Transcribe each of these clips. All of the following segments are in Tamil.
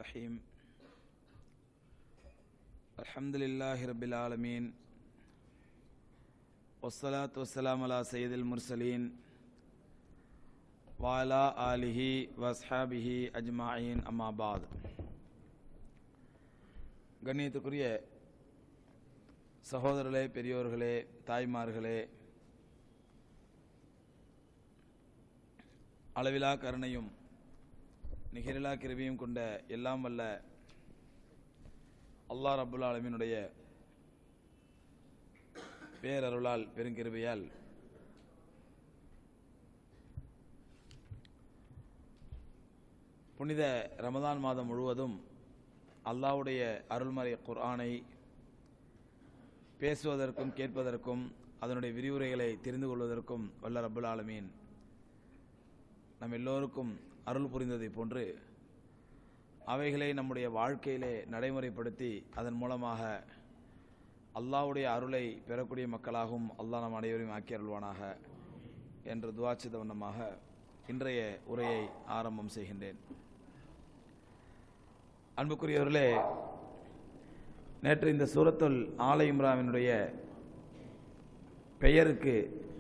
الرحيم الحمد لله رب العالمين والصلاة والسلام على سيد المرسلين وعلى آله وأصحابه أجمعين أما بعد கண்ணியத்துக்குரிய சகோதரர்களே பெரியோர்களே தாய்மார்களே அளவிலா கருணையும் நிகரிலா கிருபியும் கொண்ட எல்லாம் வல்ல அல்லாஹ் ரபுல் ஆலமீனுடைய பேரருளால் பெருங்கிருபையால் புனித ரமதான் மாதம் முழுவதும் அல்லாஹ்வுடைய அருள்மறை குர்ஆனை பேசுவதற்கும் கேட்பதற்கும் அதனுடைய விரிவுரைகளை தெரிந்து கொள்வதற்கும் வல்ல ரபுல் ஆலமீன் நம் எல்லோருக்கும் அருள் புரிந்ததை போன்று அவைகளை நம்முடைய வாழ்க்கையிலே நடைமுறைப்படுத்தி அதன் மூலமாக அல்லாஹ்வுடைய அருளை பெறக்கூடிய மக்களாகவும் அல்லாஹ் நம் அனைவரையும் ஆக்கி அருள்வானாக என்ற துவாச்சித வண்ணமாக இன்றைய உரையை ஆரம்பம் செய்கின்றேன் அன்புக்குரியவர்களே நேற்று இந்த சூரத்துல் ஆலை இம்ராவினுடைய பெயருக்கு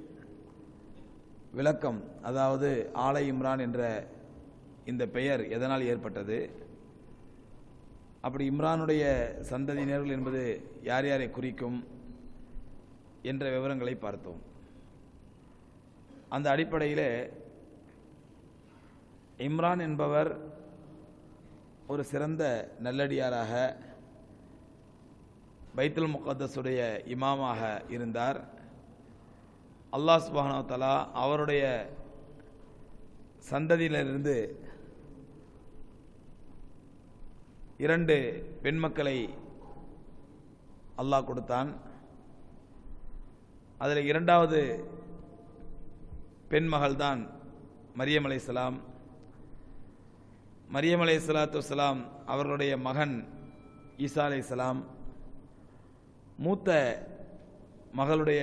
விளக்கம் அதாவது ஆலை இம்ரான் என்ற இந்த பெயர் எதனால் ஏற்பட்டது அப்படி இம்ரானுடைய சந்ததியினர்கள் என்பது யார் யாரை குறிக்கும் என்ற விவரங்களை பார்த்தோம் அந்த அடிப்படையில் இம்ரான் என்பவர் ஒரு சிறந்த நல்லடியாராக பைத்துல் முகத்தஸுடைய இமாமாக இருந்தார் அல்லாஹ் சுபானோ தலா அவருடைய சந்ததியிலிருந்து இரண்டு பெண் மக்களை அல்லாஹ் கொடுத்தான் அதில் இரண்டாவது பெண் மகள்தான் மரியம் அலை சலாம் மரியம் அலை சலாத்து வலாம் அவர்களுடைய மகன் ஈசா அலை சலாம் மூத்த மகளுடைய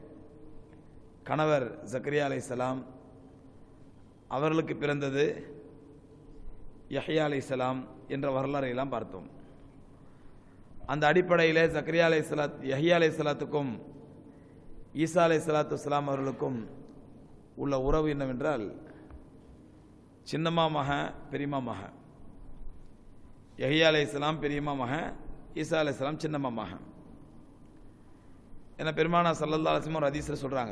கணவர் ஜக்கரியா அலை சலாம் அவர்களுக்கு பிறந்தது யஹ்யா அலை சலாம் என்ற வரலாறை எல்லாம் பார்த்தோம் அந்த அடிப்படையில் ஜக்கரியா அலை சலாத் யஹ்யா அலை சலாத்துக்கும் ஈசா அலை சலாத்து வலாம் அவர்களுக்கும் உள்ள உறவு என்னவென்றால் சின்னம்மா மக பெரியம்மா மக யஹ்யா அலை சலாம் பெரியம்மா மக ஈசா அலை சலாம் சின்னம்மா மக ஏன்னா பெருமானா சல்லல்லா அலிஸ்லாம் ஒரு அதிசர் சொல்கிறாங்க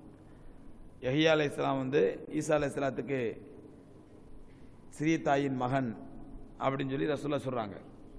யஹியா அலை இஸ்லாம் வந்து ஈசா அலை இஸ்லாத்துக்கு சிறிய தாயின் மகன் அப்படின்னு சொல்லி ரசூல்லா சொல்கிறாங்க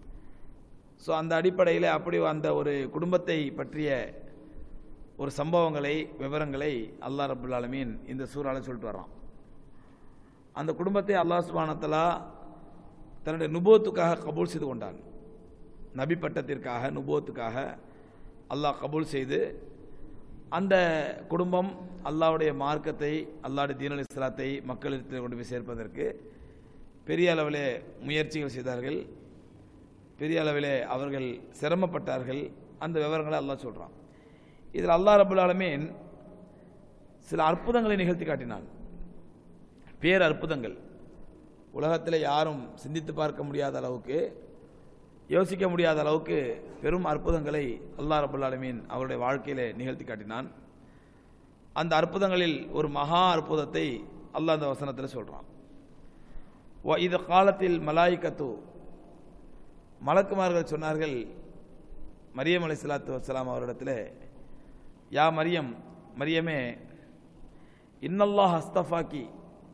ஸோ அந்த அடிப்படையில் அப்படி அந்த ஒரு குடும்பத்தை பற்றிய ஒரு சம்பவங்களை விவரங்களை அல்லா ரபுல் ஆலமீன் இந்த சூறால சொல்லிட்டு வர்றான் அந்த குடும்பத்தை அல்லாஹ் சுபானத்தலா தன்னுடைய நுபோத்துக்காக கபூல் செய்து கொண்டான் நபி பட்டத்திற்காக நுபோத்துக்காக அல்லாஹ் கபூல் செய்து அந்த குடும்பம் அல்லாவுடைய மார்க்கத்தை அல்லாவுடைய தீனல் இஸ்லாத்தை மக்களிடத்தில் கொண்டு போய் சேர்ப்பதற்கு பெரிய அளவிலே முயற்சிகள் செய்தார்கள் பெரிய அளவிலே அவர்கள் சிரமப்பட்டார்கள் அந்த விவரங்களை அல்லாஹ் சொல்கிறான் இதில் அல்லா ரபுல் ஆலமீன் சில அற்புதங்களை நிகழ்த்தி காட்டினான் பேர் அற்புதங்கள் உலகத்தில் யாரும் சிந்தித்து பார்க்க முடியாத அளவுக்கு யோசிக்க முடியாத அளவுக்கு பெரும் அற்புதங்களை அல்லா ரபுல் ஆலமீன் அவருடைய வாழ்க்கையில நிகழ்த்தி காட்டினான் அந்த அற்புதங்களில் ஒரு மகா அற்புதத்தை அல்லாஹ் அந்த வசனத்தில் சொல்றான் இது காலத்தில் மலாய்கத்து மலக்குமார்கள் சொன்னார்கள் மரியம் அலி சலாத்து வலாம் அவரிடத்தில் யா மரியம் மரியமே இன்னல்லாஹ் ஹஸ்தஃபாக்கி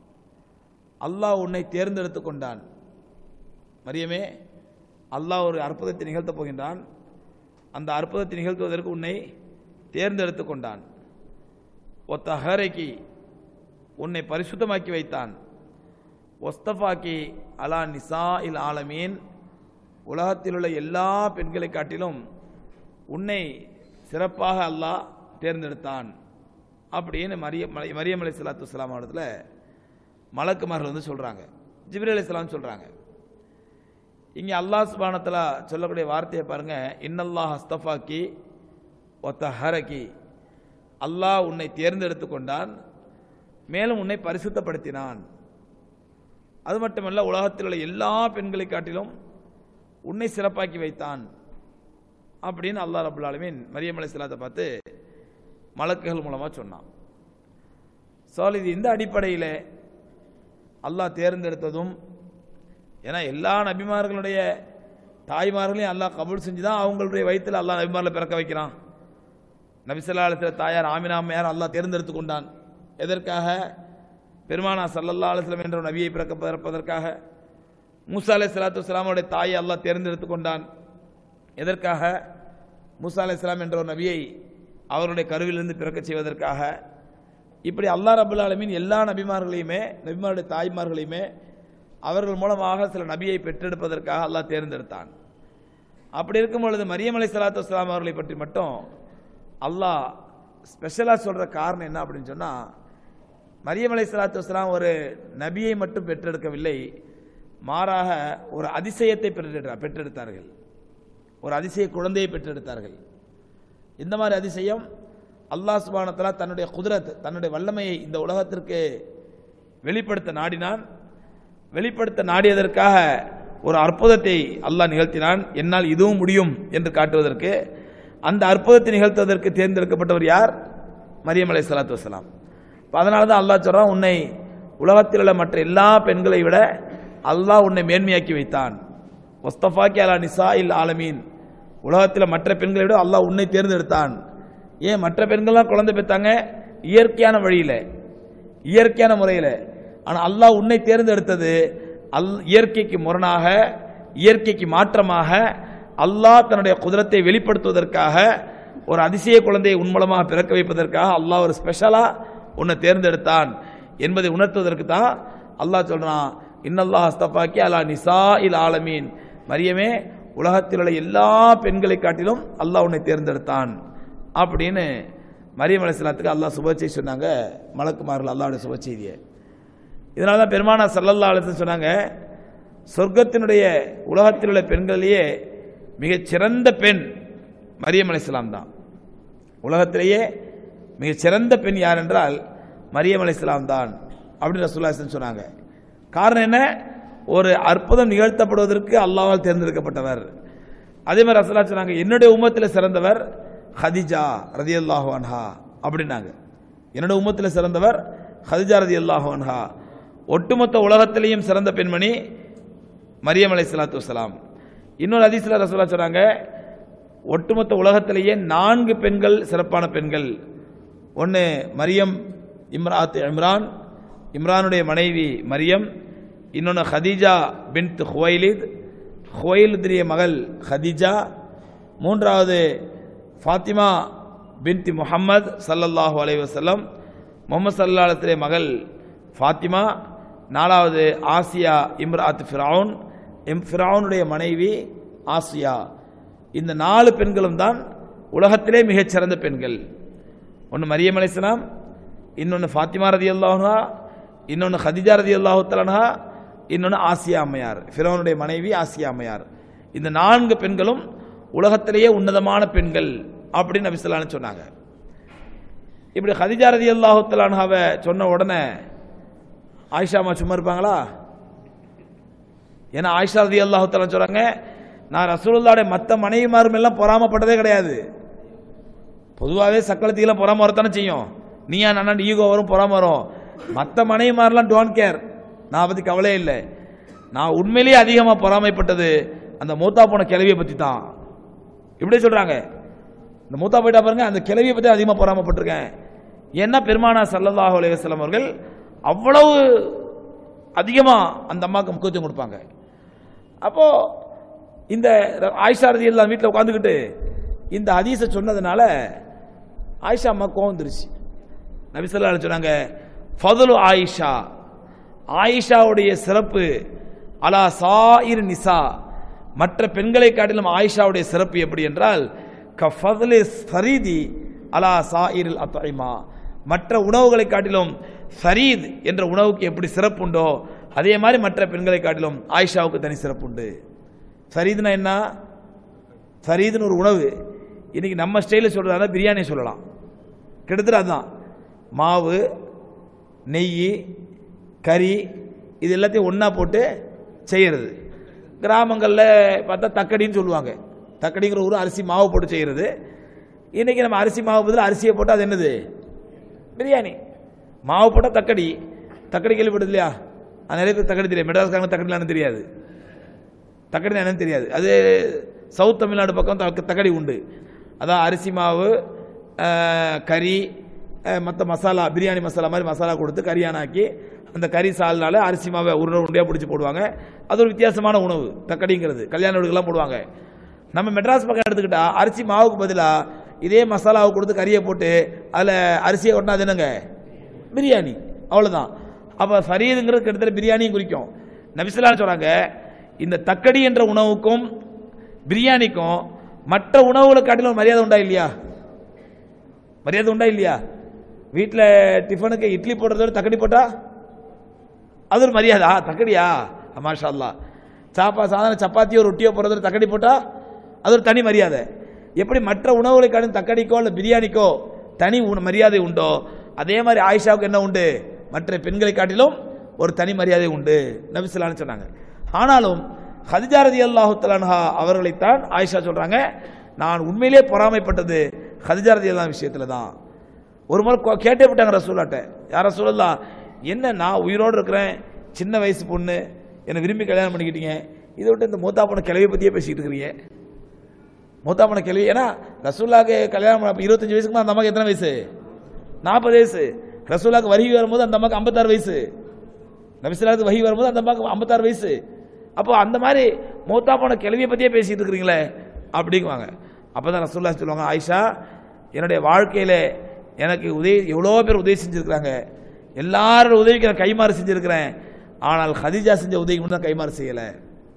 அல்லாஹ் உன்னை தேர்ந்தெடுத்து கொண்டான் மரியமே அல்லாஹ் ஒரு அற்புதத்தை நிகழ்த்தப் போகின்றான் அந்த அற்புதத்தை நிகழ்த்துவதற்கு உன்னை தேர்ந்தெடுத்து கொண்டான் ஒத்த ஹரைக்கு உன்னை பரிசுத்தமாக்கி வைத்தான் ஒஸ்தஃபாக்கி அலா நிசா இல் ஆலமீன் உலகத்தில் உள்ள எல்லா பெண்களை காட்டிலும் உன்னை சிறப்பாக அல்லாஹ் தேர்ந்தெடுத்தான் அப்படின்னு மரியம் மரியம் அலி சலாத்து வலாம் இடத்துல மலக்குமார்கள் வந்து சொல்கிறாங்க ஜிபிர் அலி சலாம் சொல்கிறாங்க இங்கே அல்லாஹ் சுபானத்தில் சொல்லக்கூடிய வார்த்தையை பாருங்க இன்னல்லாஹ் ஹஸ்தஃபாக்கி ஒத்த ஹரக்கி அல்லாஹ் உன்னை தேர்ந்தெடுத்து கொண்டான் மேலும் உன்னை பரிசுத்தப்படுத்தினான் அது மட்டுமல்ல உலகத்தில் உள்ள எல்லா பெண்களை காட்டிலும் உன்னை சிறப்பாக்கி வைத்தான் அப்படின்னு அல்லாஹ் ரபுல் ஆலமீன் மரியம் அலைஹிஸ்ஸலாத்தை பார்த்து மலக்குகள் மூலமா சொன்னான் சால் இது இந்த அடிப்படையில் அல்லாஹ் தேர்ந்தெடுத்ததும் ஏன்னா எல்லா நபிமார்களுடைய தாய்மார்களையும் அல்லாஹ் கபூல் செஞ்சு தான் அவங்களுடைய வயிற்றில் அல்லாஹ் நபிமாரில் பிறக்க வைக்கிறான் நபிசல்லாலத்தில் தாயார் ஆமினா அம்மையார் அல்லாஹ் தேர்ந்தெடுத்து கொண்டான் எதற்காக பெருமானா சல்லல்லா அலுவலம் என்ற ஒரு நபியை பிறக்க பிறப்பதற்காக மூசா அலை சலாத்து வலாமுடைய தாயை அல்லாஹ் தேர்ந்தெடுத்து கொண்டான் எதற்காக மூசா அலை என்ற ஒரு நபியை அவருடைய கருவிலிருந்து பிறக்கச் செய்வதற்காக இப்படி அல்லாஹ் ரபுல் ஆலமீன் எல்லா நபிமார்களையுமே நபிமாருடைய தாய்மார்களையுமே அவர்கள் மூலமாக சில நபியை பெற்றெடுப்பதற்காக அல்லாஹ் தேர்ந்தெடுத்தான் அப்படி இருக்கும் பொழுது மரியம் அலை சலாத்து வஸ்லாம் அவர்களை பற்றி மட்டும் அல்லாஹ் ஸ்பெஷலாக சொல்கிற காரணம் என்ன அப்படின்னு சொன்னால் மரியம் அலை சலாத்து வஸ்லாம் ஒரு நபியை மட்டும் பெற்றெடுக்கவில்லை மாறாக ஒரு அதிசயத்தை பெற்றெடுத்தார் பெற்றெடுத்தார்கள் ஒரு அதிசய குழந்தையை பெற்றெடுத்தார்கள் இந்த மாதிரி அதிசயம் அல்லாஹ் சுபானத்தலா தன்னுடைய குதிரத் தன்னுடைய வல்லமையை இந்த உலகத்திற்கு வெளிப்படுத்த நாடினான் வெளிப்படுத்த நாடியதற்காக ஒரு அற்புதத்தை அல்லாஹ் நிகழ்த்தினான் என்னால் இதுவும் முடியும் என்று காட்டுவதற்கு அந்த அற்புதத்தை நிகழ்த்துவதற்கு தேர்ந்தெடுக்கப்பட்டவர் யார் மரியம் அலை சலாத்து வசலாம் அதனால தான் அல்லாஹ் சொல்றான் உன்னை உலகத்தில் உள்ள மற்ற எல்லா பெண்களை விட அல்லாஹ் உன்னை மேன்மையாக்கி வைத்தான் ஒஸ்தஃபாக்கி அலா நிசா இல் ஆலமீன் உலகத்தில் மற்ற பெண்களை விட அல்லாஹ் உன்னை தேர்ந்தெடுத்தான் ஏன் மற்ற பெண்கள்லாம் குழந்தை பெற்றாங்க இயற்கையான வழியில் இயற்கையான முறையில் ஆனால் அல்லாஹ் உன்னை தேர்ந்தெடுத்தது அல் இயற்கைக்கு முரணாக இயற்கைக்கு மாற்றமாக அல்லாஹ் தன்னுடைய குதிரத்தை வெளிப்படுத்துவதற்காக ஒரு அதிசய குழந்தையை உன் மூலமாக பிறக்க வைப்பதற்காக அல்லாஹ் ஒரு ஸ்பெஷலாக உன்னை தேர்ந்தெடுத்தான் என்பதை உணர்த்துவதற்கு தான் அல்லாஹ் சொல்றான் இன்னல்லாஹ் அஸ்தபாக்கி அலா நிசா இல் ஆலமீன் மரியமே உலகத்தில் உள்ள எல்லா பெண்களை காட்டிலும் அல்லாஹ் உன்னை தேர்ந்தெடுத்தான் அப்படின்னு மரியம் அலிஸ்லாத்துக்கு அல்லாஹ் சுப செய்தி சொன்னாங்க மலக்குமார்கள் அல்லாவுடைய சுப செய்தியை இதனால தான் பெருமானா சல்லல்லா அலிஸ்லாம் சொன்னாங்க சொர்க்கத்தினுடைய உலகத்தில் உள்ள பெண்களிலேயே மிகச் சிறந்த பெண் மரியம் அலிஸ்லாம் தான் உலகத்திலேயே மிகச் சிறந்த பெண் யார் என்றால் மரியம் அலிஸ்லாம் தான் அப்படின்னு ரசூல்லா சொன்னாங்க காரணம் என்ன ஒரு அற்புதம் நிகழ்த்தப்படுவதற்கு அல்லாவால் தேர்ந்தெடுக்கப்பட்டவர் அதே மாதிரி ரசூல்லா சொன்னாங்க என்னுடைய உம்மத்தில் சிறந்தவர் ஹதிஜா ரதி அல்லாஹு அன்ஹா அப்படின்னாங்க என்னுடைய உம்மத்தில் சிறந்தவர் ஹதிஜா ரதி அல்லாஹு அன்ஹா ஒட்டுமொத்த உலகத்திலேயும் சிறந்த பெண்மணி மரியம் அலை சலாத்து வலாம் இன்னொரு அதிசல ரசூலா சொன்னாங்க ஒட்டுமொத்த உலகத்திலேயே நான்கு பெண்கள் சிறப்பான பெண்கள் ஒன்று மரியம் இம்ராத் இம்ரான் இம்ரானுடைய மனைவி மரியம் இன்னொன்று ஹதீஜா பின்த் ஹுவைலித் ஹுவைலுடைய மகள் ஹதீஜா மூன்றாவது ஃபாத்திமா பின்தி முஹம்மது சல்லல்லாஹு அலைஹி வஸல்லம் முகமது சல்லாஹத்துடைய மகள் ஃபாத்திமா நாலாவது ஆசியா இம்ராத் ஃபிரவுன் எம் ஃபிரவுனுடைய மனைவி ஆசியா இந்த நாலு பெண்களும் தான் உலகத்திலே மிகச் சிறந்த பெண்கள் ஒன்று மரியம் அலிஸ்லாம் இன்னொன்று ஃபாத்திமா ரதி அல்லாஹா இன்னொன்று ஹதிஜா ரதி அல்லாஹு தலன்ஹா இன்னொன்று ஆசியா அம்மையார் ஃபிரௌனுடைய மனைவி ஆசியா அம்மையார் இந்த நான்கு பெண்களும் உலகத்திலேயே உன்னதமான பெண்கள் அப்படின்னு நபிசல்லான்னு சொன்னாங்க இப்படி ஹதிஜா ரதி அல்லாஹு தலான்ஹாவை சொன்ன உடனே ஆயிஷாமா சும்மா இருப்பாங்களா ஏன்னா ஆயிஷா ரதி அல்லாஹு தலான் சொல்றாங்க நான் ரசூலுல்லாவுடைய மற்ற மனைவிமாரும் எல்லாம் பொறாமப்பட்டதே கிடையாது பொதுவாகவே சக்களத்துக்கெல்லாம் பொறாம வரத்தானே செய்யும் நீயா நான் ஈகோ வரும் பொறாம வரும் மற்ற மனைவிமாரெலாம் டோன்ட் கேர் நான் பற்றி கவலையே இல்லை நான் உண்மையிலேயே அதிகமாக பொறாமைப்பட்டது அந்த மூத்தா போன கிளவியை பற்றி தான் இப்படியே சொல்கிறாங்க இந்த மூத்தா போயிட்டா பாருங்க அந்த கிளவியை பற்றி அதிகமாக பொறாமப்பட்டிருக்கேன் ஏன்னா பெருமானா சல்லல்லாஹு அலைஹி வஸல்லம் அவர்கள் அவ்வளவு அதிகமாக அந்த அம்மாவுக்கு முக்கியத்துவம் கொடுப்பாங்க அப்போது இந்த ஆயிஷா ரதி எல்லாம் வீட்டில் உட்காந்துக்கிட்டு இந்த ஹதீஸை சொன்னதுனால ஆயிஷா அம்மா கோவம் வந்துருச்சு நபிசல்லா சொன்னாங்க ஃபதுலு ஆயிஷா ஆயிஷாவுடைய சிறப்பு அலா சாயிர் நிசா மற்ற பெண்களை காட்டிலும் ஆயிஷாவுடைய சிறப்பு எப்படி என்றால் கஃபதுலே சரீதி அலா சாயிரில் அத்தாய்மா மற்ற உணவுகளை காட்டிலும் சரீத் என்ற உணவுக்கு எப்படி சிறப்பு உண்டோ அதே மாதிரி மற்ற பெண்களை காட்டிலும் ஆயிஷாவுக்கு தனி சிறப்பு உண்டு சரீதுனா என்ன சரீதுன்னு ஒரு உணவு இன்னைக்கு நம்ம ஸ்டைலில் சொல்றதா பிரியாணி சொல்லலாம் கிட்டத்தட்ட அதுதான் மாவு நெய் கறி இது எல்லாத்தையும் ஒன்றா போட்டு செய்கிறது கிராமங்களில் பார்த்தா தக்கடின்னு சொல்லுவாங்க தக்கடிங்கிற ஒரு அரிசி மாவு போட்டு செய்கிறது இன்றைக்கி நம்ம அரிசி மாவு பதில் அரிசியை போட்டால் அது என்னது பிரியாணி மாவு போட்டால் தக்கடி தக்கடி கேள்விப்பட்டது இல்லையா அது நிறைய பேர் தக்கடி தெரியாது மெட்ராஸ்காரங்க தக்கடிலாம் தெரியாது தக்கடி என்னன்னு தெரியாது அது சவுத் தமிழ்நாடு பக்கம் தக்க- தக்கடி உண்டு அதான் அரிசி மாவு அஹ், கறி மற்ற மசாலா பிரியாணி மசாலா மாதிரி மசாலா கொடுத்து கறியானாக்கி அந்த கறி சால்னால அரிசி மாவை உருண்டை உருண்டையாக பிடிச்சி போடுவாங்க அது ஒரு வித்தியாசமான உணவு தக்கடிங்கிறது கல்யாண வீடுகள்லாம் போடுவாங்க நம்ம மெட்ராஸ் பக்கம் எடுத்துக்கிட்டா அரிசி மாவுக்கு பதிலாக இதே மசாலாவை கொடுத்து கறியை போட்டு அதில் அரிசியை கொட்டினா அது என்னங்க பிரியாணி அவ்வளவுதான் அப்ப ஃபரீதுங்கிறது கிட்டத்தட்ட பிரியாணியும் குறிக்கும் நபிசுல்லா சொல்றாங்க இந்த தக்கடி என்ற உணவுக்கும் பிரியாணிக்கும் மற்ற உணவுகளை காட்டிலும் ஒரு மரியாதை உண்டா இல்லையா மரியாதை உண்டா இல்லையா வீட்டில் டிஃபனுக்கு இட்லி போடுறத விட தக்கடி போட்டா அது ஒரு மரியாதை ஆ, தக்கடியா ஆ, மாஷா அல்லா சாப்பா சாதாரண சப்பாத்தியோ ரொட்டியோ போடுறது தக்கடி போட்டா அது ஒரு தனி மரியாதை எப்படி மற்ற உணவுகளை காட்டிலும் தக்கடிக்கோ இல்லை பிரியாணிக்கோ தனி உண- மரியாதை உண்டோ அதே மாதிரி ஆயிஷாவுக்கு என்ன உண்டு மற்ற பெண்களை காட்டிலும் ஒரு தனி மரியாதை உண்டு நபிசுல்லான்னு சொன்னாங்க ஆனாலும் ஹதிஜா ரதி அல்லாஹு தலான்ஹா அவர்களைத்தான் ஆயிஷா சொல்றாங்க நான் உண்மையிலே பொறாமைப்பட்டது ஹதிஜா ரதி அல்லா விஷயத்துல தான் ஒரு முறை கொ- கேட்டே விட்டாங்க ரசூலாட்ட யார சொல்லலாம் என்ன நான் உயிரோடு இருக்கிறேன் சின்ன வயசு பொண்ணு என்னை விரும்பி கல்யாணம் பண்ணிக்கிட்டீங்க இதை விட்டு இந்த மூத்தா பொண்ணு கிளவியை பற்றியே பேசிக்கிட்டு இருக்கிறீங்க மூத்தா பொண்ணு கிளவி ஏன்னா ரசூல்லாக்கு கல்யாணம் பண்ண- இருபத்தஞ்சு வயசுக்கு மேல அந்த அம்மாக்கு எத்தனை வயசு நாற்பது வயசு ரசூல்லாக்கு வரி வரும்போது அந்த அம்மாக்கு ஐம்பத்தாறு வயசு நபிசுல்லாக்கு வகி வரும்போது அந்த அம்மாக்கு ஐம்பத்தாறு வயசு அப்போ அந்த மாதிரி மூத்தா போன கிளவியை பற்றியே பேசிட்டு இருக்கிறீங்களே அப்படிங்குவாங்க அப்போ தான் ரசூல்லா சொல்லுவாங்க ஆயிஷா என்னுடைய வாழ்க்கையில் எனக்கு உதவி எவ்வளோ பேர் உதவி செஞ்சுருக்கிறாங்க எல்லாரோட உதவிக்கு நான் கைமாறு செஞ்சுருக்கிறேன் ஆனால் ஹதிஜா செஞ்ச உதவிக்கு மட்டும் தான் கைமாறு செய்யலை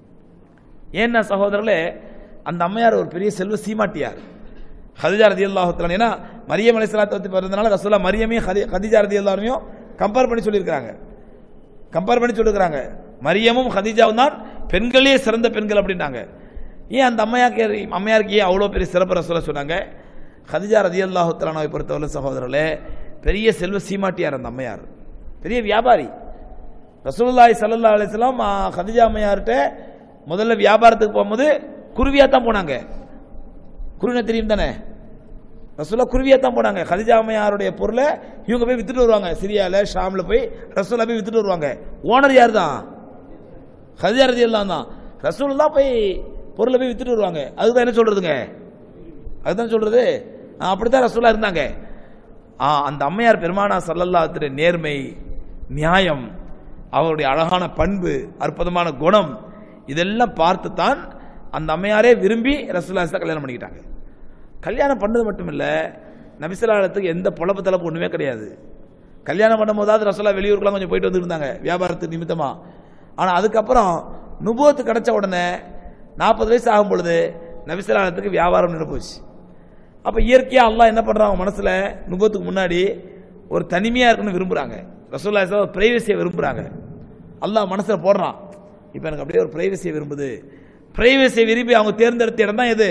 ஏன்னா சகோதரர்களே அந்த அம்மையார் ஒரு பெரிய செல்வ சீமாட்டியார் ஹதிஜா ரதி அல்லாஹுத்தலான் ஏன்னா மரியம் அலிஸ்லாத்தை பற்றி பிறந்தனால ரசூல்லா மரியமையும் ஹதி ஹதிஜா ரதி அல்லாரையும் கம்பேர் பண்ணி சொல்லியிருக்கிறாங்க கம்பேர் பண்ணி சொல்லிருக்கிறாங்க மரியமும் ஹதிஜாவும் தான் பெண்களே சிறந்த பெண்கள் அப்படின்னாங்க ஏன் அந்த அம்மையாருக்கு அம்மையாருக்கு ஏன் அவ்வளோ பெரிய சிறப்பு ரசூலா சொன்னாங்க ஹதிஜா ரதி அல்லாஹுத்தலானாவை பொறுத்தவரை சகோதரர்களே பெரிய செல்வ சீமாட்டியார் அந்த அம்மையார் பெரிய வியாபாரி ரசூலுல்லாஹி ஸல்லல்லாஹு அலைஹி வஸல்லம் ஆ, ஹதிஜா அம்மையார்கிட்ட முதல்ல வியாபாரத்துக்கு போகும்போது குருவியா தான் போனாங்க குருவினை தெரியும் தானே ரசூலா குருவியா தான் போனாங்க ஹதிஜா அம்மையாருடைய பொருளை இவங்க போய் வித்துட்டு வருவாங்க சிரியால ஷாம்ல போய் ரசூலா போய் வித்துட்டு வருவாங்க ஓனர் யார் தான் ஹதிஜா ரதி தான் ரசூலுல்லா போய் பொருளை போய் வித்துட்டு வருவாங்க அதுதான் என்ன சொல்றதுங்க அதுதான் சொல்றது ஆ, அப்படித்தான் ரசூலா இருந்தாங்க ஆ, அந்த அம்மையார் பெருமானா சல்லல்லாத்திர நேர்மை நியாயம் அவருடைய அழகான பண்பு அற்புதமான குணம் இதெல்லாம் பார்த்து தான் அந்த அம்மையாரே விரும்பி ரசூல்லா கல்யாணம் பண்ணிக்கிட்டாங்க கல்யாணம் பண்ணது மட்டும் இல்ல நபிசலாலத்துக்கு எந்த பொழப்பு தளப்பு ஒண்ணுமே கிடையாது கல்யாணம் பண்ணும் போதாவது ரசோல்லா வெளியூருக்குலாம் கொஞ்சம் போயிட்டு வந்துருந்தாங்க வியாபாரத்து நிமித்தமா ஆனா அதுக்கப்புறம் நுபுவத்து கிடைச்ச உடனே நாற்பது வயசு ஆகும் பொழுது நபிசலாலத்துக்கு வியாபாரம் நின்று போச்சு அப்ப இயற்கையா அல்லாஹ் என்ன பண்றாங்க மனசுல நுபத்துக்கு முன்னாடி ஒரு தனிமையா இருக்கணும்னு விரும்புறாங்க ரசூல்லா ஒரு பிரைவசியை விரும்புறாங்க அல்லாஹ் மனசுல போடுறான் இப்ப எனக்கு அப்படியே ஒரு பிரைவசியை விரும்புது பிரைவசியை விரும்பி அவங்க தேர்ந்தெடுத்த இடம் தான் எது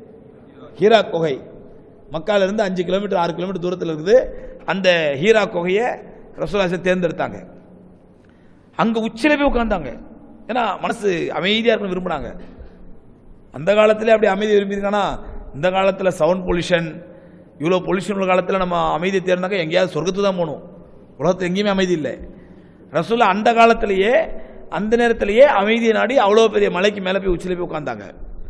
ஹீரா குகை மக்கால இருந்து அஞ்சு கிலோமீட்டர் ஆறு கிலோமீட்டர் தூரத்தில் இருக்குது அந்த ஹீரா குகையை ரசூலாசை தேர்ந்தெடுத்தாங்க அங்க உச்சில போய் உட்கார்ந்தாங்க ஏன்னா மனசு அமைதியா இருக்கணும் விரும்புனாங்க அந்த காலத்திலே அப்படி அமைதி விரும்பியிருக்கானா இந்த காலத்தில் சவுண்ட் பொல்யூஷன் இவ்வளோ பொல்யூஷன் உள்ள காலத்தில் நம்ம அமைதி தேர்ந்தாக்க எங்கேயாவது சொர்க்கத்துக்கு தான் போகணும் உலகத்தில் எங்கேயுமே அமைதி இல்லை ரசூல்லா அந்த காலத்திலேயே அந்த நேரத்திலேயே அமைதியை நாடி அவ்வளோ பெரிய மலைக்கு மேலே போய் உச்சில போய் உட்கார்ந்தாங்க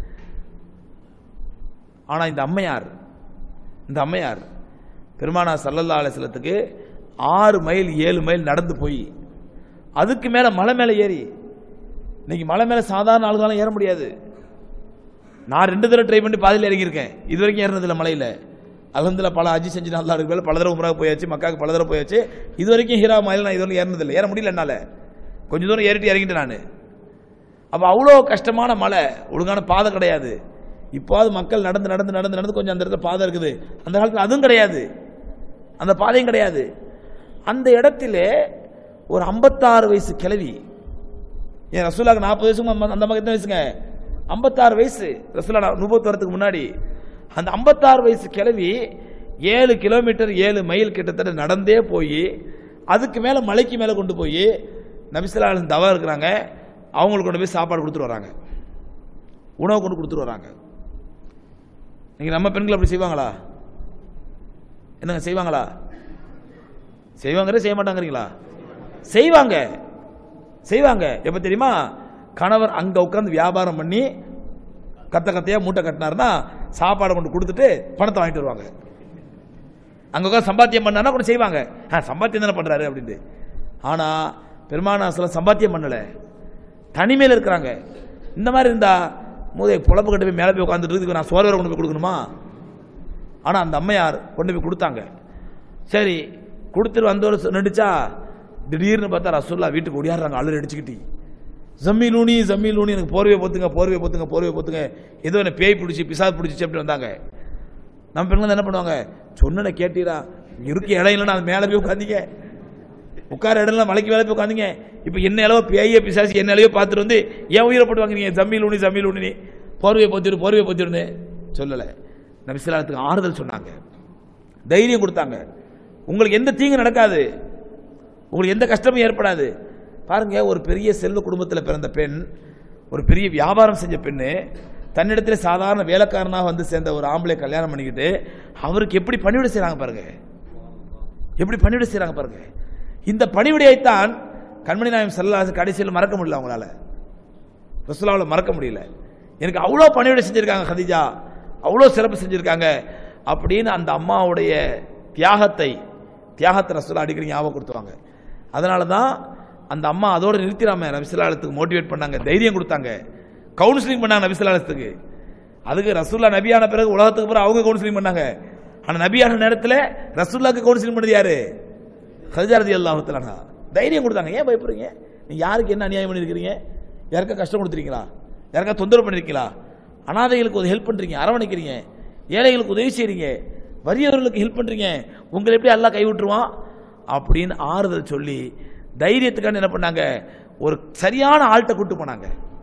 ஆனா இந்த அம்மையார் இந்த அம்மையார் பெருமானா சல்லல்லா அலிஸ்லத்துக்கு ஆறு மைல் ஏழு மைல் நடந்து போய் அதுக்கு மேல மலை மேல ஏறி இன்னைக்கு மலை மேல சாதாரண ஆளுகளால ஏற முடியாது நான் ரெண்டு தடவை ட்ரை பண்ணி பாதியில் இறங்கியிருக்கேன் இது வரைக்கும் ஏறினதில்ல மலையில அலந்தில் பல அஜி செஞ்சு நல்லா இருக்கு பல தடவை உமராக போயாச்சு மக்காவுக்கு பல தடவை போயாச்சு இது வரைக்கும் ஹீரா மலையில் நான் இது வரைக்கும் ஏறினதில்லை ஏற முடியல என்னால கொஞ்ச தூரம் ஏறிட்டு இறங்கிட்டேன் நான் அப்போ அவ்வளோ கஷ்டமான மலை ஒழுங்கான பாதை கிடையாது இப்போது மக்கள் நடந்து நடந்து நடந்து நடந்து கொஞ்சம் அந்த இடத்துல பாதை இருக்குது அந்த காலத்தில் அதுவும் கிடையாது அந்த பாதையும் கிடையாது அந்த இடத்துல ஒரு ஐம்பத்தாறு வயசு கிழவி ஏன் ரசூலாக்கு நாற்பது வயசுக்கு அந்த மக்கள் எத்தனை வயசுங்க ஐம்பத்தாறு வயசு ரசூலா நுபத்து வரதுக்கு முன்னாடி அந்த ஐம்பத்தாறு வயசு கிழவி ஏழு கிலோமீட்டர் ஏழு மைல் கிட்டத்தட்ட நடந்தே போய் அதுக்கு மேல மலைக்கு மேல கொண்டு போய் நபிசலாலும் தவா இருக்கிறாங்க அவங்களுக்கு கொண்டு போய் சாப்பாடு கொடுத்துட்டு வராங்க உணவு கொண்டு கொடுத்துட்டு வராங்க நீங்க நம்ம பெண்கள் அப்படி செய்வாங்களா என்னங்க செய்வாங்களா செய்வாங்க செய்ய மாட்டாங்கிறீங்களா செய்வாங்க செய்வாங்க எப்ப தெரியுமா கணவர் அங்க உட்கார்ந்து வியாபாரம் பண்ணி கத்த கத்தையா மூட்டை கட்டினாருன்னா சாப்பாடை கொண்டு கொடுத்துட்டு பணத்தை வாங்கிட்டு வருவாங்க அங்க உட்கார்ந்து சம்பாத்தியம் பண்ணானா கூட செய்வாங்க ஆ சம்பாத்தியம் தானே பண்றாரு அப்படின்ட்டு ஆனா பெருமானாசலம் சம்பாத்தியம் பண்ணல தனிமையில் இருக்கிறாங்க இந்த மாதிரி இருந்தா மூதை புலம்பு கட்டு போய் மேலே போய் உட்காந்துட்டு இருக்கு நான் சோறு வேற கொண்டு போய் கொடுக்கணுமா ஆனா அந்த அம்மையார் கொண்டு போய் கொடுத்தாங்க சரி கொடுத்துட்டு வந்தவர் நடிச்சா திடீர்னு பார்த்தா ரசூல்லா வீட்டுக்கு ஓடியாடுறாங்க அழுது அடிச்சுக்கிட்டு ஜம்மீலூனி ஜம்மீலூனி எனக்கு போர்வை போத்துங்க போர்வை போத்துங்க போர்வை போத்துங்க ஏதோ என்ன பேய் பிடிச்சி பிசாஸ் பிடிச்சி அப்படி வந்தாங்க நம்ம பெண்கள் என்ன பண்ணுவாங்க சொன்னதை கேட்டீரா இருக்கு இடம் இல்லைன்னா அது மேலே போய் உட்காந்தீங்க உட்கார இடம்ல மலைக்கு மேலே போய் உட்காந்தீங்க இப்போ என்ன அளவோ பேய பிசாசி என்ன அளவோ பார்த்துட்டு வந்து ஏன் உயிரை போட்டு வாங்குறீங்க ஜம்மீல் ஊனி ஜம்மீல் ஊனி போர்வையை போத்திரு போர்வையை போத்திருன்னு சொல்லலை நபிசிலாத்துக்கு ஆறுதல் சொன்னாங்க தைரியம் கொடுத்தாங்க உங்களுக்கு எந்த தீங்கு நடக்காது உங்களுக்கு எந்த கஷ்டமும் ஏற்படாது பாருங்க ஒரு பெரிய செல்வ குடும்பத்தில் பிறந்த பெண் ஒரு பெரிய வியாபாரம் செஞ்ச பெண்ணு தன்னிடத்தில் சாதாரண வேலைக்காரனாக வந்து சேர்ந்த ஒரு ஆம்பளை கல்யாணம் பண்ணிக்கிட்டு அவருக்கு எப்படி பணிவிடை செய்றாங்க பாருங்க எப்படி பணிவிடை செய்றாங்க பாருங்க இந்த பணிவிடையைத்தான் கண்மணி நாயம் செல்லாசு கடைசியில் மறக்க முடியல அவங்களால ரசுல்லாவில் மறக்க முடியல எனக்கு அவ்வளோ பணிவிடை செஞ்சிருக்காங்க கதிஜா அவ்வளோ சிறப்பு செஞ்சிருக்காங்க அப்படின்னு அந்த அம்மாவுடைய தியாகத்தை தியாகத்தை ரசுல்லா அடிக்கடி ஞாபகம் கொடுத்துருவாங்க அதனால தான் அந்த அம்மா அதோட நிறுத்திடாம நபிசுல்லாலத்துக்கு மோட்டிவேட் பண்ணாங்க தைரியம் கொடுத்தாங்க கவுன்சிலிங் பண்ணாங்க நபிசுல்லாலத்துக்கு அதுக்கு ரசூல்லா நபியான பிறகு உலகத்துக்கு பிறகு அவங்க கவுன்சிலிங் பண்ணாங்க ஆனா நபியான நேரத்தில் ரசூல்லாக்கு கவுன்சிலிங் பண்ணது யாரு ஹஜாரதி அல்லாஹுத்தலானா தைரியம் கொடுத்தாங்க ஏன் பயப்படுறீங்க நீ யாருக்கு என்ன அநியாயம் பண்ணியிருக்கிறீங்க யாருக்கா கஷ்டம் கொடுத்துருக்கீங்களா யாருக்கா தொந்தரவு பண்ணிருக்கீங்களா அனாதைகளுக்கு ஒரு ஹெல்ப் பண்றீங்க அரவணைக்கிறீங்க ஏழைகளுக்கு உதவி செய்றீங்க வறியவர்களுக்கு ஹெல்ப் பண்றீங்க உங்களை எப்படி எல்லாம் கைவிட்டுருவான் அப்படின்னு ஆறுதல் சொல்லி தைரியத்துக்கான என்ன பண்ணாங்க ஒரு சரியான ஆள்கிட்ட கூட்டு போனாங்க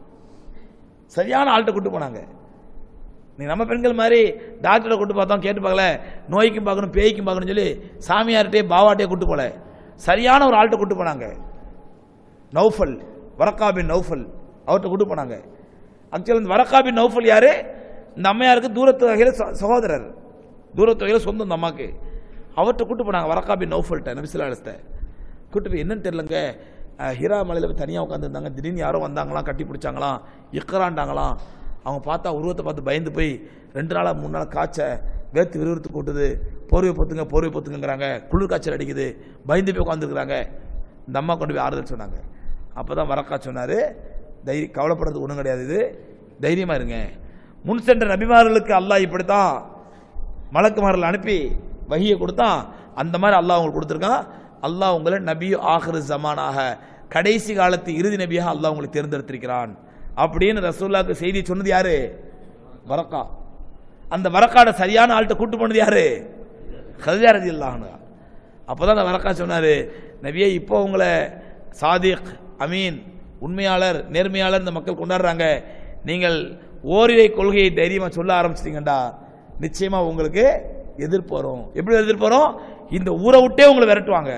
சரியான ஆள்கிட்ட கூட்டு போனாங்க நீ நம்ம பெண்கள் மாதிரி டாக்டரை கூட்டு பார்த்தோம் கேட்டு பார்க்கல நோய்க்கும் பார்க்கணும் பேய்க்கும் பார்க்கணும் சொல்லி சாமியார்கிட்டே பாவாட்டே கூட்டு போல சரியான ஒரு ஆள்கிட்ட கூட்டு போனாங்க நௌஃபல் வரக்கா பின் நௌஃபல் அவர்கிட்ட கூட்டு போனாங்க ஆக்சுவலாக இந்த வரக்கா பின் நௌஃபல் யாரு இந்த அம்மையாருக்கு தூரத்து வகையில் ச- சகோதரர் தூரத்து வகையில் சொந்தம் இந்த அம்மாக்கு அவர்கிட்ட கூட்டு போனாங்க வரக்கா பின் நௌஃபல்கிட்ட நபிசுல்லாஸ்ட்ட கூட்டு போய் என்னன்னு தெரியலங்க அஹ், ஹிரா மலையில் போய் தனியாக உட்காந்துருந்தாங்க திடீர்னு யாரோ வந்தாங்களாம் கட்டி பிடிச்சாங்களாம் இக்கறாண்டாங்களாம் அவங்க பார்த்தா உருவத்தை பார்த்து பயந்து போய் ரெண்டு நாளா மூணு நாள் காய்ச்ச வேர்த்து விறுவிறுத்து கூட்டுது போர்வை பொத்துங்க போர்வை பொத்துங்கிறாங்க குளிர் காய்ச்சல் அடிக்குது பயந்து போய் உட்காந்துருக்குறாங்க இந்த அம்மா கொண்டு போய் ஆறுதல் சொன்னாங்க அப்போ தான் வரக்கா சொன்னார் தைரிய கவலைப்படுறதுக்கு ஒன்றும் கிடையாது இது தைரியமாக இருங்க முன் சென்ற நபிமார்களுக்கு அல்லாஹ் இப்படித்தான் மலக்குமாரில் அனுப்பி வகியை கொடுத்தான் அந்த மாதிரி அல்லாஹ் உங்களுக்கு கொடுத்துருக்கான் அல்லாஹ் உங்களை நபி ஆஹிரு ஜமானாக கடைசி காலத்து இறுதி நபியாக அல்லாஹ் உங்களை தேர்ந்தெடுத்திருக்கிறான் அப்படின்னு ரசூல்லாக்கு செய்தி சொன்னது யாரு வரக்கா அந்த வரக்காட சரியான ஆள்கிட்ட கூட்டு போனது யாரு ஹதிஜா ரதி அல்லாஹ்னு அப்பதான் அந்த வரக்கா சொன்னாரு நபியே இப்போ உங்களை சாதிக் அமீன் உண்மையாளர் நேர்மையாளர் இந்த மக்கள் கொண்டாடுறாங்க நீங்கள் ஓரிரை கொள்கையை தைரியமா சொல்ல ஆரம்பிச்சிட்டீங்கடா நிச்சயமா உங்களுக்கு எதிர்ப்பு வரும் எப்படி எதிர்ப்பு வரும் இந்த ஊரை விட்டே உங்களை விரட்டுவாங்க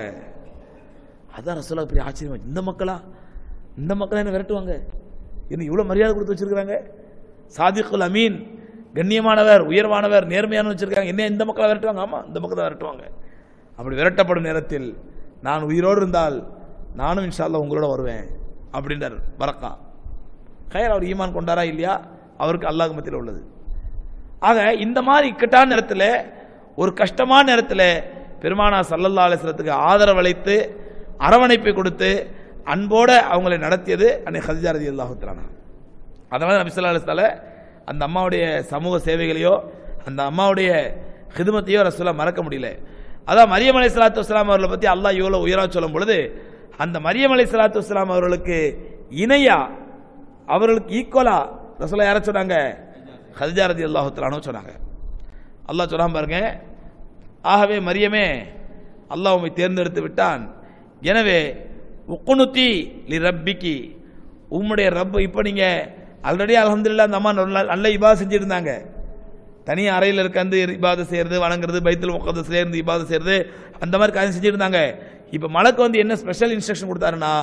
அதான் ரசோலா பெரிய ஆச்சரியமா இருந்துச்சு. இந்த மக்களா இந்த மக்களா என்ன விரட்டுவாங்க என்ன இவ்வளவு மரியாதை கொடுத்து வச்சிருக்காங்க சாதிக்குல் அமீன் கண்ணியமானவர் உயர்வானவர் நேர்மையான வச்சிருக்காங்க என்ன இந்த மக்களை விரட்டுவாங்க ஆமா இந்த மக்களை தான் விரட்டுவாங்க அப்படி விரட்டப்படும் நேரத்தில் நான் உயிரோடு இருந்தால் நானும் இன்ஷா அல்லாஹ் உங்களோட வருவேன் அப்படின்றார் வரக்கா கயர் அவர் ஈமான் கொண்டாரா இல்லையா அவருக்கு அல்லாஹ் மத்தியில் உள்ளது ஆக இந்த மாதிரி இக்கட்டான நேரத்தில் ஒரு கஷ்டமான நேரத்தில் பெருமானா சல்லல்லா அலிஸ்லத்துக்கு ஆதரவளித்து அரவணைப்பை கொடுத்து அன்போட அவங்களை நடத்தியது அன்னை ஹதிஜா ரதி அல்லாஹுத்தலானா அதனால நபி ஸல்லல்லாஹு அலைஹி வஸல்லம் அந்த அம்மாவுடைய சமூக சேவைகளையோ அந்த அம்மாவுடைய ஹிதுமத்தையோ ரசூலா மறக்க முடியல அதான் மரியம் அலை சலாத்து வஸ்லாம் அவர்களை பற்றி அல்லாஹ் இவ்வளோ உயரா சொல்லும் பொழுது அந்த மரியம் அலை சலாத்து வஸ்லாம் அவர்களுக்கு இணையா அவர்களுக்கு ஈக்குவலா ரசூலா யாரை சொன்னாங்க ஹதிஜா ரதி அல்லாஹுத்தலானோ சொன்னாங்க அல்லாஹ் சொன்னான் பாருங்க ஆகவே மரியமே அல்லாஹ் உம்மை தேர்ந்தெடுத்து விட்டான் எனவே உக்குனுத்தி லி ரப்பிக்கு உம்முடைய ரப் இப்போ நீங்க ஆல்ரெடி அல்ஹம்துலில்லாஹ் அந்த அம்மா நல்ல நல்ல இபா செஞ்சிருந்தாங்க தனி அறையில் உட்காந்து இபாதை செய்யறது வணங்குறது பைத்துல் உட்காந்து சேர்ந்து இபாதை செய்யறது அந்த மாதிரி காரியம் செஞ்சிருந்தாங்க இப்போ மலைக்கு வந்து என்ன ஸ்பெஷல் இன்ஸ்ட்ரக்ஷன் கொடுத்தாருன்னா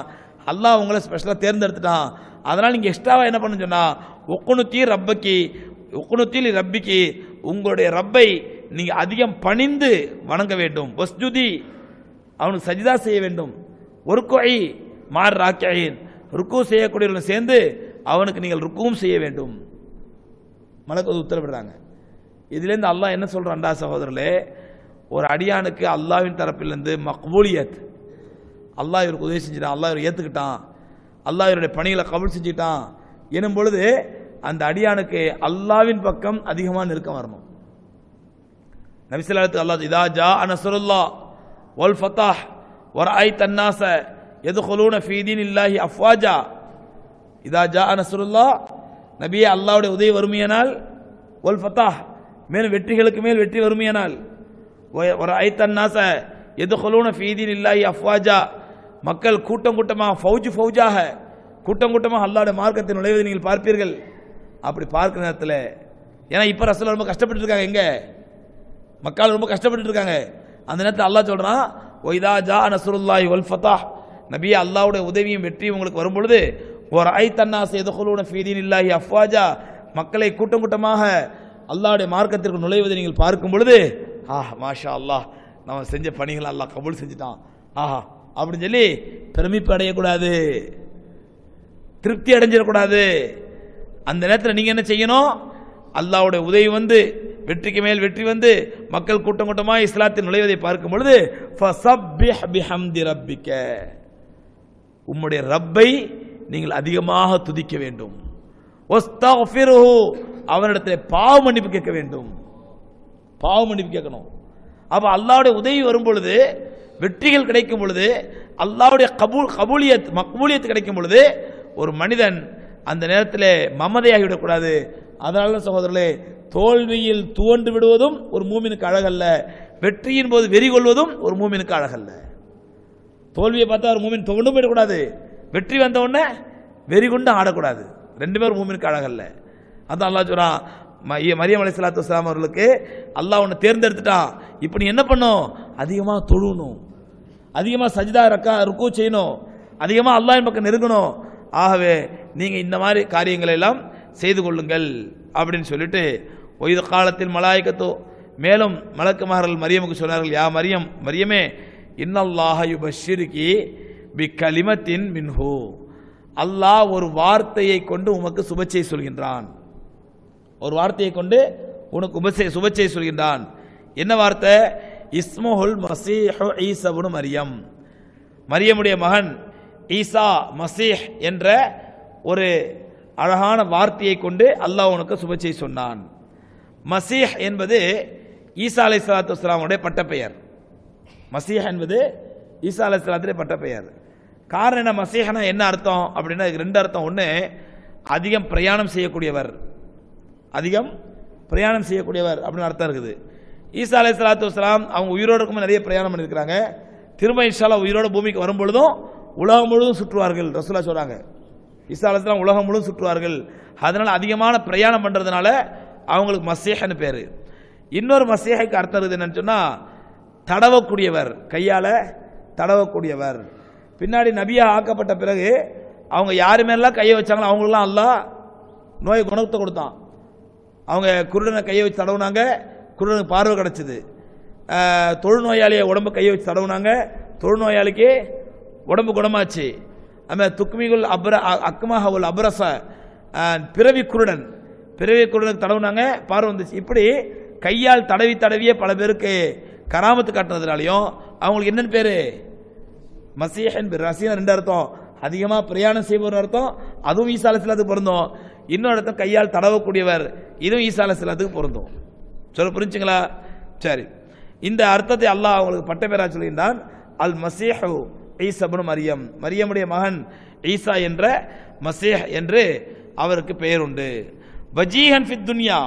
அல்லாஹ் உங்களை ஸ்பெஷலாக தேர்ந்தெடுத்துட்டான் அதனால் நீங்கள் எக்ஸ்ட்ராவாக என்ன பண்ணு சொன்னா ஒக்குணுத்தி ரப்பக்கி ஒக்குணுத்தில் ரப்பிக்கு உங்களுடைய ரப்பை நீங்கள் அதிகம் பணிந்து வணங்க வேண்டும் வஸ்ஜுதி அவனுக்கு சஜிதா செய்ய வேண்டும் ஒரு கொய் மார் ராக்கியின் ருக்கு செய்யக்கூடியவர்களும் சேர்ந்து அவனுக்கு நீங்கள் ருக்குவும் செய்ய வேண்டும் மலக்கு உத்தரவிடுறாங்க இதுலேருந்து அல்லாஹ் என்ன சொல்றான்டா சகோதரர்களே ஒரு அடியானுக்கு அல்லாவின் தரப்பிலிருந்து மக்பூலியத் அல்லாஹ் இவருக்கு உதவி செஞ்சுட்டான் அல்லாஹ் இவர் ஏற்றுக்கிட்டான் அல்லாஹ் இவருடைய பணிகளை கபூல் செஞ்சுட்டான் எனும் பொழுது அந்த அடியானுக்கு அல்லாவின் பக்கம் அதிகமாக நெருக்கம் வரணும் நபிசல்லாத்து அல்லாஹ் இதா ஜா அனசருல்லா ஒல் ஃபத்தாஹ் ஒரு ஐ தன்னாச எது கொலூன ஃபீதீன் இல்லாஹி அஃப்வாஜா இதா ஜா அனசருல்லா நபியே அல்லாவுடைய உதவி வறுமையானால் ஒல் ஃபத்தாஹ் மேலும் வெற்றிகளுக்கு மேல் வெற்றி வறுமையானால் ஒரு ஐ தன்னாச எது கொலூன ஃபீதீன் இல்லாஹி அஃப்வாஜா மக்கள் கூட்டம் கூட்டமாக ஃபௌஜ் ஃபௌஜாக கூட்டம் கூட்டமாக அல்லாவுடைய மார்க்கத்தில் நுழைவதை நீங்கள் பார்ப்பீர்கள் அப்படி பார்க்கிற நேரத்தில் ஏன்னா இப்போ ரசூல் ரொம்ப கஷ்டப்பட்டு இருக்காங்க எங்க மக்கள் ரொம்ப கஷ்டப்பட்டு இருக்காங்க அந்த நேரத்தில் அல்லாஹ் சொல்றான் ஒய்தா ஜா நசுருல்லாஹி வல் ஃபத்தாஹ் நபி அல்லாஹ்வுடைய உதவியும் வெற்றியும் உங்களுக்கு வரும் பொழுது ஒரு ஐ தன்னாஸ் எதுகுலூன ஃபீதீன் இல்லாஹி அஃப்வாஜா மக்களை கூட்டம் கூட்டமாக அல்லாஹ்வுடைய மார்க்கத்திற்கு நுழைவதை நீங்கள் பார்க்கும் பொழுது ஆஹ் மாஷா அல்லாஹ் நம்ம செஞ்ச பணிகளை அல்லாஹ் கபூல் செஞ்சுட்டான் ஆஹா அப்படின்னு சொல்லி பெருமிப்பு அடையக்கூடாது திருப்தி அடைஞ்சிடக்கூடாது அந்த நேரத்தில் நீங்க என்ன செய்யணும் அல்லாஹ்வுடைய உதவி வந்து வெற்றிக்கு மேல் வெற்றி வந்து மக்கள் கூட்டம் கூட்டமாக இஸ்லாத்தில் நுழைவதை பார்க்கும் பொழுது ஃபஸப்பிஹ் பிஹம்தி ரப்பிக்க உம்முடைய ரப்பை நீங்கள் அதிகமாக துதிக்க வேண்டும் வஸ்தக்ஃபிருஹு அவனிடத்தில் பாவ மன்னிப்பு கேட்க வேண்டும் பாவ மன்னிப்பு கேட்கணும் அப்ப அல்லாஹ்வுடைய உதவி வரும் பொழுது வெற்றிகள் கிடைக்கும் பொழுது அல்லாஹ்வுடைய கபூல் கபூலியத் மக்பூலியத் கிடைக்கும் பொழுது ஒரு மனிதன் அந்த நேரத்தில் மமதையாகி விடக்கூடாது அதனால தான் சகோதரர்களே தோல்வியில் துவண்டு விடுவதும் ஒரு மூமினுக்கு அழகல்ல வெற்றியின் போது வெறி கொள்வதும் ஒரு மூமினுக்கு அழகல்ல தோல்வியை பார்த்தா ஒரு மூமின் துவண்டு போயிடக்கூடாது வெற்றி வந்த உடனே வெறி கொண்டு ஆடக்கூடாது ரெண்டு பேரும் மூமினுக்கு அழகல்ல அதான் அல்லாஹ் சொல்றான் ம- மரியம் அலை சலாத்து வஸ்லாம் அவர்களுக்கு அல்லாஹ் உன்னை தேர்ந்தெடுத்துட்டான் இப்போ நீ என்ன பண்ணும் அதிகமாக தொழுணும் அதிகமாக சஜிதா ரக்கா ருக்கு செய்யணும் அதிகமாக அல்லாஹ்வின் பக்கம் நெருங்கணும் ஆகவே நீங்கள் இந்த மாதிரி காரியங்களை எல்லாம் செய்து கொள்ளுங்கள் அப்படின்னு சொல்லிட்டு ஒய்து காலத்தில் மலாய்க்கத்தோ மேலும் மலக்குமார்கள் மரியமுக்கு சொன்னார்கள் யா மரியம் மரியமே இன்னல்லாஹ யுபஷிருக்கி பி கலிமத்தின் மின்ஹு அல்லாஹ் ஒரு வார்த்தையை கொண்டு உமக்கு சுபச்சை சொல்கின்றான் ஒரு வார்த்தையை கொண்டு உனக்கு உபசை சுபச்சை சொல்கின்றான் என்ன வார்த்தை இஸ்முஹுல் மசீஹு ஈசபுனு மரியம் மரியமுடைய மகன் ஈசா மசீஹ் என்ற ஒரு அழகான வார்த்தையை கொண்டு அல்லாஹ் உனக்கு சுபச்சை சொன்னான் மசீஹ் என்பது ஈசா அலை சலாத்து வஸ்லாமுடைய பட்டப்பெயர் மசீஹ் என்பது ஈசா அலை சலாத்துடைய பட்டப்பெயர் காரணம் என்ன மசீஹனா என்ன அர்த்தம் அப்படின்னா இதுக்கு ரெண்டு அர்த்தம் ஒன்று அதிகம் பிரயாணம் செய்யக்கூடியவர் அதிகம் பிரயாணம் செய்யக்கூடியவர் அப்படின்னு அர்த்தம் இருக்குது ஈசா அலை சலாத்து வஸ்லாம் அவங்க உயிரோடு இருக்கும்போது நிறைய பிரயாணம் பண்ணியிருக்கிறாங்க திரும்ப இன்ஷால்லா உயிரோட பூமிக்கு வரும் பொழுதும் உலகம் முழுவதும் சுற்றுவார்கள் ரசூலா சொல்றாங்க ஈசா அலைஹிஸ்ஸலாம் உலகம் முழுவதும் சுற்றுவார்கள் அதனால அதிகமான பிரயாணம் பண்றதுனால அவங்களுக்கு மசீஹன்னு பேரு இன்னொரு மசீஹைக்கு அர்த்தம் இருக்குது என்னன்னு சொன்னா தடவக்கூடியவர் கையால தடவக்கூடியவர் பின்னாடி நபியா ஆக்கப்பட்ட பிறகு அவங்க யாரு மேலாம் கையை வச்சாங்களோ அவங்களுக்குலாம் அல்லாஹ் நோய் குணத்தை கொடுத்தான் அவங்க குருடனை கையை வச்சு தடவுனாங்க குருடனுக்கு பார்வை கிடச்சிது தொழுநோயாளியை உடம்பு கையை வச்சு தடவுனாங்க தொழுநோயாளிக்கு உடம்பு குணமாச்சு அதுமாதிரி துக்மிகுல் அப்ர அக்மஹவுல் அப்ரச அஹ், பிறவி குருடன் பிறவி குருடனுக்கு தடவுனாங்க பார்வை வந்துச்சு இப்படி கையால் தடவி தடவியே பல பேருக்கு கராமத்து காட்டுனதுனாலையும் அவங்களுக்கு என்னன்னு பேரு மசீஹன் பேர் ரசீனா ரெண்டு அர்த்தம் அதிகமாக பிரயாணம் செய்பவர் அர்த்தம் அதுவும் ஈசா அலைஹிஸ்ஸலாத்துக்கு பொருந்தும் இன்னொரு அர்த்தம் கையால் தடவக்கூடியவர் இதுவும் ஈசா அலைஹிஸ்ஸலாத்துக்கு பொருந்தும் சொல்ல புரிஞ்சுங்களா சரி இந்த அர்த்தத்தை அல்லாஹ் அவங்களுக்கு பட்ட பேரா சொல்கின்றான் அல் மசீஹு ஈசபுன் மரியம் மரியமுடைய மகன் ஈசா என்ற மசீஹ் என்று அவருக்கு பெயர் உண்டு வஜீஹன் ஃபித் துன்யா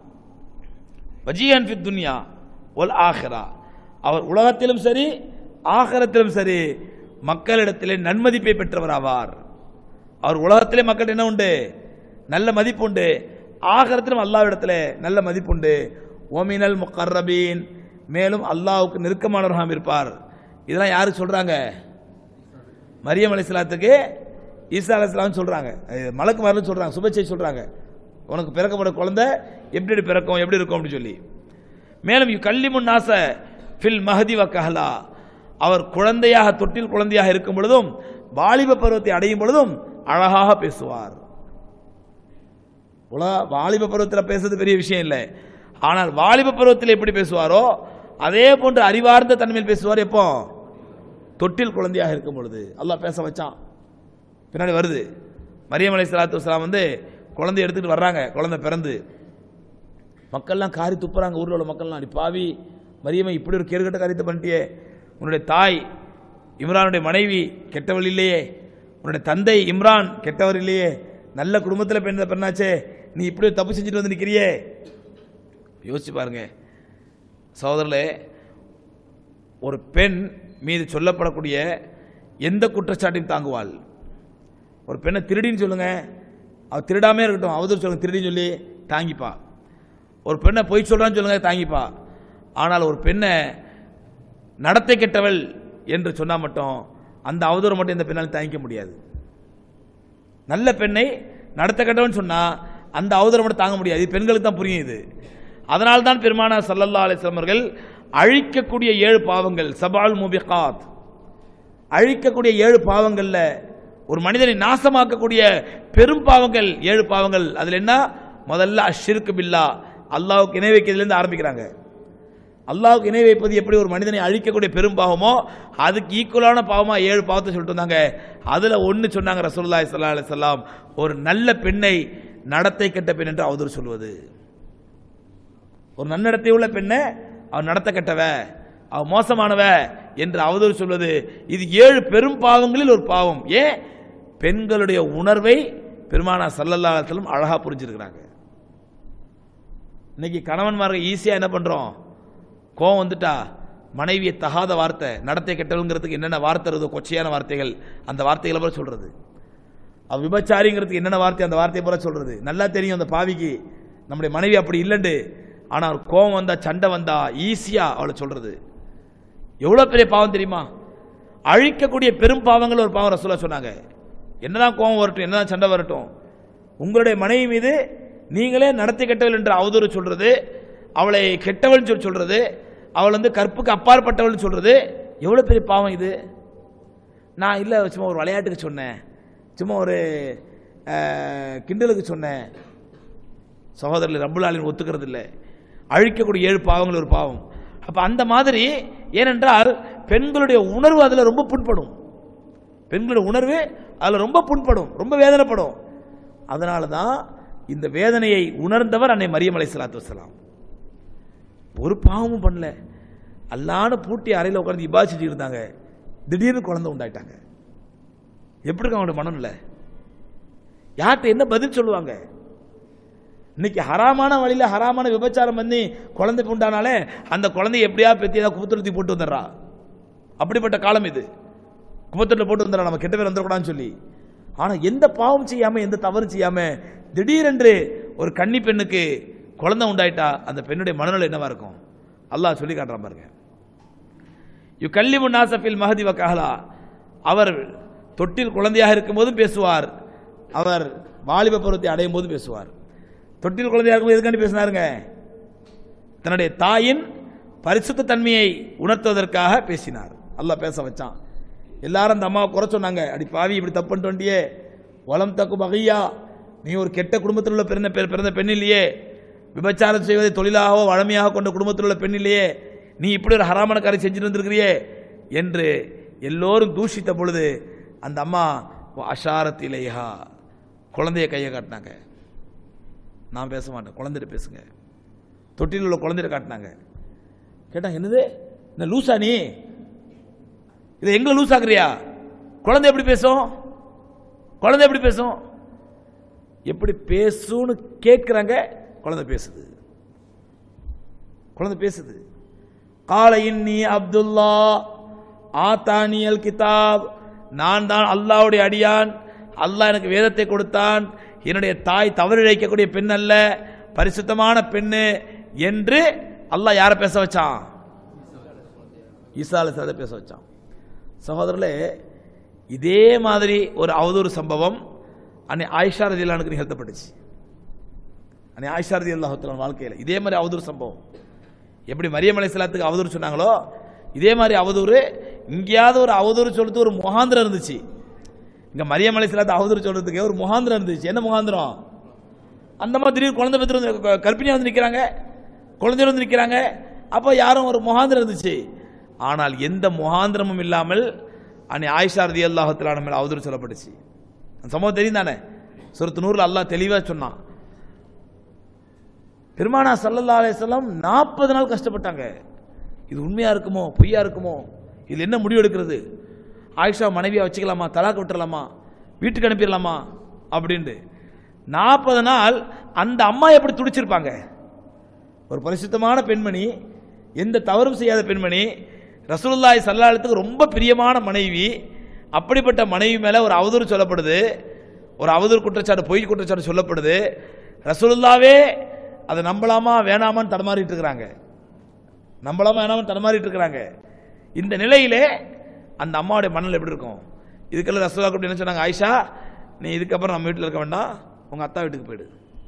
வஜீஹன் ஃபித் துன்யா ஒல் ஆஹிரா அவர் உலகத்திலும் சரி ஆகரத்திலும் சரி மக்களிடத்திலே நன்மதிப்பை பெற்றவர் ஆவார் அவர் உலகத்திலே மக்கள் என்ன உண்டு நல்ல மதிப்பு உண்டு ஆகரத்திலும் அல்லாவிடத்தில் நல்ல மதிப்பு உண்டு ஓமினல் முக்கர்ரபீன் மேலும் அல்லாஹ்வுக்கு நெருக்கமானவராக இருப்பார் இதெல்லாம் யாருக்கு சொல்றாங்க மரியம் அலைஹிஸ்ஸலாத்துக்கு ஈசா அலைஹிஸ்ஸலாம் சொல்றாங்க அஹ் மலக்கு வரலன்னு சொல்றாங்க சுபச்சை சொல்றாங்க உனக்கு பிறக்கப்பட குழந்தை எப்படி எப்படி பிறக்கும் எப்படி இருக்கும் அப்படின்னு சொல்லி மேலும் கல்லிமுன் நாச ஃபில் மஹதி வக்கஹலா அவர் குழந்தையாக தொட்டில் குழந்தையாக இருக்கும் பொழுதும் வாலிப பருவத்தை அடையும் பொழுதும் அழகாக பேசுவார் உலக வாலிப பருவத்தில் பேசுறது பெரிய விஷயம் இல்லை ஆனால் வாலிப பருவத்தில் எப்படி பேசுவாரோ அதே போன்று அறிவார்ந்த தன்மையில் பேசுவார் எப்போ தொட்டில் குழந்தையாக இருக்கும் பொழுது அல்லாஹ் பேச வச்சான் பின்னாடி வருது மரியம் அலை சலாத்து வலாம் வந்து குழந்தை எடுத்துட்டு வர்றாங்க குழந்தை பிறந்து மக்கள்லாம் காரி துப்புறாங்க ஊரில் உள்ள மக்கள்லாம் அடி பாவி மரியமை இப்படி ஒரு கேடுகட்ட காரியத்தை பண்ணிட்டியே உன்னுடைய தாய் இம்ரானுடைய மனைவி கெட்டவள் இல்லையே உன்னுடைய தந்தை இம்ரான் கெட்டவர் இல்லையே நல்ல குடும்பத்தில் பெண் பெண்ணாச்சே நீ இப்படி ஒரு தப்பு செஞ்சுட்டு வந்து நிற்கிறியே யோசிச்சு பாருங்க சகோதரர்களே ஒரு பெண் மீது சொல்லப்படக்கூடிய எந்த குற்றச்சாட்டையும் தாங்குவாள் ஒரு பெண்ணை திருடின்னு சொல்லுங்க அவ திருடாமே இருக்கட்டும் அவதூறு சொல்லுங்க திருடின்னு சொல்லி தாங்கிப்பா ஒரு பெண்ணை பொய் சொல்றான்னு சொல்லுங்க தாங்கிப்பா ஆனால் ஒரு பெண்ணை நடத்தை கெட்டவள் என்று சொன்னா மட்டும் அந்த அவதூறு மட்டும் இந்த பெண்ணால் தாங்கிக்க முடியாது நல்ல பெண்ணை நடத்த கெட்டவன் சொன்னா அந்த அவதூறு மட்டும் தாங்க முடியாது இது பெண்களுக்கு தான் புரியும் இது அதனால்தான் தான் பெருமானா சல்லல்லா அலிஸ்லாம் அவர்கள் அழிக்கக்கூடிய ஏழு பாவங்கள் சபால் முபிகாத் அழிக்கக்கூடிய ஏழு பாவங்கள்ல ஒரு மனிதனை நாசமாக்கக்கூடிய பெரும் பாவங்கள் ஏழு பாவங்கள் அதுல என்ன முதல்ல அஷ்ஷிருக்கு பில்லா அல்லாஹ்வுக்கு இணை வைக்கிறதுலேருந்து ஆரம்பிக்கிறாங்க அல்லாஹ்வுக்கு இணை வைப்பது எப்படி ஒரு மனிதனை அழிக்கக்கூடிய பெரும் பாவமோ அதுக்கு ஈக்குவலான பாவமா ஏழு பாவத்தை சொல்லிட்டு வந்தாங்க அதுல ஒன்னு சொன்னாங்க ரசூலுல்லாஹி ஸல்லல்லாஹு அலைஹி வஸல்லம் ஒரு நல்ல பெண்ணை நடத்தை கெட்ட பெண் என்று அவதூறு சொல்வது ஒரு நன்னடத்தை உள்ள பெண்ணை அவன் நடத்த கெட்டவ அவ மோசமானவ என்று அவதூறு சொல்வது இது ஏழு பெரும் பாவங்களில் ஒரு பாவம் ஏன் பெண்களுடைய உணர்வை பெருமானா சல்லல்லா அலைஹி வஸல்லம் அழகா புரிஞ்சிருக்கிறாங்க இன்னைக்கு கணவன்மார்கள் ஈஸியா என்ன பண்றோம் கோவம் வந்துட்டா மனைவியை தகாத வார்த்தை நடத்தை கெட்டவங்கிறதுக்கு என்னென்ன வார்த்தை இருக்குதோ கொச்சையான வார்த்தைகள் அந்த வார்த்தைகளை போல சொல்றது அவ விபச்சாரிங்கிறதுக்கு என்னென்ன வார்த்தை அந்த வார்த்தையை போல சொல்றது நல்லா தெரியும் அந்த பாவிக்கு நம்முடைய மனைவி அப்படி இல்லைண்டு ஆனா ஒரு கோவம் வந்தா சண்டை வந்தா ஈஸியா அவளை சொல்றது எவ்வளவு பெரிய பாவம் தெரியுமா அழிக்கக்கூடிய பெரும் பாவங்கள் ஒரு பாவம் ரசூலா சொன்னாங்க என்னதான் கோவம் வரட்டும் என்னதான் சண்டை வரட்டும் உங்களுடைய மனைவி மீது நீங்களே நடத்தி கெட்டவள் என்று அவதூறு சொல்றது அவளை கெட்டவள் சொல்லி சொல்றது அவள் வந்து கற்புக்கு அப்பாற்பட்டவள் சொல்றது எவ்வளவு பெரிய பாவம் இது நான் இல்லை சும்மா ஒரு விளையாட்டுக்கு சொன்னேன் சும்மா ஒரு அஹ், கிண்டலுக்கு சொன்னேன் சகோதரர்கள் ரப்புலாலின் ஒத்துக்கிறது இல்லை அழிக்கக்கூடிய ஏழு பாவங்கள் ஒரு பாவம் அப்ப அந்த மாதிரி ஏனென்றால் பெண்களுடைய உணர்வு அதுல ரொம்ப புண்படும் பெண்களுடைய உணர்வு அதுல ரொம்ப புண்படும் ரொம்ப வேதனைப்படும் அதனால தான் இந்த வேதனையை உணர்ந்தவர் அன்னை மரியம் அலை சலாத்து வசலாம் ஒரு பாவமும் பண்ணல அல்லான்னு பூட்டி அறையில் உட்கார்ந்து இபா செஞ்சுட்டு இருந்தாங்க திடீர்னு குழந்தை உண்டாயிட்டாங்க எப்படி இருக்கு அவங்களோட மனநிலை யார்கிட்ட என்ன பதில் சொல்லுவாங்க இன்னைக்கு ஹராமான வழியில ஹராமான விபச்சாரம் பண்ணி குழந்தை உண்டானாலே அந்த குழந்தைய எப்படியா பெத்தி ஏதாவது குப்பத்துருத்தி போட்டு வந்துடுறா அப்படிப்பட்ட காலம் இது குப்பத்தொட்டில் போட்டு வந்துடுறா நம்ம கெட்ட பேர் வந்துடக்கூடாதுன்னு சொல்லி ஆனா எந்த பாவம் செய்யாம எந்த தவறு செய்யாம திடீரென்று ஒரு கன்னி பெண்ணுக்கு குழந்தை உண்டாயிட்டா அந்த பெண்ணுடைய மனநிலை என்னவா இருக்கும் அல்லாஹ் சொல்லி காட்டுறான் பாருங்க யு கல்லிமு நாசஃபில் மஹதி வக்கஹலா அவர் தொட்டில் குழந்தையாக இருக்கும்போதும் பேசுவார் அவர் வாலிப பருவத்தை அடையும் போது பேசுவார் தொட்டில் குழந்தையாக இருக்கும்போது எதுக்காண்டி பேசினாருங்க தன்னுடைய தாயின் பரிசுத்த தன்மையை உணர்த்துவதற்காக பேசினார் அல்லாஹ் பேச வச்சான் எல்லாரும் அந்த அம்மாவை குறை சொன்னாங்க அடி பாவி இப்படி தப்பு பண்ணிட்டு வண்டியே வளம் தக்கு மகையா நீ ஒரு கெட்ட குடும்பத்தில் உள்ள பிறந்த பெ- பிறந்த பெண் இல்லையே விபச்சாரம் செய்வதை தொழிலாகவோ வழமையாக கொண்ட குடும்பத்தில் உள்ள பெண் இல்லையே நீ இப்படி ஒரு ஹராமான காரியம் செஞ்சுட்டு வந்திருக்கிறியே என்று எல்லோரும் தூஷித்த பொழுது அந்த அம்மா அஷாரத்திலேஹா குழந்தைய கையை காட்டினாங்க நான் பேச மாட்டேன் குழந்தைகிட்ட பேசுங்க தொட்டியில் உள்ள குழந்தைகிட்ட காட்டினாங்க கேட்டாங்க என்னது என்ன லூசா நீ இதை எங்களை லூஸ் ஆக்குறியா குழந்தை எப்படி பேசும் குழந்தை எப்படி பேசும் எப்படி பேசும்னு கேட்குறாங்க குழந்தை பேசுது குழந்தை பேசுது கால இன்னி அப்துல்லா ஆத்தானியல் கிதாப் நான் தான் அல்லாஹ்வுடைய அடியான் அல்லாஹ் எனக்கு வேதத்தை கொடுத்தான் என்னுடைய தாய் தவறு இழைக்கக்கூடிய பெண் அல்ல பரிசுத்தமான பெண்ணு என்று அல்லாஹ் யாரை பேச வச்சான் ஈசா அலைஹிஸ்ஸலாத்தை பேச வச்சான் சகோதரர்களே இதே மாதிரி ஒரு அவதூறு சம்பவம் அன்னை ஆயிஷா ரதிலானுக்கு நிகழ்த்தப்பட்டுச்சு அன்னை ஆயிஷா ரதி அல்லாஹத்தின் வாழ்க்கையில் இதே மாதிரி அவதூறு சம்பவம் எப்படி மரியம் அலைஹிஸ்ஸலாத்துக்கு அவதூறு சொன்னாங்களோ இதே மாதிரி அவதூறு இங்கேயாவது ஒரு அவதூறு சொல்றது ஒரு முகாந்திரம் இருந்துச்சு இங்க மரியம் அலைஹிஸ்ஸலாத்து அவதூறு சொல்றதுக்கு ஒரு முகாந்திரம் இருந்துச்சு என்ன முகாந்திரம் அந்த மாதிரி திடீர் குழந்தை பெற்று வந்து கற்பிணியா வந்து நிற்கிறாங்க குழந்தையோட வந்து நிற்கிறாங்க அப்போ யாரும் ஒரு முகாந்திரம் இருந்துச்சு ஆனால் எந்த முகாந்திரமும் இல்லாமல் அன்னை ஆயிஷா ரதி அல்லாஹத்திலான மேல் அவதூறு சொல்லப்பட்டுச்சு அந்த சம்பவம் தெரியும் தானே சுரத்து நூறுல அல்லாஹ் தெளிவாக சொன்னான் பெருமானா சல்லல்லா அலையம் நாற்பது நாள் கஷ்டப்பட்டாங்க இது உண்மையா இருக்குமோ பொய்யா இருக்குமோ இது என்ன முடிவு எடுக்கிறது ஆயிஷா மனைவியா வச்சுக்கலாமா தலாக்கு விட்டுறலாமா வீட்டுக்கு அனுப்பிடலாமா அப்படின்ட்டு நாற்பது நாள் அந்த அம்மா எப்படி துடிச்சிருப்பாங்க ஒரு பரிசுத்தமான பெண்மணி எந்த தவறும் செய்யாத பெண்மணி ரசூலுல்லாஹி சல்லாலத்துக்கு ரொம்ப பிரியமான மனைவி அப்படிப்பட்ட மனைவி மேல ஒரு அவதூறு சொல்லப்படுது ஒரு அவதூறு குற்றச்சாட்டு பொய் குற்றச்சாட்டு சொல்லப்படுது ரசூலுல்லாவே அதை நம்பலாமா வேணாமான்னு தடமாறிட்டு இருக்கிறாங்க நம்பலாமா வேணாமான்னு தடமாறிட்டு இருக்கிறாங்க இந்த நிலையிலே அந்த அம்மாவுடைய மனநிலை எப்படி இருக்கும் இதுக்கெல்லாம் ரசூலா கூப்பிட்டு என்ன சொன்னாங்க ஆயிஷா நீ இதுக்கப்புறம் நம்ம வீட்டில் இருக்க வேண்டாம் உங்க அத்தா வீட்டுக்கு போயிடு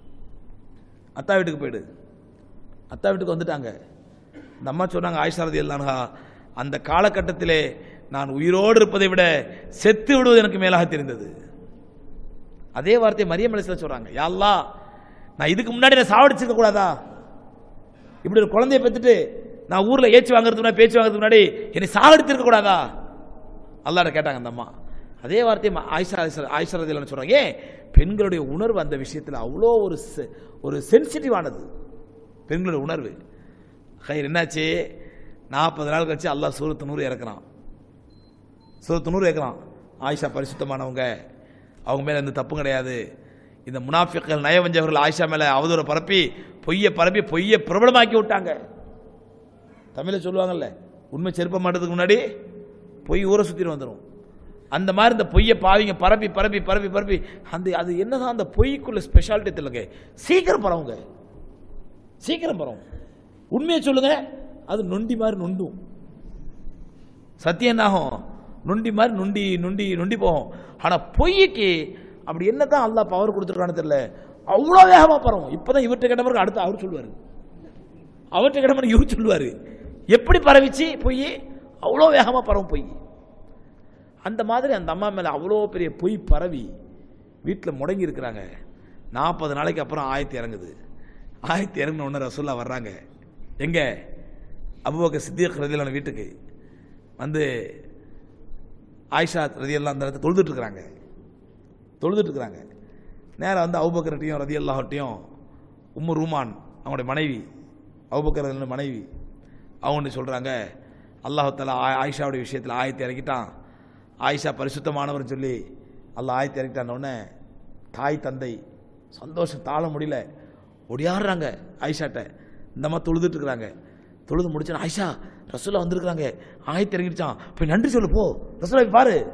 அத்தா வீட்டுக்கு போயிடு அத்தா வீட்டுக்கு வந்துட்டாங்க இந்த அம்மா சொன்னாங்க ஆயிஷா ரதி அல்லான்ஹா அந்த காலகட்டத்திலே நான் உயிரோடு இருப்பதை விட செத்து விடுவது எனக்கு மேலாக தெரிந்தது அதே வார்த்தை மரியம் அலிஸ்லாம் சொல்றாங்க யா அல்லாஹ் நான் இதுக்கு முன்னாடி நான் சாவடிச்சிருக்க கூடாதா இப்படி ஒரு குழந்தைய பெற்றுட்டு நான் ஊர்ல ஏச்சு வாங்குறதுக்கு முன்னாடி பேச்சு வாங்குறதுக்கு முன்னாடி என்னை சாகடித்திருக்க கூடாதா அல்லாட கேட்டாங்க அந்த அம்மா அதே வார்த்தையை ம- ஆயிஷா ஆயிஷா- ஆயிஷா ரதியல்லாஹு சொல்றாங்க ஏன் பெண்களுடைய உணர்வு அந்த விஷயத்தில் அவ்வளோ ஒரு செ- ஒரு சென்சிட்டிவானது பெண்களுடைய உணர்வு ஹைர் என்னாச்சு நாற்பது நாள் கழிச்சு அல்லாஹ் சூரத்து நூறு இறக்குறான் சூரத்து நூறு இறக்குறான் ஆயிஷா பரிசுத்தமானவங்க அவங்க மேல எந்த தப்பும் கிடையாது இந்த முனாஃபிக்கள் நயவஞ்சவர்கள் ஆயிஷா மேல அவதூற பரப்பி பொய்யை பரப்பி பொய்யை பிரபலமாக்கி விட்டாங்க தமிழில் சொல்லுவாங்கல்ல உண்மை செருப்ப மாட்டதுக்கு முன்னாடி பொய் ஊரை சுத்திட்டு வந்துடும் அந்த மாதிரி இந்த பொய்யை பாவிங்க பரப்பி பரப்பி பரப்பி பரப்பி அந்த அது என்னதான் அந்த பொய்க்குள்ள ஸ்பெஷாலிட்டி தெரியலங்க சீக்கிரம் பரவுங்க சீக்கிரம் பரவும் உண்மையை சொல்லுங்க அது நொண்டி மாதிரி நொண்டும் சத்தியம் என்னாகும் நொண்டி மாதிரி நொண்டி நொண்டி நொண்டி போகும் ஆனா பொய்க்கு அப்படி என்னதான் அல்லாஹ் பவர் கொடுத்துருக்கான்னு தெரியல அவ்வளோ வேகமா பரவும் இப்பதான் இவர்கிட்ட கேட்ட பிறகு அடுத்து அவர் சொல்லுவாரு அவர்கிட்ட கேட்ட பிறகு இவர் சொல்லுவாரு எப்படி பரவிச்சு பொய் அவ்வளோ வேகமா பரவும் பொய் அந்த மாதிரி அந்த அம்மா மேல அவ்வளோ பெரிய பொய் பரவி வீட்டில் முடங்கி இருக்கிறாங்க நாற்பது நாளைக்கு அப்புறம் ஆயத்து இறங்குது ஆயத்து இறங்கின உடனே ரசூல்லா வர்றாங்க எங்க அபுபக்கர் சித்திக் ரதியலான வீட்டுக்கு வந்து ஆயிஷா ரதியெல்லாம் அந்த இடத்துல தொழுதுட்டு இருக்கிறாங்க தொழுதுட்டு இருக்கிறாங்க நேரா வந்து அபுபக்கர்ட்டையும் ரதியல்லாஹட்டையும் உம்மு ரூமான் அவங்களுடைய மனைவி அபுபக்கர் ரலியல்லாஹு மனைவி அவங்க சொல்றாங்க அல்லாஹால ஆயிஷாவுடைய விஷயத்தில் ஆயத்தை இறக்கிட்டான் ஆயிஷா பரிசுத்தமானவர்னு சொல்லி அல்லாஹ் ஆயத்தை இறக்கிட்டான் உடனே தாய் தந்தை சந்தோஷம் தாழ முடியல ஒடியாடுறாங்க ஆயிஷாட்ட இந்த மாதிரி தொழுதுட்டு இருக்கிறாங்க தொழுது முடிச்சு ஆயிஷா ரசூலா வந்திருக்கிறாங்க ஆயத்தை இறங்கிடுச்சான் போய் நன்றி சொல்லு போ ரசூலா போய் பாரு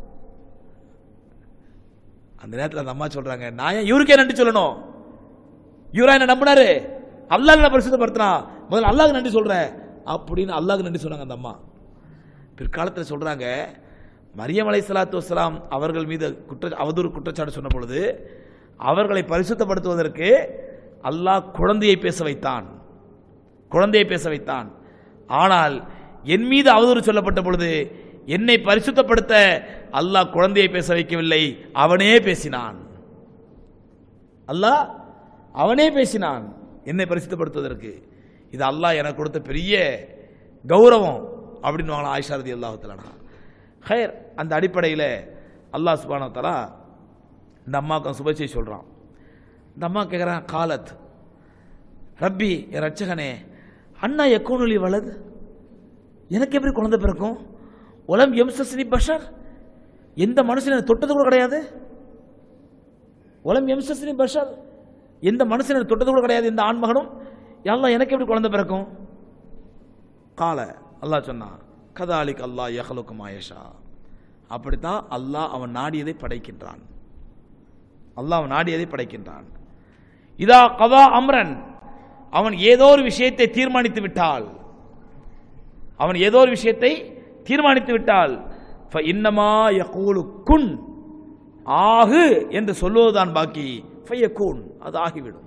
அந்த நேரத்தில் அந்த அம்மா சொல்றாங்க நான் ஏன் இவருக்கே நன்றி சொல்லணும் இவரா என்ன நம்பினாரு அல்லாஹ் என்ன பரிசுத்தப்படுத்தினா முதல்ல அல்லாஹ்க்கு நன்றி சொல்றேன் அப்படின்னு அல்லாஹ்க்கு நன்றி சொன்னாங்க அந்த அம்மா பிற்காலத்தில் சொல்றாங்க மரியம் அலை சலாத்து வசலாம் அவர்கள் மீது குற்ற அவதூறு குற்றச்சாட்டு சொன்ன பொழுது அவர்களை பரிசுத்தப்படுத்துவதற்கு அல்லாஹ் குழந்தையை பேச வைத்தான் குழந்தையை பேச வைத்தான் ஆனால் என் மீது அவதூறு சொல்லப்பட்ட பொழுது என்னை பரிசுத்தப்படுத்த அல்லாஹ் குழந்தையை பேச வைக்கவில்லை அவனே பேசினான் அல்லாஹ் அவனே பேசினான் என்னை பரிசுத்தப்படுத்துவதற்கு இது அல்லாஹ் எனக்கு கொடுத்த பெரிய கௌரவம் அப்படின்னு வாங்கலாம் ஆயிஷா ரதி அல்லாஹத்தலானா ஹயர் அந்த அடிப்படையில் அல்லாஹ் சுபான தலா இந்த அம்மாவுக்கு சுபச்சை சொல்கிறான் இந்த அம்மா கேட்குறான் காலத் ரப்பி என் ரட்சகனே அண்ணா எக்கோனொலி வலது எனக்கு எப்படி குழந்தை பிறக்கும் உலம் எம்சஸ்னி பஷர் எந்த மனுஷனை தொட்டது கூட கிடையாது உலம் எம்சஸ்னி பஷர் எந்த மனுஷனை தொட்டது கூட கிடையாது எந்த ஆண்மகனும் எல்லாம் எனக்கு எப்படி குழந்தை பிறக்கும் கால அல்லாஹ் சொன்னான் கதாலிக் அல்லாஹ் யஹலுக்கு மாயஷா அப்படித்தான் அல்லாஹ் அவன் நாடியதை படைக்கின்றான் அல்லாஹ் அவன் நாடியதை படைக்கின்றான் இதா கதா அம்ரன் அவன் ஏதோ ஒரு விஷயத்தை தீர்மானித்து விட்டால் அவன் ஏதோ ஒரு விஷயத்தை தீர்மானித்து விட்டால் ஃப இன்னமா யகூலு குன் ஆகு என்று சொல்லுவதுதான் பாக்கி ஃபயக்கூன் அது ஆகிவிடும்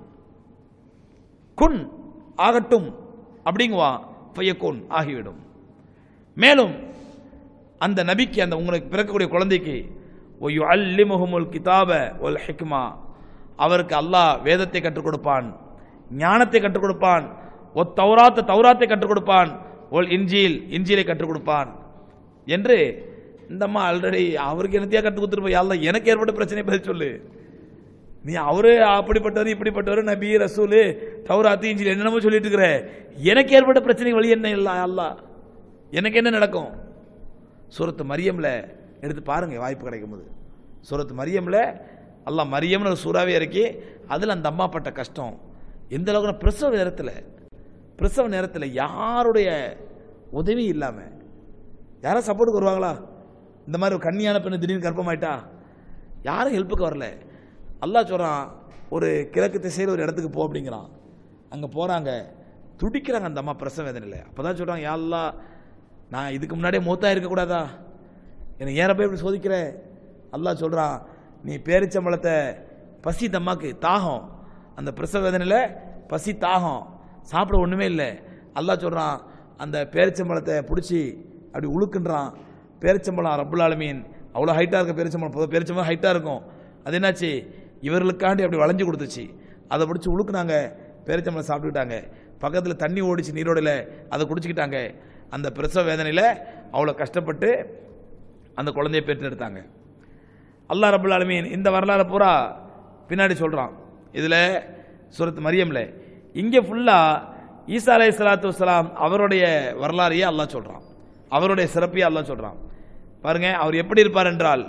குன் ஆகட்டும் அப்படிங்குவா ஃபயக்கூன் ஆகிவிடும் மேலும் அந்த நபிக்கு அந்த உங்களுக்கு பிறக்கக்கூடிய குழந்தைக்கு ஒய்யு அல்லிமுகமுல் கிதாப ஒல் ஹிக்மா அவருக்கு அல்லாஹ் வேதத்தை கற்றுக் கொடுப்பான் ஞானத்தை கற்றுக் கொடுப்பான் ஒ தௌராத்த தௌராத்தை கற்றுக் கொடுப்பான் ஒல் இன்ஜீல் இன்ஜீலை கற்றுக் கொடுப்பான் என்று இந்த அம்மா ஆல்ரெடி அவருக்கு என்னத்தையா கற்றுக் கொடுத்துருப்பா யாழ்லா எனக்கு ஏற்பட்ட பிரச்சனை பதில் சொல்லு நீ அவரு அப்படிப்பட்டவர் இப்படிப்பட்டவர் நபி ரசூலு தௌராத்து இன்ஜில் என்னென்னமோ சொல்லிட்டு இருக்கிற எனக்கு ஏற்பட்ட பிரச்சனை வழி என்ன இல்லை அல்லா எனக்கு என்ன நடக்கும் சூரத்து மரியம்ல எடுத்து பாருங்க வாய்ப்பு கிடைக்கும் போது சூரத்து மரியம்ல அல்லாஹ் மரியம்னு ஒரு சூறாவே இறக்கி அதில் அந்த அம்மா பட்ட கஷ்டம் எந்த அளவுக்கு பிரசவ நேரத்தில் பிரசவ நேரத்தில் யாருடைய உதவி இல்லாமல் யாரும் சப்போர்ட்டுக்கு வருவாங்களா இந்த மாதிரி ஒரு கன்னியான பெண்ணு திடீர்னு கர்ப்பமாயிட்டா யாரும் ஹெல்ப்புக்கு வரல அல்லாஹ் சொல்கிறான் ஒரு கிழக்கு திசையில் ஒரு இடத்துக்கு போ அப்படிங்கிறான் அங்கே போகிறாங்க துடிக்கிறாங்க அந்த அம்மா பிரசவ வேதனையில் அப்போ தான் சொல்கிறாங்க யா அல்லாஹ் நான் இதுக்கு முன்னாடியே மூத்தா இருக்கக்கூடாதா என்னை ஏற போய் இப்படி சோதிக்கிற அல்லாஹ் சொல்கிறான் நீ பேரிச்சம்பழத்தை பசி இந்த அம்மாக்கு தாகம் அந்த பிரசவ வேதனையில் பசி தாகம் சாப்பிட ஒன்றுமே இல்லை அல்லாஹ் சொல்கிறான் அந்த பேரிச்சம்பழத்தை பிடிச்சி அப்படி உழுக்குன்றான் பேரிச்சம்பழம் ரப்புல் ஆலமீன் அவ்வளோ ஹைட்டாக இருக்க பேரிச்சம்பழம் பொதுவாக பேரிச்சம்பழம் ஹைட்டாக இருக்கும் அது என்னாச்சு இவர்களுக்காண்டி அப்படி வளைஞ்சு கொடுத்துச்சு அதை பிடிச்சி உழுக்குனாங்க பேரிச்சம்பழம் சாப்பிட்டுக்கிட்டாங்க பக்கத்தில் தண்ணி ஓடிச்சு நீரோடையில் அதை குடிச்சிக்கிட்டாங்க அந்த பிரசவ வேதனையில் அவ்வளோ கஷ்டப்பட்டு அந்த குழந்தையை பெற்றெடுத்தாங்க அல்லாஹ் ரபுல் ஆலமீன் இந்த வரலாறு பூரா பின்னாடி சொல்கிறான் இதில் சூரத் மரியம்ல இங்கே ஃபுல்லாக ஈசா அலை சலாத்து வலாம் அவருடைய வரலாறையே அல்லாஹ் சொல்கிறான் அவருடைய சிறப்பையே அல்லாஹ் சொல்கிறான் பாருங்க அவர் எப்படி இருப்பார் என்றால்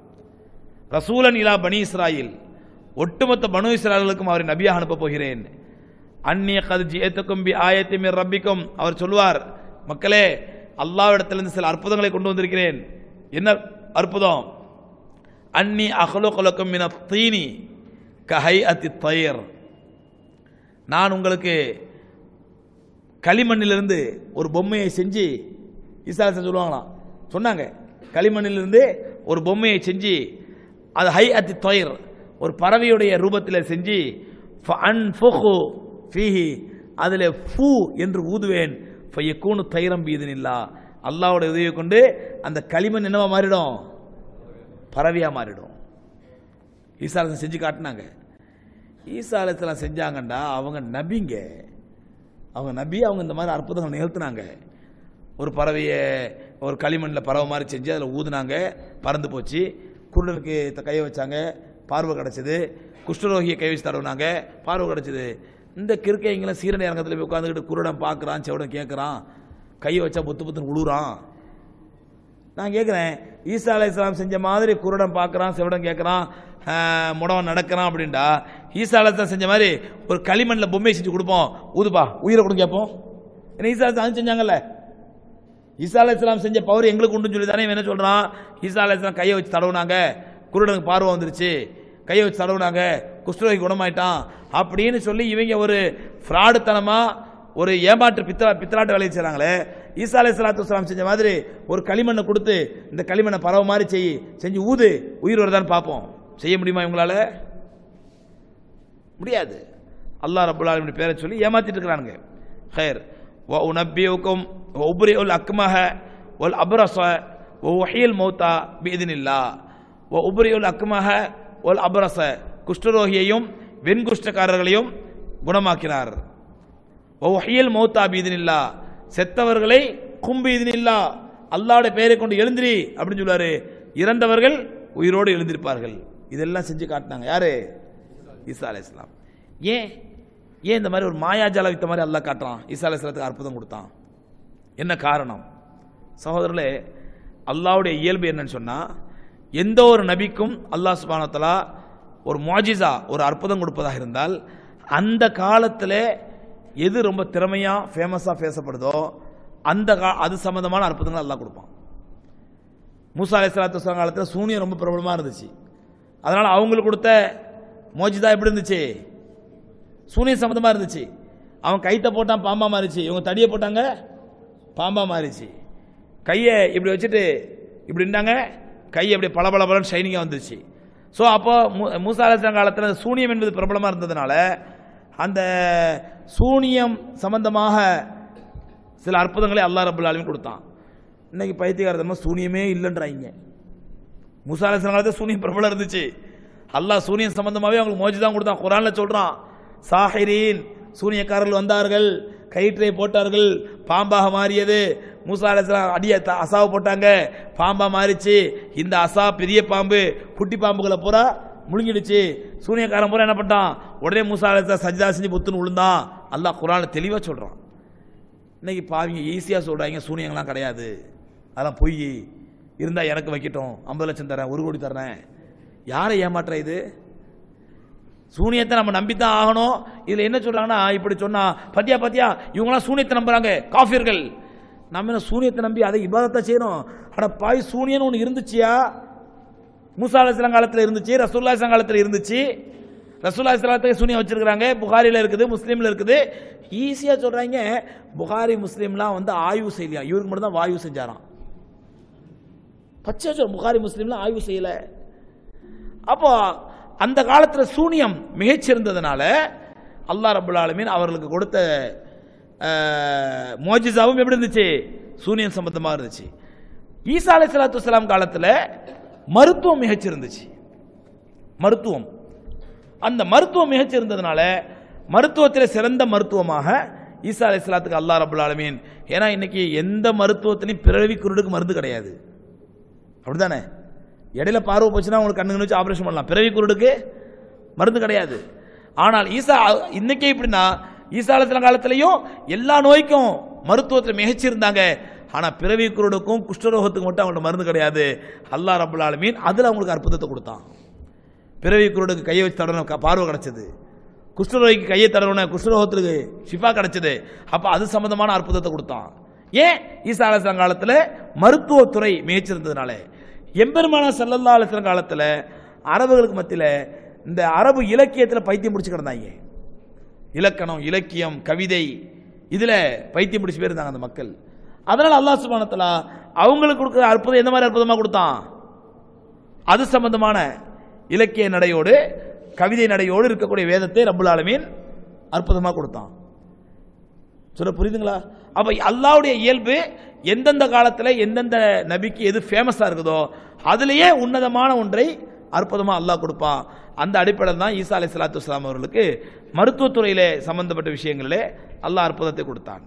ரசூலன் இலா பனி இஸ்ராயில் ஒட்டுமொத்த பனு இஸ்ராயலுக்கும் அவரை நபியாக அனுப்பப் போகிறேன் அந்நிய கதிஜி ஏத்துக்கும் பி ஆயத்தின் ரப்பிக்கும் அவர் சொல்லுவார் மக்களே அல்லாவிடத்திலிருந்து சில அற்புதங்களை கொண்டு வந்திருக்கிறேன் என்ன அற்புதம் அன்னி அகலுகலக்கும் மின தீனி கஹை அத்தி தயிர் நான் உங்களுக்கு களிமண்ணிலிருந்து ஒரு பொம்மையை செஞ்சு ஈசாலசன் சொல்லுவாங்களாம் சொன்னாங்க களிமண்ணிலிருந்து ஒரு பொம்மையை செஞ்சு அது ஹை அத்தி தொயர் ஒரு பறவையுடைய ரூபத்தில் செஞ்சு ஃபஅன்ஃபுகு ஃபீஹி அதில் ஃபூ என்று ஊதுவேன் ஃபயக்கூனு தைரம் பீதனில்லா அல்லாவோட உதவியை கொண்டு அந்த களிமண் என்னவா மாறிடும் பறவையா மாறிடும் ஈசா அலைஹிஸ்ஸலாம் செஞ்சு காட்டினாங்க ஈசா அலைஹிஸ்ஸலாம் செஞ்சாங்கண்டா அவங்க நபிங்க அவங்க நபி அவங்க இந்த மாதிரி அற்புதங்கள் நிகழ்த்தினாங்க ஒரு பறவையை ஒரு களிமண்ணில் பறவை மாதிரி செஞ்சு அதில் ஊதுனாங்க பறந்து போச்சு குருடனுக்கு த- கையை வச்சாங்க பார்வை கிடச்சிது குஷ்டரோகியை கை வச்சு தடவுனாங்க பார்வை கிடச்சிது இந்த கிறுக்கைங்களும் சீரண இறங்கத்தில் போய் உட்காந்துக்கிட்டு குருடன் பார்க்குறான் செவடன் கேட்குறான் கையை வச்சா புத்து புத்துன்னு உழுறான் நான் கேட்குறேன் ஈசா அலை இஸ்லாம் செஞ்ச மாதிரி குருடன் பார்க்குறான் செவடன் கேட்குறான் முடவன் நடக்கிறான் அப்படின்டா ஈசா அலை இஸ்லாம் செஞ்ச மாதிரி ஒரு களிமண்ணில் பொம்மை செஞ்சு கொடுப்போம் ஊதுப்பா உயிரை கொடுங்க கேட்போம் ஏன்னா ஈசா அலை இஸ்லாம் செஞ்சாங்கல்ல ஈசா அலை இஸ்லாம் செஞ்ச பவர் எங்களுக்கு உண்டுன்னு சொல்லி தானே இவன் என்ன சொல்கிறான் ஈசா அலை இஸ்லாம் கையை வச்சு தடவுனாங்க குருடனுக்கு பார்வை வந்துருச்சு கையை வச்சு தடவுனாங்க குஷ்டரோகி குணமாயிட்டான் அப்படின்னு சொல்லி இவங்க ஒரு ஃப்ராடுத்தனமா ஒரு ஏமாற்று பித்தலா பித்தலாட்டு வேலையை செய்கிறாங்களே ஈசா அலை சலாத்து வஸ்ஸலாம் செஞ்ச மாதிரி ஒரு களிமண்ணை கொடுத்து இந்த களிமண்ணை பறவை மாதிரி செய் செஞ்சு ஊது உயிர் வருதான்னு பார்ப்போம் செய்ய முடியுமா இவங்களால முடியாது அல்லாஹ் ரபுல் ஆலமின் பேரை சொல்லி ஏமாத்திட்டு இருக்கிறானுங்க ஹைர் வ உனப்பியுக்கும் உப்ரி உல் அக்மஹ ஒல் அப்ரஸ வ உஹியல் மௌத்தா பீதினில்லா வ உப்ரி உல் அக்மஹ ஒல் அப்ரஸ குஷ்டரோகியையும் வெண்குஷ்டக்காரர்களையும் குணமாக்கினார் வ உஹியல் மௌத்தா பீதினில்லா செத்தவர்களை கும்பீதினில்லா அல்லாஹ்வுடைய பெயரை கொண்டு எழுந்திரி அப்படின்னு சொல்லுவாரு இறந்தவர்கள் உயிரோடு எழுந்திருப்பார்கள் இதெல்லாம் செஞ்சு காட்டினாங்க யாரு ஈசா அலை இஸ்லாம் ஏன் ஏன் இந்த மாதிரி ஒரு மாயாஜால வித்த மாதிரி அல்லாஹ் காட்டுறான் ஈசா அலை இஸ்லாத்துக்கு அற்புதம் கொடுத்தான் என்ன காரணம் சகோதரர்களே அல்லாஹ்வுடைய இயல்பு என்னன்னு சொன்னா எந்த ஒரு நபிக்கும் அல்லாஹ் சுப்ஹானஹு வ தஆலா ஒரு முஆஜிசா ஒரு அற்புதம் கொடுப்பதாக இருந்தால் அந்த காலத்தில் எது ரொம்ப திறமையா ஃபேமஸா பேசப்படுதோ அந்த கா- அது சம்பந்தமான அற்புதங்கள் அல்லாஹ் கொடுப்பான் மூசா அலைஹிஸ்ஸலாத்து வஸலாம் காலத்தில் சூனியம் ரொம்ப பிரபலமாக இருந்துச்சு அதனால் அவங்களுக்கு கொடுத்த மோஜிதா எப்படி இருந்துச்சு சூனியம் சம்மந்தமாக இருந்துச்சு அவன் கைத்தை போட்டான் பாம்பா மாறிச்சு இவங்க தடியை போட்டாங்க பாம்பா மாறிச்சு கையை இப்படி வச்சுட்டு இப்படின்னாங்க கை அப்படியே பளபளபளன்னு ஷைனிங்காக வந்துருச்சு ஸோ அப்போ மூ- மூசா அலைஹிஸ்ஸலாம் காலத்தில் சூனியம் என்பது பிரபலமாக இருந்ததுனால அந்த சூனியம் சம்பந்தமாக சில அற்புதங்களை அல்லாஹ் ரபுல் ஆலமீன் கொடுத்தான் இன்னைக்கு பைத்தியகாரத்தமாக சூனியமே இல்லைன்றாங்க மூசா அலைஹிஸ்ஸலாம் காலத்தில் சூனியம் பிரபலம் இருந்துச்சு அல்லாஹ் சூனியம் சம்பந்தமாகவே அவங்களுக்கு மோஜி தான் கொடுத்தான் குரான்ல சொல்றான் சாஹிரீன் சூனியக்காரர்கள் வந்தார்கள் கயிற்றை போட்டார்கள் பாம்பாக மாறியது மூசா அலைஹிஸ்ஸலாம் அடிய த- அசாவை போட்டாங்க பாம்பா மாறிச்சு இந்த அசா பெரிய பாம்பு குட்டி பாம்புகளை பூரா முழுங்கிடுச்சு சூனியக்காரன் பூரா என்ன பண்ணிட்டான் உடனே மூசா அலைஹிஸ்ஸலாம் சஜ்ஜா செஞ்சு புத்துன்னு விழுந்தான் அல்லாஹ் குரான்ல தெளிவா சொல்றான் இன்னைக்கு பாவிங்க ஈஸியாக சொல்கிறாங்க சூனியங்கள்லாம் கிடையாது அதெல்லாம் பொய் இருந்தால் எனக்கு வைக்கட்டும் ஐம்பது லட்சம் தரேன் ஒரு கோடி தர்றேன் யாரை ஏமாற்ற இது சூனியத்தை நம்ம நம்பித்தான் ஆகணும் இதில் என்ன சொல்றாங்கன்னா இப்படி சொன்னா பத்தியா பத்தியா இவங்களாம் சூனியத்தை நம்புறாங்க காஃபியர்கள் நம்ம என்ன சூனியத்தை நம்பி அதை இபாதத்தை செய்யணும் அட பாய் சூனியன்னு ஒன்று இருந்துச்சியா மூசா அலிஸ்லாம் காலத்தில் இருந்துச்சு ரசூல்லா இஸ்லாம் காலத்தில் இருந்துச்சு ரசூல்லா இஸ்லாத்துக்கு சூனியம் வச்சிருக்கிறாங்க புகாரில இருக்குது முஸ்லீம்ல இருக்குது ஈஸியா சொல்றாங்க புகாரி முஸ்லீம்லாம் வந்து ஆய்வு செய்யலையா இவருக்கு மட்டும் தான் வாயு செஞ்சாராம் பச்சை சொல் புகாரி முஸ்லீம்லாம் ஆய்வு செய்யல அப்போ அந்த காலத்துல சூனியம் மிகச்சிறந்ததுனால அல்லாஹ் ரபுல் ஆலமீன் அவர்களுக்கு கொடுத்த அஹ், மோஜிசாவும் எப்படி இருந்துச்சு சூனியம் சம்பந்தமா இருந்துச்சு ஈசா அலை சலாத்து வலாம் காலத்துல மருத்துவம் மிகச்சிருந்துச்சு மருத்துவம் அந்த மருத்துவம் மிகச்சிருந்ததுனால மருத்துவத்தில் சிறந்த மருத்துவமாக ஈசா அலை சலாத்துக்கு அல்லா ரபுல் ஆலமீன் ஏன்னா இன்னைக்கு எந்த மருத்துவத்திலையும் பிறவி குருடுக்கு மருந்து கிடையாது அப்படிதானே இடையில பார்வை போச்சுன்னா உங்களுக்கு கண்ணுங்க வச்சு ஆபரேஷன் பண்ணலாம் பிறவி குருடுக்கு மருந்து கிடையாது ஆனால் ஈசா இன்னைக்கே இப்படின்னா ஈசா அலைஹிஸ்ஸலாம் காலத்திலையும் எல்லா நோய்க்கும் மருத்துவத்தில் மிகச்சிருந்தாங்க ஆனா பிறவி குருடுக்கும் குஷ்டரோகத்துக்கும் மட்டும் அவங்கள்ட்ட மருந்து கிடையாது அல்லாஹ் ரபுல் ஆலமீன் அதுல அவங்களுக்கு அற்புதத்தை கொடுத்தான் பிறவி குருடுக்கு கையை வச்சு தடணும் பார்வை கிடைச்சது குஷ்டரோகிக்கு கையை தடவுன குஷ்டரோகத்துக்கு ஷிஃபா கிடைச்சது அப்ப அது சம்பந்தமான அற்புதத்தை கொடுத்தான் ஏன் ஈசா அலிஸ்லாம் காலத்துல மருத்துவத்துறை மிகச்சிருந்ததுனால எம்பெருமானா சல்லல்லா அலிஸ்லாம் காலத்துல அரபுகளுக்கு மத்தியில இந்த அரபு இலக்கியத்துல பைத்தியம் பிடிச்சு கிடந்தாங்க இலக்கணம் இலக்கியம் கவிதை இதுல பைத்தியம் பிடிச்சு போயிருந்தாங்க அந்த மக்கள் அதனால அல்லாஹ் சுப்ஹானஹு வ தஆலா அவங்களுக்கு கொடுக்குற அற்புதம் எந்த மாதிரி அற்புதமா கொடுத்தான் அது சம்பந்தமான இலக்கிய நடையோடு கவிதை நடையோடு இருக்கக்கூடிய வேதத்தை ரப்புல் ஆலமீன் அற்புதமா கொடுத்தான் சொல்ல புரியுதுங்களா அப்ப அல்லாஹ்வுடைய இயல்பு எந்தெந்த காலத்துல எந்தெந்த நபிக்கு எது ஃபேமஸா இருக்குதோ அதுலயே உன்னதமான ஒன்றை அற்புதமா அல்லாஹ் கொடுப்பான் அந்த அடிப்படையில் தான் ஈசா அலை சலாத்து வஸ்லாம் அவர்களுக்கு மருத்துவத்துறையிலே சம்பந்தப்பட்ட விஷயங்களிலே அல்லாஹ் அற்புதத்தை கொடுத்தான்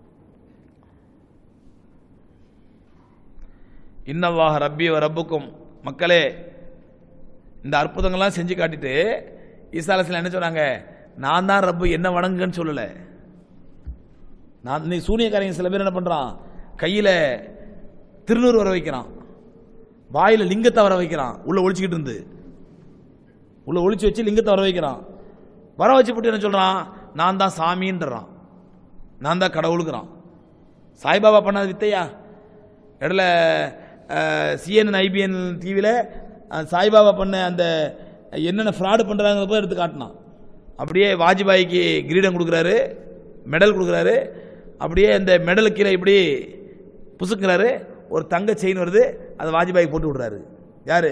இன்னவாக ரப்பி வ ரப்புக்கும் மக்களே இந்த அற்புதங்கள்லாம் செஞ்சு காட்டிட்டு ஈசா அலைஹிஸ்ஸலாம் என்ன சொன்னாங்க நான் தான் ரப்பு என்ன வணங்குன்னு சொல்லல நான் நீ சூனியக்காரங்க சில பேர் என்ன பண்றான் கையில திருநூறு வர வைக்கிறான் வாயில லிங்கத்தை வர வைக்கிறான் உள்ள ஒளிச்சுக்கிட்டு இருந்து உள்ள ஒளிச்சு வச்சு லிங்கத்தை வர வைக்கிறான் வர வச்சு போட்டு என்ன சொல்றான் நான் தான் சாமின்றான் நான் தான் கடவுளுக்குறான் சாய்பாபா பண்ணாத வித்தையா இடையில சிஎன்என் ஐபிஎன் டிவியில் சாய்பாபா பண்ண அந்த என்னென்ன ஃப்ராடு பண்ணுறாங்க போய் எடுத்து காட்டினான் அப்படியே வாஜ்பாய்க்கு கிரீடம் கொடுக்குறாரு மெடல் கொடுக்குறாரு அப்படியே அந்த மெடல் கீழே இப்படி புசுக்குறாரு ஒரு தங்க செயின் வருது அதை வாஜ்பாய் போட்டு விடுறாரு யாரு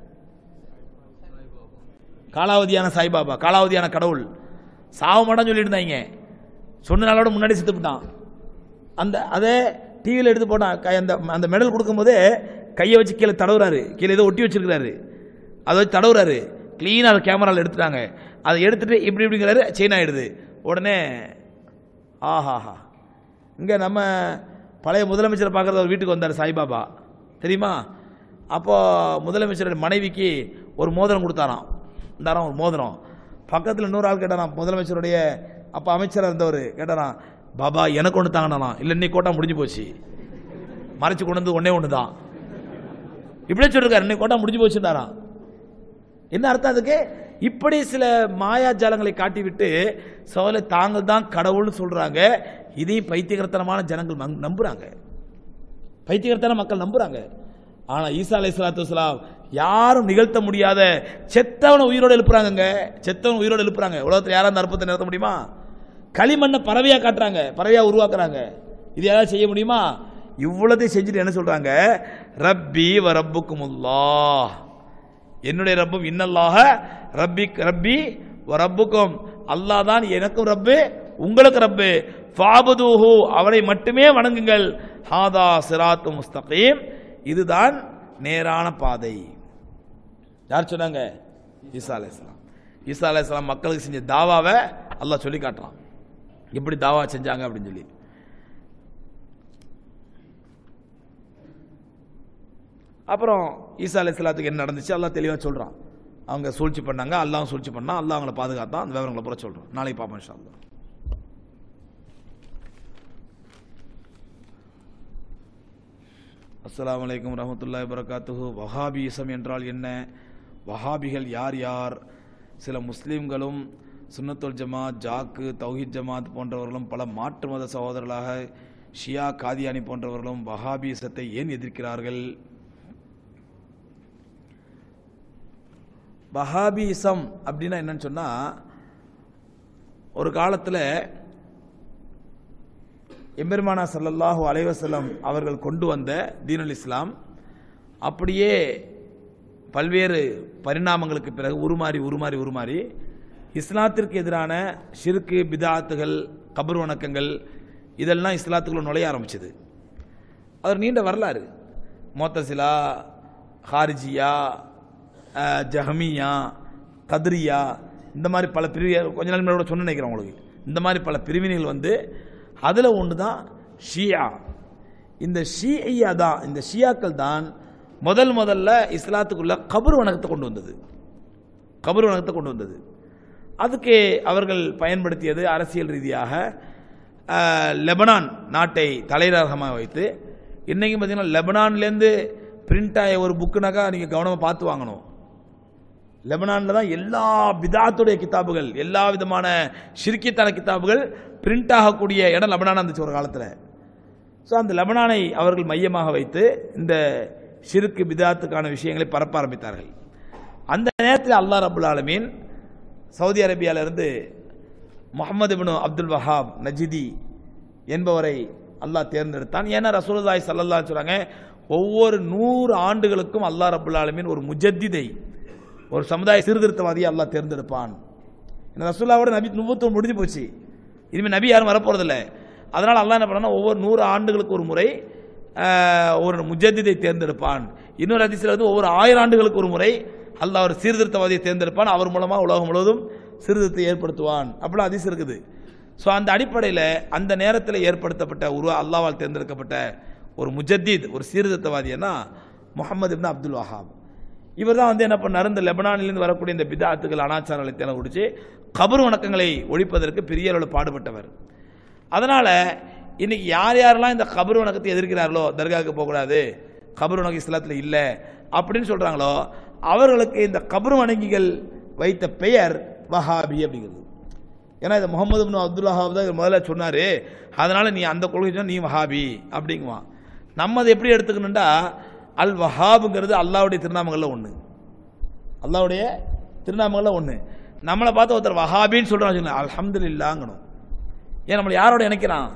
காலாவதியான சாய்பாபா காலாவதியான கடவுள் சாவ மாட்டான்னு சொல்லிட்டு இருந்தாங்க சொன்ன நாளோட முன்னாடி செத்துப்பிட்டான் அந்த அதை டிவியில் எடுத்து போட்டான் கை- அந்த அந்த மெடல் கொடுக்கும்போதே கையை வச்சு கீழே தடவுறாரு கீழே ஏதோ ஒட்டி வச்சிருக்கிறாரு அதை வச்சு தடவுறாரு க்ளீனாக அதை கேமராவில் எடுத்துட்டாங்க அதை எடுத்துட்டு இப்படி இப்படிங்கிறாரு செயின் ஆயிடுது உடனே ஆஹாஹா இங்கே நம்ம பழைய முதலமைச்சரை பார்க்குறது அவர் வீட்டுக்கு வந்தார் சாய்பாபா தெரியுமா அப்போ முதலமைச்சரோட மனைவிக்கு ஒரு மோதிரம் கொடுத்தாராம் இந்தாராம் ஒரு மோதிரம் பக்கத்தில் இன்னொரு ஆள் கேட்டாராம் முதலமைச்சருடைய அப்போ அமைச்சராக இருந்தவர் கேட்டாராம் பாபா எனக்கு ஒன்று தாங்கண்ணாம் இல்லை இன்னைக்கு கோட்டா முடிஞ்சு போச்சு மறைச்சு கொண்டு வந்து ஒன்னே ஒன்று தான் இப்படியே சொல்லிருக்காரு இன்னைக்கு கோட்டா முடிஞ்சு போச்சுட்டாராம் என்ன அர்த்தம் அதுக்கு இப்படி சில மாயாஜாலங்களை காட்டிவிட்டு சோலை தாங்கள் தான் கடவுள்னு சொல்றாங்க இதையும் பைத்தியகரத்தனமான ஜனங்கள் மங்- நம்புறாங்க பைத்தியகரத்தன மக்கள் நம்புறாங்க ஆனா ஈசா அலை சலாத்து யாரும் நிகழ்த்த முடியாத செத்தவனை உயிரோடு எழுப்புறாங்கங்க செத்தவன் உயிரோடு எழுப்புறாங்க உலகத்தில் யாரும் அந்த அற்புதத்தை நிறுத்த முடியுமா களிமண்ணை பறவையா காட்டுறாங்க பறவையா உருவாக்குறாங்க இது யாராவது செய்ய முடியுமா இவ்வளத்தையும் செஞ்சுட்டு என்ன சொல்றாங்க ரப்பி வ ரப்புக்குமுல்லாஹ் என்னுடைய ரப்பும் இன்னல்லாக ரப்பி ரப்பி வ ரப்புக்கும் அல்லாஹ் தான் எனக்கும் ரப்பு உங்களுக்கு ரப்பு ஃபாபுதூஹு அவரை மட்டுமே வணங்குங்கள் ஹாதா சிராத்து முஸ்தகீம் இதுதான் நேரான பாதை யார் சொன்னாங்க ஈசா அலைஹிஸ்ஸலாம் ஈசா அலைஹிஸ்ஸலாம் மக்களுக்கு செஞ்ச தாவாவை அல்லாஹ் சொல்லி காட்டுறான் எப்படி தாவா செஞ்சாங்க அப்படின்னு சொல்லி அப்புறம் ஈசா அலைஹிஸ்ஸலாத்துக்கு என்ன நடந்துச்சு அல்லாஹ் தெளிவாக சொல்றான் அவங்க சூழ்ச்சி பண்ணாங்க அல்லாஹ் சூழ்ச்சி பண்ணா அல்லாஹ் அவங்கள பாதுகாத்தான் அந்த விவரங்களை பூரா சொல்றோம் நாளைக்கு பார்ப்போம் இன்ஷா அல்லாஹ் அஸ்ஸலாமு அலைக்கும் ரஹமத்துல்லாஹி வரகாத்துஹு வஹாபிசம் என்றால் என்ன வஹாபிகள் யார் யார் சில முஸ்லீம்களும் சுன்னத்துல் ஜமாத் ஜாக்கு தௌஹித் ஜமாத் போன்றவர்களும் பல மாற்று மத சகோதரர்களாக ஷியா காதியானி போன்றவர்களும் வஹாபிசத்தை ஏன் எதிர்க்கிறார்கள் வஹாபிசம் அப்படின்னா என்னன்னு சொன்னா ஒரு காலத்தில் எம்பெருமானா ஸல்லல்லாஹு அலைஹி வஸல்லம் அவர்கள் கொண்டு வந்த தீனுல் இஸ்லாம் அப்படியே பல்வேறு பரிணாமங்களுக்கு பிறகு உருமாறி உருமாறி உருமாறி இஸ்லாத்திற்கு எதிரான ஷிருக்கு பிதாத்துகள் கபர் வணக்கங்கள் இதெல்லாம் இஸ்லாத்துக்குள்ள நுழைய ஆரம்பிச்சது அது நீண்ட வரலாறு மோத்தசிலா ஹாரிஜியா அஹ், ஜஹமியா கத்ரியா இந்த மாதிரி பல பிரிவு கொஞ்ச நாள் முன்னாடி கூட சொன்ன நினைக்கிறேன் உங்களுக்கு இந்த மாதிரி பல பிரிவினைகள் வந்து அதில் ஒன்று தான் ஷியா இந்த ஷியா தான் இந்த ஷியாக்கள் தான் முதல் முதல்ல இஸ்லாத்துக்குள்ள கபர் வணக்கத்தை கொண்டு வந்தது கபர் வணக்கத்தை கொண்டு வந்தது அதுக்கு அவர்கள் பயன்படுத்தியது அரசியல் ரீதியாக அஹ், லெபனான் நாட்டை தலைநகரமாக வைத்து இன்றைக்கும் பார்த்தீங்கன்னா லெபனான்லேருந்து பிரிண்ட் ஆகிய ஒரு புக்குனாக்கா நீங்கள் கவனமாக பார்த்து வாங்கணும் லெபனானில் தான் எல்லா பிதாத்துடைய கிதாபுகள் எல்லா விதமான ஷிர்கித்தான கிதாபுகள் பிரிண்ட் ஆகக்கூடிய இடம் லெபனானா இருந்துச்சு ஒரு காலத்தில் ஸோ அந்த லெபனானை அவர்கள் மையமாக வைத்து இந்த ஷிருக்கு பிதாத்துக்கான விஷயங்களை பரப்ப ஆரம்பித்தார்கள் அந்த நேரத்தில் அல்லாஹ் ரபுல் ஆலமீன் சவுதி அரேபியாவிலிருந்து Muhammad ibn Abdul Wahhab Najdi என்பவரை அல்லாஹ் தேர்ந்தெடுத்தான் ஏன்னா ரசூலுல்லாஹி ஸல்லல்லாஹு அலைஹி சொல்றாங்க ஒவ்வொரு நூறு ஆண்டுகளுக்கும் அல்லாஹ் ரபுல் ஆலமீன் ஒரு முஜத்திதை ஒரு சமுதாய சீர்திருத்தவாதியை அல்லாஹ் தேர்ந்தெடுப்பான் இந்த ரசூல்லாவோட நபி நுபுத்துவம் முடிஞ்சு போச்சு இனிமேல் நபி யாரும் வரப்போறதில்ல அதனால் அல்லாஹ் என்ன பண்ணா ஒவ்வொரு நூறு ஆண்டுகளுக்கு ஒரு முறை ஆஹ், ஒரு முஜத்திதை தேர்ந்தெடுப்பான் இன்னொரு அதிசயில் வந்து ஒவ்வொரு ஆயிரம் ஆண்டுகளுக்கு ஒரு முறை அல்லாஹ் ஒரு சீர்திருத்தவாதியை தேர்ந்தெடுப்பான் அவர் மூலமாக உலகம் முழுவதும் சீர்திருத்தத்தை ஏற்படுத்துவான் அப்படிலாம் அதிசயம் இருக்குது ஸோ அந்த அடிப்படையில் அந்த நேரத்தில் ஏற்படுத்தப்பட்ட உருவ அல்லாவால் தேர்ந்தெடுக்கப்பட்ட ஒரு முஜத்தித் ஒரு சீர்திருத்தவாதியன்னா முகமது இப்னு அப்துல் வஹாப் இவர் தான் வந்து என்ன பண்ணார் இந்த லெபனானிலிருந்து வரக்கூடிய இந்த பிதாத்துகள் அனாச்சாரங்களை தேன குடிச்சு கபர் வணக்கங்களை ஒழிப்பதற்கு பெரிய அளவில் பாடுபட்டவர் அதனால இன்னைக்கு யார் யாரெல்லாம் இந்த கபர் வணக்கத்தை எதிர்க்கிறார்களோ தர்காவுக்கு போகக்கூடாது கபர் வணக்கம் இஸ்லாத்தில் இல்லை அப்படின்னு சொல்றாங்களோ அவர்களுக்கு இந்த கபர் வணங்கிகள் வைத்த பெயர் வஹாபி அப்படிங்கிறது ஏன்னா இது முகமது இப்னு அப்துல் வஹாப் தான் இவர் முதல்ல சொன்னாரு அதனால நீ அந்த கொள்கை சொன்னா நீ வஹாபி அப்படிங்குவான் நம்ம அதை எப்படி எடுத்துக்கணும்டா அல் வஹாபுங்கிறது அல்லாவுடைய திருநாமங்கள்ல ஒன்று அல்லாவுடைய திருநாமங்கள்ல ஒன்று நம்மளை பார்த்து ஒருத்தர் வஹாபின்னு சொல்றான் அல்ஹம்துலில்லாங்கணும் ஏன் நம்மளை யாரோட இணைக்கிறான்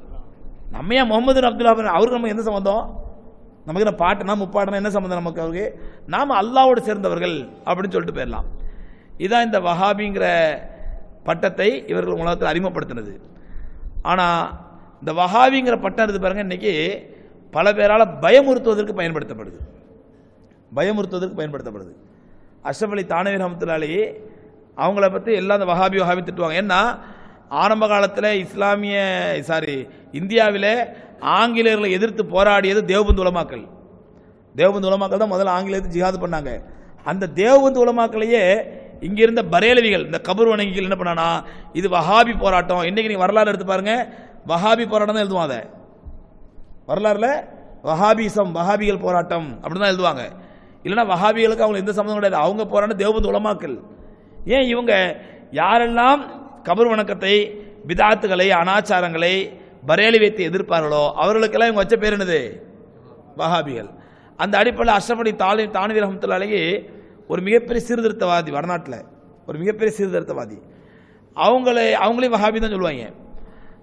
நம்ம ஏன் முகமது அப்துல் வஹாப் அவருக்கு நம்ம எந்த சம்மந்தம் நமக்கு என்ன பாட்டுனா முப்பாட்டுனா என்ன சம்மந்தம் நமக்கு அவருக்கு நாம அல்லாவோடு சேர்ந்தவர்கள் அப்படின்னு சொல்லிட்டு போயிடலாம் இதான் இந்த வஹாபிங்கிற பட்டத்தை இவர்கள் உலகத்தில் அறிமுகப்படுத்தினது ஆனால் இந்த வஹாபிங்கிற பட்டம் இருக்கு பாருங்க இன்னைக்கு பல பேரால் பயமுறுத்துவதற்கு பயன்படுத்தப்படுது பயமுறுத்துவதற்கு பயன்படுத்தப்படுது அஷ்ரப் அலி தானவி ரஹமத்துல்லாலே அவங்கள பற்றி எல்லாம் இந்த வஹாபி வஹாபி திட்டுவாங்க ஏன்னா ஆரம்ப காலத்தில் இஸ்லாமிய சாரி இந்தியாவில் ஆங்கிலேயர்களை எதிர்த்து போராடியது தேவபந்து உலமாக்கள் தேவபந்து உலமாக்கள் தான் முதல்ல ஆங்கிலேயத்தை ஜிஹாது பண்ணாங்க அந்த தேவபந்து உலமாக்களையே இங்க இருந்த பரேலவிகள் இந்த கபர் வணங்கிகள் என்ன பண்ணானா இது வஹாபி போராட்டம் இன்னைக்கு நீங்க வரலாறு எடுத்து பாருங்க வஹாபி போராட்டம் தான் எழுதுவாங்க அதை. வரலாறுல வஹாபிசம் வஹாபிகள் போராட்டம் அப்படின்னு தான் எழுதுவாங்க இல்லைன்னா வஹாபிகளுக்கு அவங்க எந்த சம்மந்தம் கிடையாது அவங்க போராட்டம் தேவபந்து உலமாக்கல் ஏன் இவங்க யாரெல்லாம் கபர் வணக்கத்தை பிதாத்துகளை அனாச்சாரங்களை பரேலி வைத்து எதிர்ப்பார்களோ அவர்களுக்கெல்லாம் இவங்க வச்ச பேர் என்னது வஹாபிகள் அந்த அடிப்படையில் அஷ்ரபடி தாலி தானவி ரஹமத்துல்லாலேயே ஒரு மிகப்பெரிய சீர்திருத்தவாதி வடநாட்டில் ஒரு மிகப்பெரிய சீர்திருத்தவாதி அவங்களே அவங்களே வஹாபி தான் சொல்லுவாங்க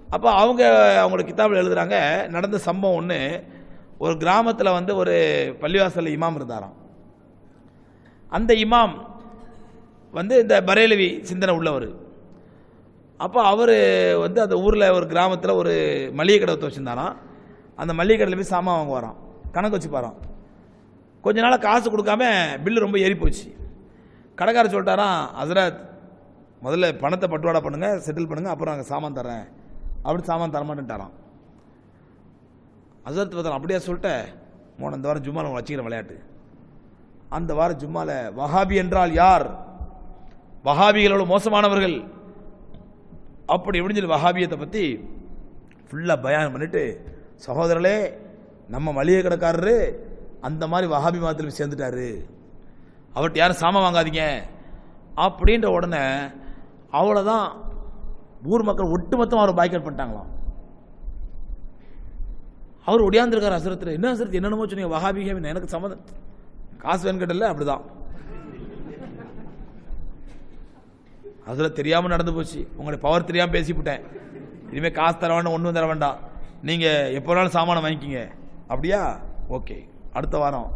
அப்போ அவங்க அவங்களோட கிதாபில் எழுதுறாங்க நடந்த சம்பவம் ஒன்று ஒரு கிராமத்தில் வந்து ஒரு பள்ளிவாசலில் இமாம் இருந்தாராம் அந்த இமாம் வந்து இந்த பரேலவி சிந்தனை உள்ளவர் அப்போ அவர் வந்து அந்த ஊரில் ஒரு கிராமத்தில் ஒரு மளிகை கடை ஒருத்தர் வச்சுருந்தாராம் அந்த மளிகை கடையில் போய் சாமான் வாங்க வரான் கணக்கு வச்சு பாரான் கொஞ்ச நாள் காசு கொடுக்காம பில்லு ரொம்ப ஏறி போச்சு கடைக்காரர் சொல்லிட்டாராம் ஹசரத் முதல்ல பணத்தை பட்டுவாடா பண்ணுங்க செட்டில் பண்ணுங்க அப்புறம் நாங்கள் சாமான் தரேன் அப்படி சாமான் தரமாட்டேன்ட்டாராம் ஹசரத் பார்த்தா அப்படியே சொல்லிட்டேன் மோன இந்த வாரம் ஜும்மால உங்களை வச்சுக்கிறேன் விளையாட்டு அந்த வாரம் ஜும்மால வஹாபி என்றால் யார் வஹாபிகளோட மோசமானவர்கள் அப்படி இப்படின்னு சொல்லி வஹாபியத்தை பற்றி ஃபுல்லாக பயானம் பண்ணிட்டு சகோதரர்களே நம்ம மளிகை கடைக்காரரு அந்த மாதிரி வஹாபி மதத்தில் போய் சேர்ந்துட்டாரு அவர்கிட்ட யாரும் சாமான் வாங்காதீங்க அப்படின்ற உடனே அவ்வளோதான் ஊர் மக்கள் ஒட்டுமொத்தமாக அவர் பாய்க்கட் பண்ணிட்டாங்களாம் அவர் ஒடியாந்துருக்கார் அசுரத்தில் என்ன அசுரத்து என்னென்னமோ சொன்னீங்க வஹாபி ஹேபின் எனக்கு சம்மந்தம் காசு வேணும் கேட்டல அப்படிதான் அதில் தெரியாமல் நடந்து போச்சு உங்களுடைய பவர் தெரியாமல் பேசிவிட்டேன் இனிமேல் காசு தர வேண்டாம் ஒன்றும் தர வேண்டாம் நீங்கள் எப்போ வேணாலும் சாமானை வாங்கிக்கிங்க அப்படியா ஓகே அடுத்த வாரம்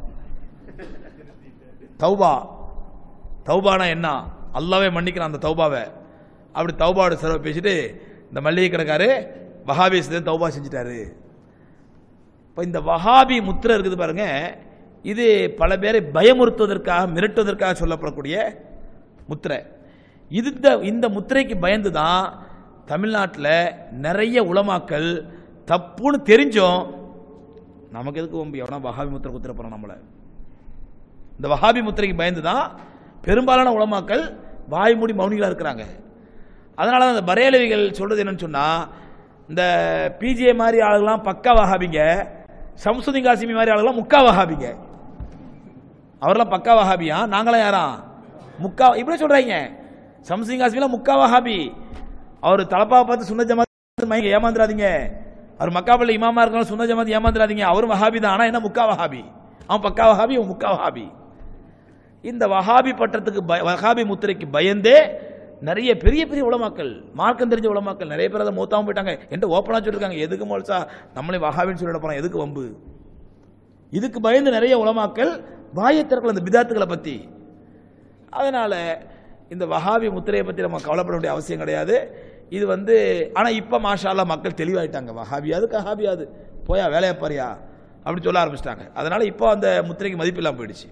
தௌபா தௌபானா என்ன அல்லாவே மன்னிக்கிறான் அந்த தௌபாவை அப்படி தௌபாவோட செலவை பேசிட்டு இந்த மல்லிகை கடைக்காரு வஹாபி செய்து தௌபா செஞ்சுட்டாரு இப்போ இந்த வஹாபி முத்திரை இருக்குது பாருங்க இது பல பேரை பயமுறுத்துவதற்காக மிரட்டுவதற்காக சொல்லப்படக்கூடிய முத்திரை இது இந்த இந்த முத்திரைக்கு பயந்து தான் தமிழ்நாட்டில் நிறைய உலமாக்கள் தப்புன்னு தெரிஞ்சும் நமக்கு எதுக்கு வம்பு எவனா வஹாபி முத்திரை குத்திர போறான் நம்மளை இந்த வஹாபி முத்திரைக்கு பயந்து தான் பெரும்பாலான உலமாக்கள் வாய் மூடி மௌனிகளாக இருக்கிறாங்க அதனால தான் இந்த பரேலவிகள் சொல்றது என்னன்னு சொன்னா இந்த பிஜே மாதிரி ஆளுங்களாம் பக்கா வஹாபிங்க சம்சுதீன் காசிமி மாதிரி ஆளுங்களாம் முக்கா வஹாபிங்க அவரெல்லாம் பக்கா வஹாபியா நாங்களாம் யாரா முக்கா இப்படி சொல்றாங்க சம்சுதீன் காசிமிலாம் முக்கா வஹாபி அவர் தலப்பாவை பார்த்து சுன்ன ஜமாத் மயங்க ஏமாந்துடாதீங்க அவர் மக்காபல்ல இமாமா இருக்கலாம் சுன்ன ஜமாத் ஏமாந்துடாதீங்க அவரும் வஹாபி தான் ஆனா என்ன முக்கா வஹாபி அவன் பக்கா வஹாபி அவன் முக்கா வஹாபி இந்த வஹாபி பட்டத்துக்கு பய- வஹாபி முத்திரைக்கு பயந்தே நிறைய பெரிய பெரிய உலமாக்கள் மார்க்கம் தெரிஞ்ச உலமாக்கள் நிறைய பேர் அதை மூத்தாம போயிட்டாங்க என்கிட்ட ஓப்பனாக சொல்லியிருக்காங்க எதுக்கு மோல்சா நம்மளே வஹாபின்னு சொல்லிட போறோம் எதுக்கு வம்பு இதுக்கு பயந்து நிறைய உலமாக்கள் வாயை திறக்கல இந்த பிதாத்துக்களை பத்தி அதனால இந்த வஹாபி முத்திரையை பத்தி நம்ம கவலைப்பட வேண்டிய அவசியம் கிடையாது இது வந்து ஆனா இப்ப மாஷா அல்லாஹ் மக்கள் தெளிவாயிட்டாங்க வஹாபியாது கஹாபியாது போயா வேலையை பாரியா அப்படி சொல்ல ஆரம்பிச்சிட்டாங்க அதனால இப்போ அந்த முத்திரைக்கு மதிப்பு இல்லாம போயிடுச்சு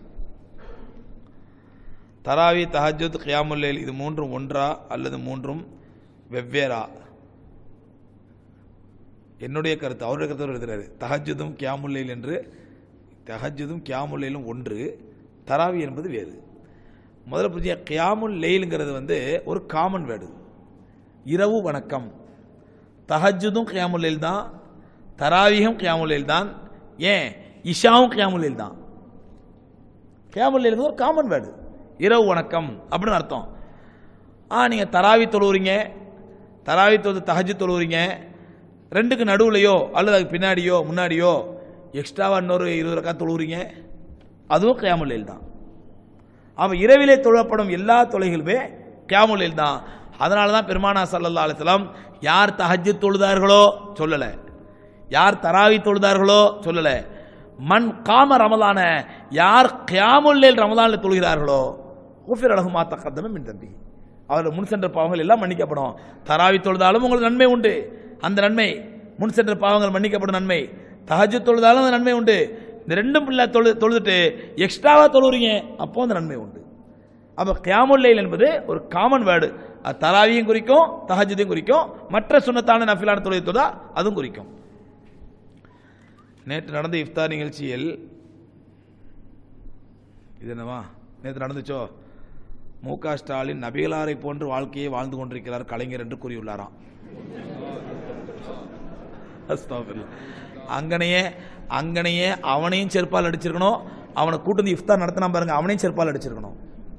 தராவி தஹஜுத் கியாமுல்லேல் இது மூன்றும் ஒன்றா அல்லது மூன்றும் வெவ்வேறா என்னுடைய கருத்து அவருடைய கருத்து அவர் எழுதுறாரு தஹஜுதும் கியாமுல்லைல் என்று தஹஜுதும் கியாமுல்லைலும் ஒன்று தராவி என்பது வேறு முதல்ல புரிஞ்ச கியாமுல் லெயிலுங்கிறது வந்து ஒரு காமன் வேர்டு இரவு வணக்கம் தஹஜுதும் கியாமுல் லைல் தான் தராவியும் கியாமுல் லைல் தான் ஏன் இஷாவும் கியாமுல் லைல் தான் கியாமுல் லைல் ஒரு காமன் வேர்டு இரவு வணக்கம் அப்படின்னு அர்த்தம் ஆ நீங்கள் தராவி தொழுவுறீங்க தராவி தொழுது தஹஜு தொழுவுறீங்க ரெண்டுக்கு நடுவுலையோ அல்லது அதுக்கு பின்னாடியோ முன்னாடியோ எக்ஸ்ட்ராவாக இன்னொரு இருபது ரக்கா தொழுவுறீங்க அதுவும் கியாமுல்லைல் தான் அவன் இரவிலே தொழப்படும் எல்லா தொலைகளுமே கியாமுல்லைல் தான் அதனால தான் பெருமானா சல்லல்லா அலிஸ்லாம் யார் தஹஜ்ஜு தொழுதார்களோ சொல்லலை யார் தராவி தொழுதார்களோ சொல்லலை மண் காம ரமலான யார் கியாமுல்லேல் ரமலானில் தொழுகிறார்களோ குஃபிர் அழகுமா தக்கத்தமே மின் தம்பி அவர்கள் முன் சென்ற பாவங்கள் எல்லாம் மன்னிக்கப்படும் தராவி தொழுதாலும் உங்களுக்கு நன்மை உண்டு அந்த நன்மை முன் சென்ற பாவங்கள் மன்னிக்கப்படும் நன்மை தஹஜு தொழுதாலும் அந்த நன்மை உண்டு இந்த ரெண்டும் பிள்ளை தொழு தொழுதுட்டு எக்ஸ்ட்ராவா தொழுறீங்க அப்போ அந்த நன்மை உண்டு அப்ப கியாமுல்லைல் என்பது ஒரு காமன் வேர்டு அது தராவியும் குறிக்கும் தஹஜுதையும் குறிக்கும் மற்ற சுண்ணத்தான நஃபிலான தொழுகை தொழுதா அதுவும் குறிக்கும் நேற்று நடந்த இஃப்தார் நிகழ்ச்சியில் இது என்னவா நேற்று நடந்துச்சோ மு க ஸ்டாலின் நபிகளாரை போன்று வாழ்க்கையை வாழ்ந்து கொண்டிருக்கிறார் கலைஞர் என்று கூறியுள்ளாராம் அஸ்தாஃபிருல்லாஹ். அங்கனையே அங்கனையே அவனையும் செருப்பால் அடிச்சிருக்கணும் அவனை கூட்டு வந்து இஃப்தார் நடத்தினா பாருங்க அவனையும் செருப்பால் அடிச்சிருக்கணும்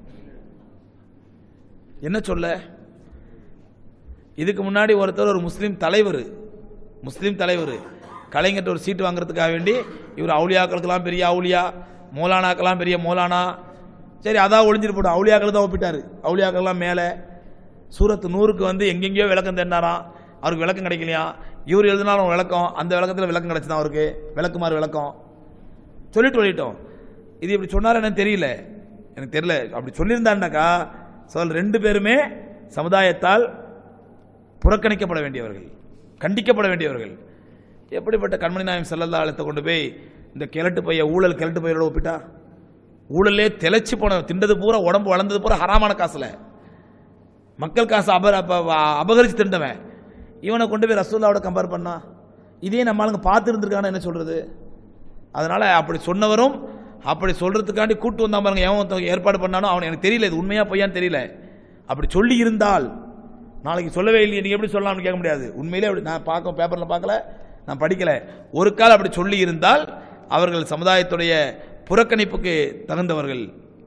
என்ன சொல்ல இதுக்கு முன்னாடி ஒருத்தர் ஒரு முஸ்லீம் தலைவர் முஸ்லீம் தலைவர் கலைஞர்கிட்ட ஒரு சீட்டு வாங்குறதுக்காக வேண்டி இவர் அவுலியாக்களுக்கெல்லாம் பெரிய அவுலியா மௌலானாக்கெல்லாம் பெரிய மௌலானா சரி அதான் ஒளிஞ்சிட்டு போட்டோம் அவுலியாக்கள் தான் ஒப்பிட்டாரு அவுலியாக்கள்லாம் மேலே சூரத்து நூறுக்கு வந்து எங்கெங்கேயோ விளக்கம் தெரினாராம் அவருக்கு விளக்கம் கிடைக்கலையா இவர் எழுதினாலும் விளக்கம் அந்த விளக்கத்தில் விளக்கம் கிடைச்சதான் அவருக்கு விளக்குமாறு விளக்கம் சொல்லிட்டு வெளியிட்டோம் இது இப்படி சொன்னார் எனக்கு தெரியல எனக்கு தெரியல அப்படி சொல்லியிருந்தாண்டாக்கா சொல் ரெண்டு பேருமே சமுதாயத்தால் புறக்கணிக்கப்பட வேண்டியவர்கள் கண்டிக்கப்பட வேண்டியவர்கள் எப்படிப்பட்ட கண்மணி நாயம் செல்லல்லா அழுத்த கொண்டு போய் இந்த கிழட்டு பைய ஊழல் கிழட்டு பையோட ஒப்பிட்டா ஊழலே தெளிச்சு போன திண்டது பூரா உடம்பு வளர்ந்தது பூரா ஹராமான காசுல மக்கள் காசு அப அப்ப- அபகரிச்சு திண்டவன் இவனை கொண்டு போய் ரசூல்லாவோட கம்பேர் பண்ணா இதே நம்ம ஆளுங்க பார்த்து இருந்திருக்கான என்ன சொல்றது அதனால அப்படி சொன்னவரும் அப்படி சொல்றதுக்காண்டி கூட்டு வந்தா பாருங்க எவன் ஒருத்தன் ஏற்பாடு பண்ணானோ அவன் எனக்கு தெரியல இது உண்மையா பொய்யான்னு தெரியல அப்படி சொல்லி இருந்தால் நாளைக்கு சொல்லவே இல்லையே நீங்க எப்படி சொல்லலாம்னு கேட்க முடியாது உண்மையிலே அப்படி நான் பார்க்க பேப்பர்ல பார்க்கல நான் படிக்கல ஒரு கால் அப்படி சொல்லி இருந்தால் அவர்கள் சமுதாயத்துடைய புறக்கணிப்புக்கு தகுந்தவர்கள்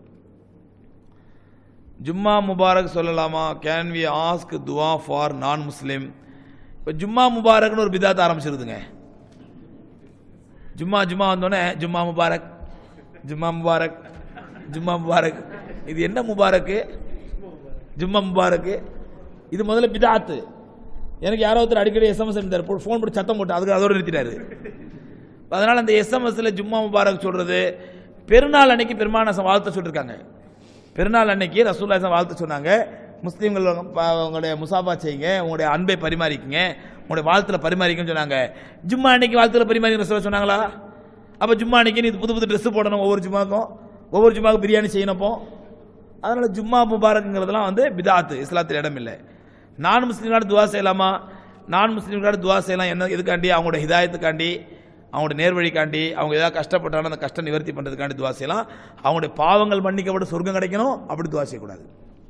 ஜும்மா முபாரக் சொல்லலாமா கேன் வி ஆஸ்க் துவா ஃபார் நான் முஸ்லிம் இப்போ ஜும்மா முபாரக்னு ஒரு பிதாத் ஆரம்பிச்சிருதுங்க ஜும்மா ஜும்மா வந்தோடனே ஜும்மா முபாரக் ஜும்மா முபாரக் ஜும்மா முபாரக் இது என்ன முபாரக்கு ஜும்மா முபாரக்கு இது முதல்ல பிதாத்து எனக்கு யாரோ ஒருத்தர் அடிக்கடி எஸ்எம்எஸ் இருந்தார் ஃபோன் போட்டு சத்தம் போட்டு அதுக்கு அதோட நிறுத்திட்டாரு அதனால அந்த எஸ்எம்எஸ்ல ஜும்மா முபாரக் சொல்றது பெருநாள் அன்னைக்கு பெருமான வாழ்த்து சொல்லிருக்காங்க பெருநாள் அன்னைக்கு ரசூல்லா SAW வாழ்த்து சொன்னாங்க முஸ்லீம்கள் ப- உங்களுடைய முசாபா செய்யுங்க உங்களுடைய அன்பை பரிமாறிக்குங்க உங்களுடைய வாழ்த்துல பரிமாறிக்கன்னு சொன்னாங்க ஜும்மா அன்னைக்கு வாழ்த்துல பரிமாறிக்க ரசூலா சொன்னாங்களா அப்ப ஜும்மா அன்னைக்கு நீ புது புது ட்ரெஸ் போடணும் ஒவ்வொரு ஜும்மாக்கும் ஒவ்வொரு ஜும்மாவுக்கும் பிரியாணி செய்யணும் அப்போ அதனால ஜும்மா முபாரக்ங்கிறதுலாம் வந்து பிதாத்து இஸ்லாத்தில் இடம் இல்லை நான் முஸ்லீம்களோட துவா செய்யலாமா நான் முஸ்லீம்களோட துவா செய்யலாம் என்ன எதுக்காண்டி அவங்களோட ஹிதாயத்துக்காண்டி அவங்களோட நேர்வழிக்காண்டி அவங்க ஏதாவது கஷ்டப்பட்டாலும் அந்த கஷ்டம் நிவர்த்தி பண்ணுறதுக்காண்டி துவா செய்யலாம் அவங்களுடைய பாவங்கள் மன்னிக்கப்பட்டு சொர்க்கம் கிடைக்கணும் அப்படி துவா செய்யக்கூடாது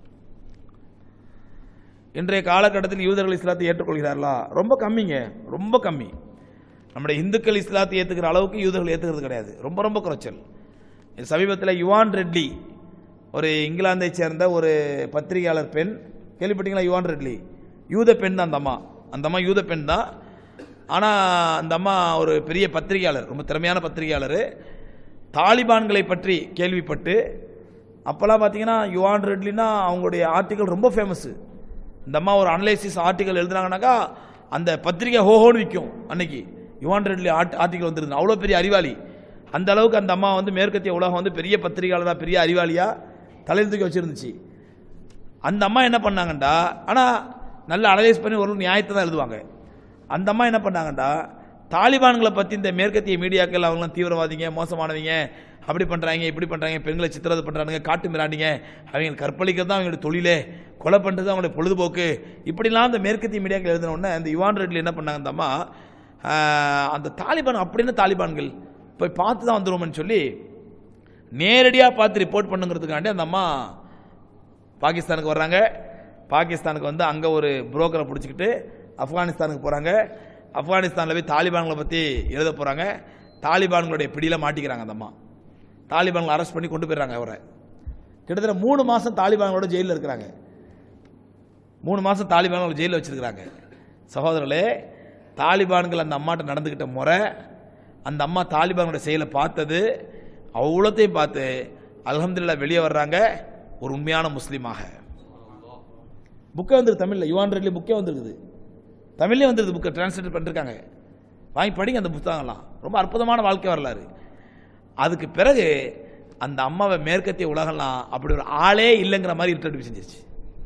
இன்றைய காலகட்டத்தில் யூதர்கள் இஸ்லாத்தை ஏற்றுக்கொள்கிறார்களா ரொம்ப கம்மிங்க ரொம்ப கம்மி நம்முடைய இந்துக்கள் இஸ்லாத்தை ஏற்றுக்கிற அளவுக்கு யூதர்கள் ஏற்றுக்கிறது கிடையாது ரொம்ப ரொம்ப குறைச்சல் சமீபத்தில் யுவான் ரெட்லி ஒரு இங்கிலாந்தை சேர்ந்த ஒரு பத்திரிகையாளர் பெண் கேள்விப்பட்டீங்களா யுவான் ரெட்லி யூத பெண் தான் அந்த அம்மா அந்த அம்மா யூத பெண் தான் ஆனால் அந்த அம்மா ஒரு பெரிய பத்திரிகையாளர் ரொம்ப திறமையான பத்திரிகையாளர் தாலிபான்களை பற்றி கேள்விப்பட்டு அப்போல்லாம் பார்த்தீங்கன்னா யுவான் ரெட்லினா அவங்களுடைய ஆர்டிக்கல் ரொம்ப ஃபேமஸ் இந்த அம்மா ஒரு அனலைசிஸ் ஆர்டிக்கல் எழுதுனாங்கனாக்கா அந்த பத்திரிகை ஹோஹோன்னு விற்கும் அன்னைக்கு யுவான் ரெட்லி ஆர்ட் ஆர்டிக்கல் வந்துருந்து அவ்வளோ பெரிய அறிவாளி அந்த அளவுக்கு அந்த அம்மா வந்து மேற்கத்திய உலகம் வந்து பெரிய பத்திரிகையாளராக பெரிய அறிவாளியா தலையில் தூக்கி வச்சிருந்துச்சு அந்த அம்மா என்ன பண்ணாங்கண்டா ஆனால் நல்ல அனலைஸ் பண்ணி ஒரு நியாயத்தை தான் எழுதுவாங்க அந்த அம்மா என்ன பண்ணாங்கண்டா தாலிபான்களை பற்றி இந்த மேற்கத்திய மீடியாக்கள் அவங்களாம் தீவிரவாதிங்க மோசமானவங்க அப்படி பண்ணுறாங்க இப்படி பண்ணுறாங்க பெண்களை சித்திரவதை பண்ணுறாங்க காட்டு மிராண்டிங்க அவங்க கற்பழிக்கிறது தான் அவங்களுடைய தொழிலே கொலை பண்ணுறது அவங்களுடைய பொழுதுபோக்கு இப்படிலாம் அந்த மேற்கத்திய மீடியாக்கள் எழுதின உடனே அந்த யுவான் ரெட்லி என்ன பண்ணாங்க அந்த அம்மா ஆஹ், அந்த தாலிபான் அப்படின்னு தாலிபான்கள் போய் பார்த்து தான் வந்துருவோம்னு சொல்லி நேரடியாக பார்த்து ரிப்போர்ட் பண்ணுங்கிறதுக்காண்டி அந்த அம்மா பாகிஸ்தானுக்கு வர்றாங்க பாகிஸ்தானுக்கு வந்து அங்கே ஒரு புரோக்கரை பிடிச்சிக்கிட்டு ஆப்கானிஸ்தானுக்கு போகிறாங்க ஆப்கானிஸ்தானில் போய் தாலிபான்களை பற்றி எழுத போகிறாங்க தாலிபான்களுடைய பிடியில் மாட்டிக்கிறாங்க அந்த அம்மா தாலிபான்களை அரெஸ்ட் பண்ணி கொண்டு போயிடுறாங்க அவரை கிட்டத்தட்ட மூணு மாதம் தாலிபான்களோட ஜெயிலில் இருக்கிறாங்க மூணு மாதம் தாலிபான்களை ஜெயிலில் வச்சிருக்கிறாங்க சகோதரர்களே தாலிபான்கள் அந்த அம்மாட்ட நடந்துக்கிட்ட முறை அந்த அம்மா தாலிபான்களோட செயலை பார்த்தது அவ்வளோத்தையும் பார்த்து அல்ஹம்துலில்லாஹ் வெளியே வர்றாங்க ஒரு உண்மையான முஸ்லீமாக புக்கே வந்துருக்கு தமிழில் யுவான் ரெட்லி புக்கே வந்திருக்குது தமிழ்லேயே வந்துருது புக்கை டிரான்ஸ்லேட் பண்ணிருக்காங்க வாங்கி படிங்க அந்த புத்தகம்லாம் ரொம்ப அற்புதமான வாழ்க்கை வரலாறு அதுக்கு பிறகு அந்த அம்மாவை மேற்கத்திய உலகம்லாம் அப்படி ஒரு ஆளே இல்லைங்கிற மாதிரி இருட்டடிப்பு செஞ்சிருச்சு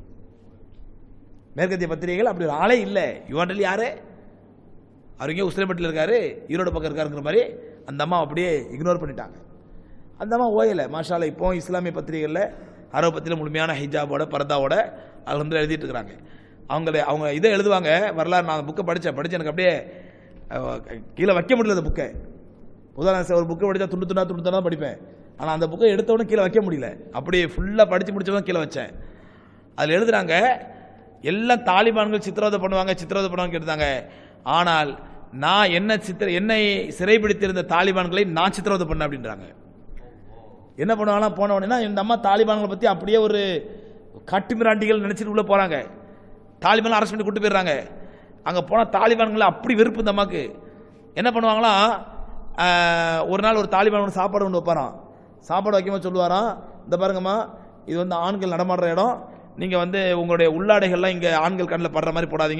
மேற்கத்திய பத்திரிகைகள் அப்படி ஒரு ஆளே இல்லை யுவான் ரெட்லி யாரு அவர் இங்கே உசிலம்பட்டில் இருக்காரு ஈரோடு பக்கம் இருக்காருங்கிற மாதிரி அந்த அம்மா அப்படியே இக்னோர் பண்ணிட்டாங்க அந்த அம்மா ஓயலை மாஷால இப்போ இஸ்லாமிய பத்திரிகைகளில் அரபு பத்திரிகை முழுமையான ஹிஜாபோட பரதாவோட அல்ஹம்துலில்லாஹ் எழுதிட்டு இருக்கிறாங்க அவங்கள அவங்க இதை எழுதுவாங்க வரலாறு நான் புக்கை படித்தேன் படிச்சு எனக்கு அப்படியே அஹ், கீழே வைக்க முடியல அந்த புக்கை உதாரணம் ஒரு புக்கை படித்தா துண்டு துண்டா துண்டு துண்டா படிப்பேன் ஆனால் அந்த புக்கை எடுத்த உடனே கீழே வைக்க முடியல அப்படியே ஃபுல்லாக படித்து முடிச்சவங்க கீழே வச்சேன் அதில் எழுதுறாங்க எல்லாம் தாலிபான்கள் சித்திரவதை பண்ணுவாங்க சித்திரவதை பண்ணுவாங்க கேட்டாங்க ஆனால் நான் என்ன சித்திர என்னை சிறைபிடித்திருந்த தாலிபான்களை நான் சித்திரவதை பண்ண அப்படின்றாங்க என்ன பண்ணுவாங்களாம் போன உடனே இந்த அம்மா தாலிபான்களை பற்றி அப்படியே ஒரு கட்டுமிராண்டிகள் நினச்சிட்டு உள்ளே போகிறாங்க தாலிபான் அரெஸ்ட் பண்ணி கூட்டு போயிடுறாங்க அங்கே போனால் தாலிபான்களை அப்படி வெறுப்பு இந்த அம்மாக்கு என்ன பண்ணுவாங்களாம் ஆஹ், ஒரு நாள் ஒரு தாலிபான் ஒன்று சாப்பாடு கொண்டு வைப்பாராம் சாப்பாடு வைக்கும்போது சொல்லுவாராம் இந்த பாருங்கம்மா இது வந்து ஆண்கள் நடமாடுற இடம் நீங்கள் வந்து உங்களுடைய உள்ளாடைகள்லாம் இங்கே ஆண்கள் கண்ணில் படுற மாதிரி போடாதீங்க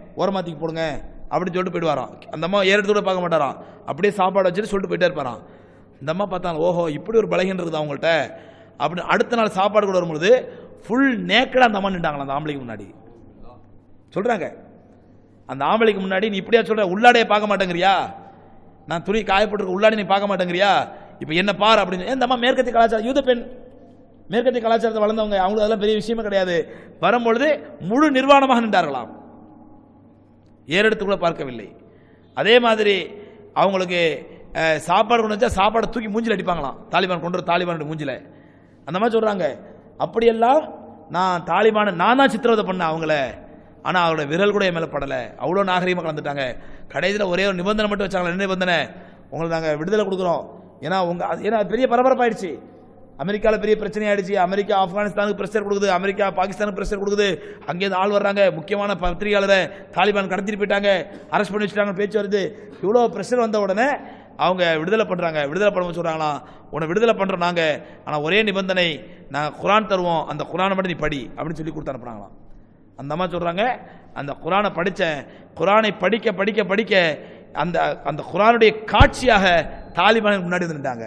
ஓரமாத்திக்கு போடுங்க அப்படின்னு சொல்லிட்டு போயிடுவாராம் அந்த அம்மா ஏறெடுத்து கூட பார்க்க மாட்டாராம் அப்படியே சாப்பாடு வச்சுட்டு சொல்லிட்டு போயிட்டே இருப்பாராம் இந்த அம்மா பார்த்தாங்க ஓஹோ இப்படி ஒரு பலகீனம் இருக்குது அவங்கள்ட்ட அப்படின்னு அடுத்த நாள் சாப்பாடு கூட வரும்பொழுது ஃபுல் நேக்கடாக அந்த அம்மா நின்றாங்களா அந்த ஆம்பளைக்கு முன்னாடி சொல்றாங்க அந்த ஆம்பளைக்கு முன்னாடி நீ இப்படியா சொல்ற உள்ளாடையை பார்க்க மாட்டேங்கிறியா நான் துணி காயப்பட்டிருக்க உள்ளாடி நீ பார்க்க மாட்டேங்கிறியா இப்போ என்ன பார் அப்படின்னு ஏன் இந்த அம்மா மேற்கத்திய கலாச்சாரம் யூத பெண் மேற்கத்திய கலாச்சாரத்தை வளர்ந்தவங்க அவங்களுக்கு அதெல்லாம் பெரிய விஷயமே கிடையாது வரும்பொழுது முழு நிர்வாணமாக நின்றார்களாம் ஏறெடுத்து கூட பார்க்கவில்லை அதே மாதிரி அவங்களுக்கு அஹ், சாப்பாடு கொண்டு வச்சா சாப்பாடை தூக்கி மூஞ்சில அடிப்பாங்களாம் தாலிபான் கொண்டு வர தாலிபான் மூஞ்சில அந்த மாதிரி சொல்றாங்க அப்படியெல்லாம் நான் தாலிபானை நான் தான் சித்திரவதை பண்ணேன் அவங்கள ஆனால் அவரோட விரல் கூட என் மேலே படலை அவ்வளோ நாகரீகமாக கலந்துட்டாங்க கடைசியில் ஒரே ஒரு நிபந்தனை மட்டும் வச்சாங்களா என்ன நிபந்தனை உங்களுக்கு நாங்கள் விடுதலை கொடுக்குறோம் ஏன்னா உங்க அது- ஏன்னா பெரிய பரபரப்பாயிடுச்சு அமெரிக்காவில் பெரிய பிரச்சனை ஆயிடுச்சு அமெரிக்கா ஆப்கானிஸ்தானுக்கு பிரஷர் கொடுக்குது அமெரிக்கா பாகிஸ்தானுக்கு பிரஷர் கொடுக்குது அங்கேருந்து ஆள் வர்றாங்க முக்கியமான பத்திரிகையாளரை தாலிபான் கடத்திட்டு போயிட்டாங்க அரெஸ்ட் பண்ணி வச்சுட்டாங்க பேச்சு வருது இவ்வளோ பிரஷர் வந்த உடனே அவங்க விடுதலை பண்ணுறாங்க விடுதலை பண்ணும்போது சொல்கிறாங்களாம் உன்னை விடுதலை பண்ணுறோம் நாங்கள் ஆனால் ஒரே நிபந்தனை நாங்கள் குரான் தருவோம் அந்த குரானை மட்டும் நீ படி அப்படின்னு சொல்லி கொடுத்து அனுப்புனாங்களாம் அந்த அம்மா சொல்கிறாங்க அந்த குரானை படித்தேன் குரானை படிக்க படிக்க படிக்க அந்த அந்த குரானுடைய காட்சியாக தாலிபானுக்கு முன்னாடி வந்து நின்றாங்க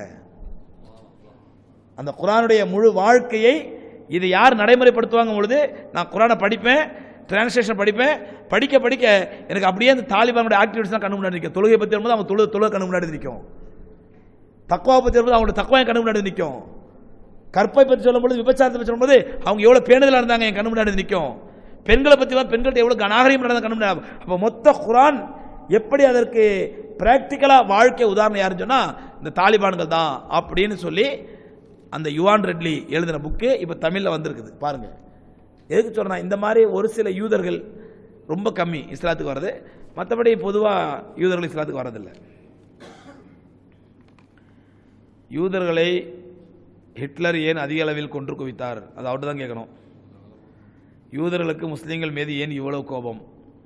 அந்த குரானுடைய முழு வாழ்க்கையை இதை யார் நடைமுறைப்படுத்துவாங்க பொழுது நான் குரானை படிப்பேன் டிரான்ஸ்லேஷன் படிப்பேன் படிக்க படிக்க எனக்கு அப்படியே அந்த தாலிபானுடைய ஆக்டிவிட்டிஸ் தான் கண்ணு முன்னாடி நிற்கும் தொழுகை பற்றி வரும்போது அவங்க தொழு தொழுகை கண்ணு முன்னாடி நிற்கும் தக்குவா பற்றி வரும்போது அவங்களோட தக்குவா கண்ணு முன்னாடி நிற்கும் கற்பை பற்றி சொல்லும்போது விபச்சாரத்தை பற்றி சொல்லும்போது அவங்க எவ்வளோ பேணுதலாக இருந்தாங்க என் கண்ணு முன்னாடி நிற்கும் பெண்களை பற்றி எல்லாம் பெண்கள்ட்ட எவ்வளோ நாகரிகம் நடந்த கண்ணு முன்னாடி அப்போ மொத்த குரான் எப்படி அதற்கு பிராக்டிக்கலாக வாழ்க்கை உதாரணம் யாருன்னு சொன்னால் இந்த தாலிபான்கள் தான் அப்படின்னு சொல்லி அந்த யுவான் ரெட்லி எழுதின புக்கு இப்போ தமிழில் வந்திருக்குது பாருங்க எதுக்கு சொல்றேன் இந்த மாதிரி ஒரு சில யூதர்கள் ரொம்ப கம்மி இஸ்லாத்துக்கு வர்றது மற்றபடி பொதுவாக யூதர்கள் இஸ்லாத்துக்கு வர்றதில்லை யூதர்களை ஹிட்லர் ஏன் அதிக அளவில் கொன்று குவித்தார் அது அவர்கிட்ட தான் கேட்கணும் யூதர்களுக்கு முஸ்லீம்கள் மீது ஏன் இவ்வளவு கோபம்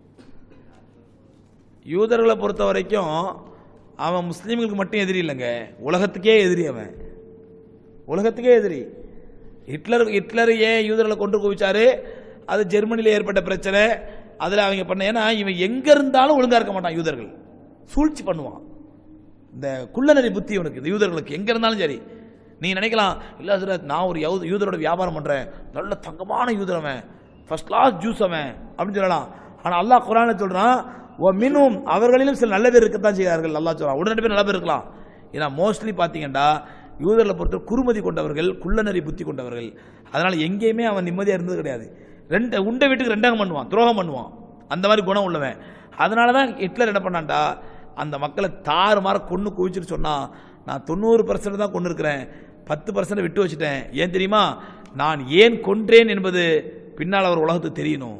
யூதர்களை பொறுத்த வரைக்கும் அவன் முஸ்லீம்களுக்கு மட்டும் எதிரி இல்லைங்க உலகத்துக்கே எதிரி அவன் உலகத்துக்கே எதிரி ஹிட்லர் ஹிட்லர் ஏன் யூதர்களை கொண்டு குவிச்சாரு அது ஜெர்மனியில் ஏற்பட்ட பிரச்சனை அதில் அவங்க பண்ண ஏன்னா இவன் எங்கே இருந்தாலும் ஒழுங்கா இருக்க மாட்டான் யூதர்கள் சூழ்ச்சி பண்ணுவான் இந்த குள்ளநரி புத்தி இவனுக்கு இந்த யூதர்களுக்கு எங்கே இருந்தாலும் சரி நீ நினைக்கலாம் இல்லை ஹசரத் நான் ஒரு யூத யூதரோட வியாபாரம் பண்ணுறேன் நல்ல தங்கமான யூதர் அவன் ஃபர்ஸ்ட் கிளாஸ் ஜூஸ் அவன் அப்படின்னு சொல்லலாம் ஆனால் அல்லாஹ் குரானை சொல்கிறான் ஓ மினும் அவர்களிலும் சில நல்ல பேர் இருக்கத்தான் செய்கிறார்கள் அல்லாஹ் சொல்கிறான் உடனே பேர் நல்ல பேர் இருக்கலாம் ஏன்னா மோஸ்ட்லி பார்த்தீங்கன்னா யூதர்களை பொறுத்த குறுமதி கொண்டவர்கள் குள்ளநரி புத்தி கொண்டவர்கள் அதனால் எங்கேயுமே அவன் நிம்மதியாக இருந்தது கிடையாது ரெண்டு உண்டை வீட்டுக்கு ரெண்டாகம் பண்ணுவான் துரோகம் பண்ணுவான் அந்த மாதிரி குணம் உள்ளவன் அதனால தான் ஹிட்லர் என்ன பண்ணான்டா அந்த மக்களை தாறு மாற கொன்று குவிச்சுட்டு சொன்னா நான் தொண்ணூறு பர்சன்ட் தான் கொண்டு இருக்கிறேன் பத்து பர்சன்ட் விட்டு வச்சுட்டேன் ஏன் தெரியுமா நான் ஏன் கொன்றேன் என்பது பின்னால் அவர் உலகத்துக்கு தெரியணும்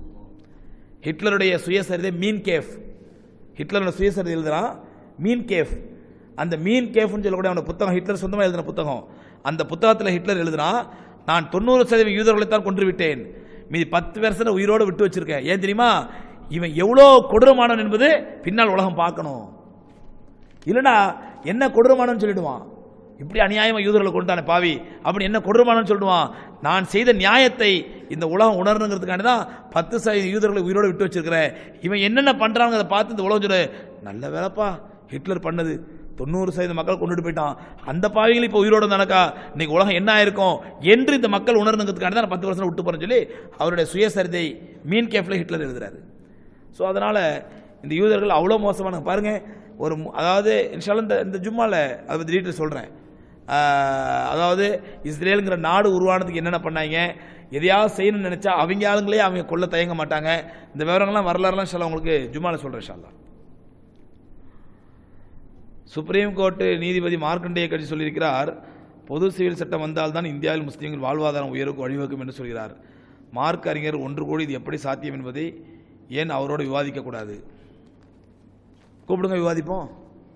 ஹிட்லருடைய சுயசரிதை மீன் கேஃப் ஹிட்லரோட சுயசரிதை எழுதுறான் மீன் கேஃப் அந்த மீன் கேஃப்னு சொல்லக்கூடிய அவனோட புத்தகம் ஹிட்லர் சொந்தமாக எழுதின புத்தகம் அந்த புத்தகத்தில் ஹிட்லர் எழுதுறான் நான் தொண்ணூறு சதவீதம் யூதர்களை தான் கொன்று விட்டேன் மீதி பத்து பர்சன்ட் உயிரோடு விட்டு வச்சிருக்கேன் ஏன் தெரியுமா இவன் எவ்வளோ கொடூரமானவன் என்பது பின்னால் உலகம் பார்க்கணும் இல்லைனா என்ன கொடூரமானன்னு சொல்லிடுவான் இப்படி அநியாயமா யூதர்களை கொண்டானே பாவி அப்படி என்ன கொடூரமானன்னு சொல்லிடுவான் நான் செய்த நியாயத்தை இந்த உலகம் உணரணுங்கிறதுக்காண்டி தான் பத்து சதவீத யூதர்களை உயிரோடு விட்டு வச்சிருக்கிறேன் இவன் என்னென்ன பண்றாங்க அதை பார்த்து இந்த உலகம் சொல்லு நல்ல வேலைப்பா ஹிட்லர் பண்ணது தொண்ணூறு சதவீத மக்கள் கொண்டுட்டு போயிட்டான் அந்த பாவிகள் இப்போ உயிரோடு நடக்கா இன்னைக்கு உலகம் என்ன ஆயிருக்கும் என்று இந்த மக்கள் உணர்ந்துங்கிறதுக்காண்டி தான் பத்து வருஷம் விட்டு போறேன்னு சொல்லி அவருடைய சுயசரிதை மீன் கேஃப்ல ஹிட்லர் எழுதுறாரு ஸோ அதனால் இந்த யூதர்கள் அவ்வளோ மோசமான பாருங்க ஒரு மு- அதாவது இன்ஷால்லா இந்த இந்த ஜும்மாவில் அதை பற்றி டீட்டெயில் சொல்கிறேன் அதாவது இஸ்ரேலுங்கிற நாடு உருவானதுக்கு என்னென்ன பண்ணாங்க எதையாவது செய்யணும்னு நினச்சா அவங்க ஆளுங்களே அவங்க கொல்ல தயங்க மாட்டாங்க இந்த விவரங்கள்லாம் வரலாறுலாம் இன்ஷால்லா உங்களுக்கு ஜும்மாவில் சொல்கிறேன் இன்ஷால்லா சுப்ரீம் கோர்ட்டு நீதிபதி மார்க்கண்டேய கட்சி சொல்லியிருக்கிறார் பொது சிவில் சட்டம் வந்தால்தான் இந்தியாவில் முஸ்லீம்கள் வாழ்வாதாரம் உயர்வுக்கு வழிவகுக்கும் என்று சொல்கிறார் மார்க் அறிஞர் ஒன்று கோடி இது எப்படி சாத்தியம் என்பதை ஏன் அவரோடு விவாதிக்க கூடாது கூப்பிடுங்க விவாதிப்போம்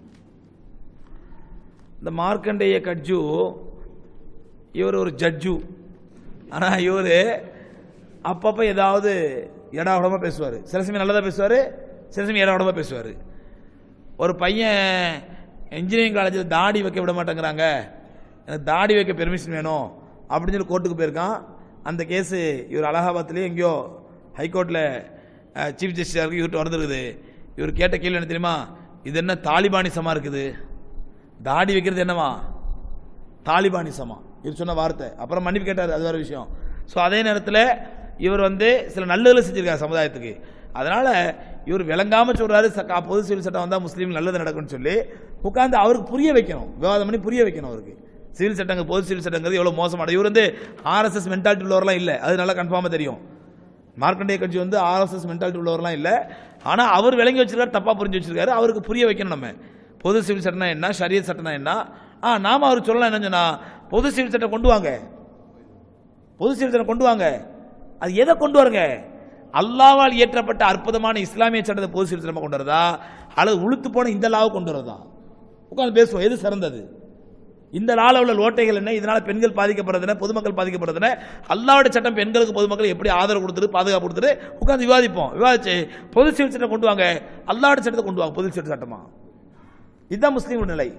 இந்த மார்க்கண்டேய கட்ஜு இவர் ஒரு ஜட்ஜு ஆனால் இவர் அப்பப்போ ஏதாவது இடாவிடமா பேசுவார் சில சமயம் நல்லதாக பேசுவார் சில சமயம் இடாவிடமா பேசுவார் ஒரு பையன் இன்ஜினியரிங் காலேஜில் தாடி வைக்க விட மாட்டேங்கிறாங்க எனக்கு தாடி வைக்க பெர்மிஷன் வேணும் அப்படின்னு சொல்லி கோர்ட்டுக்கு போயிருக்கான் அந்த கேஸு இவர் அலகாபாத்லேயே எங்கேயோ ஹைகோர்ட்டில் சீஃப் ஜஸ்டிஸாக இருக்கு இவர்கிட்ட வந்துருக்குது இவர் கேட்ட கேள்வி என்ன தெரியுமா இது என்ன தாலிபானிசமா இருக்குது தாடி வைக்கிறது என்னவா தாலிபானிசமா இவர் சொன்ன வார்த்தை அப்புறம் மன்னிப்பு கேட்டார் அது வேற விஷயம் ஸோ அதே நேரத்தில் இவர் வந்து சில நல்லதுல செஞ்சிருக்காரு சமுதாயத்துக்கு அதனால இவர் விளங்காம சொல்றாரு சக்கா பொது சிவில் சட்டம் வந்தால் முஸ்லீம் நல்லது நடக்கும்னு சொல்லி உட்காந்து அவருக்கு புரிய வைக்கணும் விவாதம் பண்ணி புரிய வைக்கணும் அவருக்கு சிவில் சட்டங்கள் பொது சிவில் சட்டங்கிறது எவ்வளோ மோசமான இவர் வந்து ஆர்எஸ்எஸ் மென்டாலிட்டி உள்ளவரெல்லாம் இல்லை அது நல்லா கன்ஃபார்மாக தெரியும் மார்க்கண்டேய கட்சி வந்து ஆர்எஸ்எஸ் மென்டாலிட்டி உள்ளவரெல்லாம் இல்லை ஆனால் அவர் விளங்கி வச்சிருக்காரு தப்பாக புரிஞ்சு வச்சிருக்காரு அவருக்கு புரிய வைக்கணும் நம்ம பொது சிவில் சட்டம்னா என்ன ஷரியத் சட்டம்னா என்ன ஆ நாம அவர் சொல்லலாம் என்ன சொன்னா பொது சிவில் சட்டம் கொண்டு வாங்க பொது சிவில் சட்டம் கொண்டு வாங்க அது எதை கொண்டு வருங்க அல்லாவால் இயற்றப்பட்ட அற்புதமான இஸ்லாமிய சட்டத்தை பொது சிவில் சட்டமாக கொண்டு வரதா அல்லது உளுத்து போன இந்த லாவை கொண்டு வரதா உட்காந்து பேசுவோம் எது சிறந்தது இந்த லால உள்ள லோட்டைகள் என்ன இதனால பெண்கள் பாதிக்கப்படுறது என்ன பொதுமக்கள் பாதிக்கப்படுறது என்ன அல்லாவோட சட்டம் பெண்களுக்கு பொதுமக்கள் எப்படி ஆதரவு கொடுத்துட்டு பாதுகாப்பு கொடுத்துட்டு உட்காந்து விவாதிப்போம் விவாதிச்சு பொது சிவில் சட்டம் கொண்டு வாங்க அல்லாவோட சட்டத்தை கொண்டு வாங்க பொது சிவில் சட்டமா இதுதான் முஸ்லீம் நிலை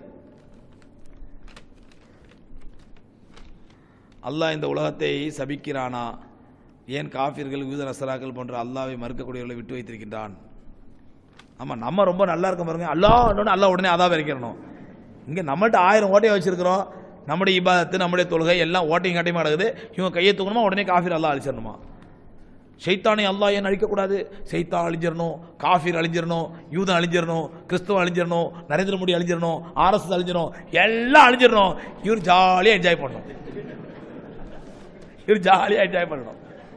அல்லாஹ் இந்த உலகத்தை சபிக்கிறானா ஏன் காஃபிர்கள் யூத நசராக்கள் போன்ற அல்லாவை மறுக்கக்கூடியவர்களை விட்டு வைத்திருக்கின்றான் ஆமா நம்ம ரொம்ப நல்லா இருக்க பாருங்க அல்லாஹ் அல்லாஹ் உடனே அதான் வரைக்கிறணும் இங்க நம்மள்ட்ட ஆயிரம் ஓட்டையை வச்சிருக்கிறோம் நம்முடைய இபாதத்து நம்முடைய தொழுகை எல்லாம் ஓட்டையும் கட்டையுமா நடக்குது இவங்க கையை தூக்கணுமா உடனே காஃபிர் அல்லாஹ் அழிச்சிடணுமா ஷைத்தானை அல்லாஹ் ஏன் அழிக்கக்கூடாது சைத்தான் அழிஞ்சிடணும் காஃபிர் அழிஞ்சிடணும் யூதன் அழிஞ்சிடணும் கிறிஸ்தவம் அழிஞ்சிடணும் நரேந்திர மோடி அழிஞ்சிடணும் ஆர்எஸ் அழிஞ்சிடணும் எல்லாம் அழிஞ்சிடணும் இவர் ஜாலியாக என்ஜாய் பண்ணணும் இவர் ஜாலியாக என்ஜாய் பண்ணணும்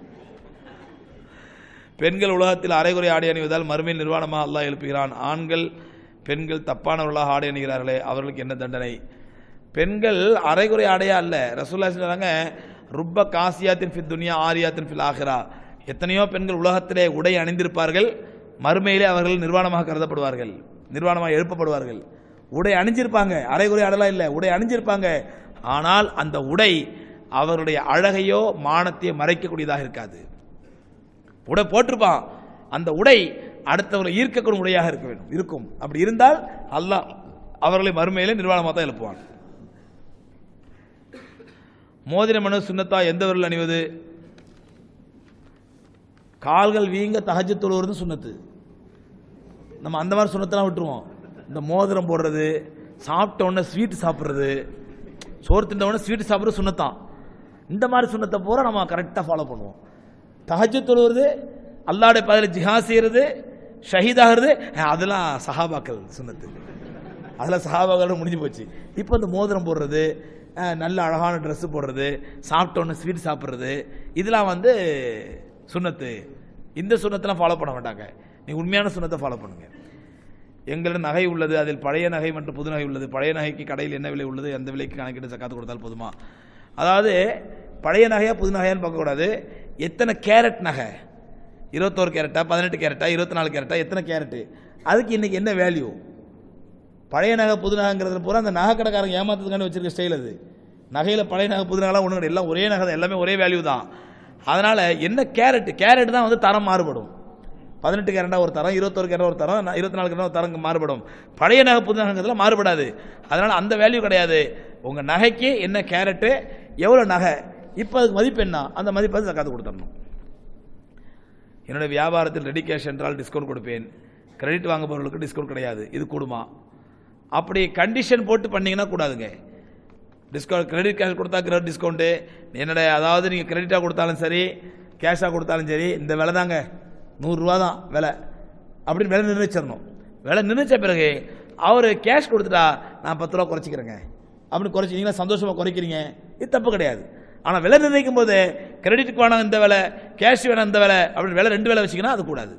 பெண்கள் உலகத்தில் அரைகுறை ஆடை அணிவதால் மறுமையில் நிர்வாணமாக அல்லாஹ் எழுப்புகிறான் ஆண்கள் பெண்கள் தப்பானவர்களாக ஆடை அணிகிறார்களே அவர்களுக்கு என்ன தண்டனை பெண்கள் அரைகுறை ஆடையா அல்ல ரசூல்லா சொல்றாங்க ருப்ப காசியாத்தின் ஃபில் துனியா ஆரியாத்தின் ஃபில் ஆகிறா எத்தனையோ பெண்கள் உலகத்திலே உடை அணிந்திருப்பார்கள் மறுமையிலே அவர்கள் நிர்வாணமாக கருதப்படுவார்கள் நிர்வாணமாக எழுப்பப்படுவார்கள் உடை அணிஞ்சிருப்பாங்க அரைகுறை ஆடலாம் இல்லை உடை அணிஞ்சிருப்பாங்க ஆனால் அந்த உடை அவருடைய அழகையோ மானத்தையோ மறைக்கக்கூடியதாக இருக்காது உடை போட்டிருப்பான் அந்த உடை அடுத்தவரை ஈர்க்கக்கூடிய உடையாக இருக்க வேண்டும் இருக்கும் அப்படி இருந்தால் அல்லாஹ் அவர்களை மறுமையிலே நிர்வாணமாக தான் எழுப்புவான் மோதிர மனு சுண்ணத்தா எந்த விரல் அணிவது கால்கள் வீங்க தகஜ தொழுவது சுண்ணத்து நம்ம அந்த மாதிரி சுண்ணத்தெல்லாம் விட்டுருவோம் இந்த மோதிரம் போடுறது சாப்பிட்ட உடனே ஸ்வீட் சாப்பிட்றது சோறு தின்ற உடனே ஸ்வீட் சாப்பிட்றது சுண்ணத்தான் இந்த மாதிரி சுண்ணத்தை பூரா நம்ம கரெக்டாக ஃபாலோ பண்ணுவோம் தஹஜ் தொழுவது அல்லாடைய பதில் ஜிஹாத் செய்யறது ஷஹீதாகிறது அதெல்லாம் சஹாபாக்கள் சுண்ணத்து அதெல்லாம் சஹாபாக்கள் முடிஞ்சு போச்சு இப்போ இந்த மோதிரம் போடுறது அஹ், நல்ல அழகான ட்ரெஸ் போடுறது சாப்பிட்டோன்னு ஸ்வீட் சாப்பிட்றது இதெல்லாம் வந்து சுண்ணத்து இந்த சுண்ணத்தெல்லாம் ஃபாலோ பண்ண மாட்டாங்க நீ உண்மையான சுண்ணத்தை ஃபாலோ பண்ணுங்க எங்களிடம் நகை உள்ளது அதில் பழைய நகை மற்றும் புது நகை உள்ளது பழைய நகைக்கு கடையில் என்ன விலை உள்ளது அந்த விலைக்கு கணக்கிட்டு சக்காத்து கொடுத்தால் போதுமா அதாவது பழைய நகையா புது நகையான்னு பார்க்கக்கூடாது எத்தனை கேரட் நகை இருபத்தோரு கேரட்டா பதினெட்டு கேரட்டா இருபத்தி நாலு கேரட்டா எத்தனை கேரட்டு அதுக்கு இன்னைக்கு என்ன வேல்யூ பழைய நகை புது நகைங்கிறது பூரா அந்த நகை கடைக்காரங்க ஏமாத்துறதுக்காண்டி வச்சிருக்க ஸ்டைல் அது நகையில் பழைய நகை புது நகைலாம் ஒன்றும் கிடையாது எல்லாம் ஒரே நகை தான் எல்லாமே ஒரே வேல்யூ தான் அதனால என்ன கேரட் கேரட் தான் வந்து தரம் மாறுபடும் பதினெட்டு கேரண்டா ஒரு தரம் இருபத்தொரு கேரண்டா ஒரு தரம் இருபத்தி நாலு கேரண்டா ஒரு தரம் மாறுபடும் பழைய நகை புது நகைங்கிறதுல மாறுபடாது அதனால அந்த வேல்யூ கிடையாது உங்க நகைக்கு என்ன கேரட்டு எவ்வளோ நகை இப்போ அதுக்கு மதிப்பு என்ன அந்த மதிப்பை வந்து காத்து கொடுத்துடணும் என்னுடைய வியாபாரத்தில் ரெடி கேஷ் என்றால் டிஸ்கவுண்ட் கொடுப்பேன் கிரெடிட் வாங்குபவர்களுக்கு டிஸ்கவுண்ட் கிடையாது இது கூடுமா அப்படி கண்டிஷன் போட்டு பண்ணீங்கன்னா கூடாதுங்க டிஸ்கவுண்ட் கிரெடிட் கேஷ் கொடுத்தா கிரெடிட் டிஸ்கவுண்ட்டு என்னுடைய அதாவது நீங்கள் கிரெடிட்டாக கொடுத்தாலும் சரி கேஷாக கொடுத்தாலும் சரி இந்த விலை தாங்க நூறுரூவா தான் விலை அப்படின்னு விலை நிர்ணயிச்சிடணும் விலை நிர்ணயிச்ச பிறகு அவர் கேஷ் கொடுத்துட்டா நான் பத்து ரூபா குறைச்சிக்கிறேங்க அப்படின்னு குறைச்சி நீங்களா சந்தோஷமாக குறைக்கிறீங்க இது தப்பு கிடையாது ஆனால் விலை நிர்ணயிக்கும் போது கிரெடிட்டுக்கு வேணாம் இந்த விலை கேஷ் வேணாம் இந்த விலை அப்படின்னு விலை ரெண்டு விலை வச்சிங்கன்னா அது கூடாது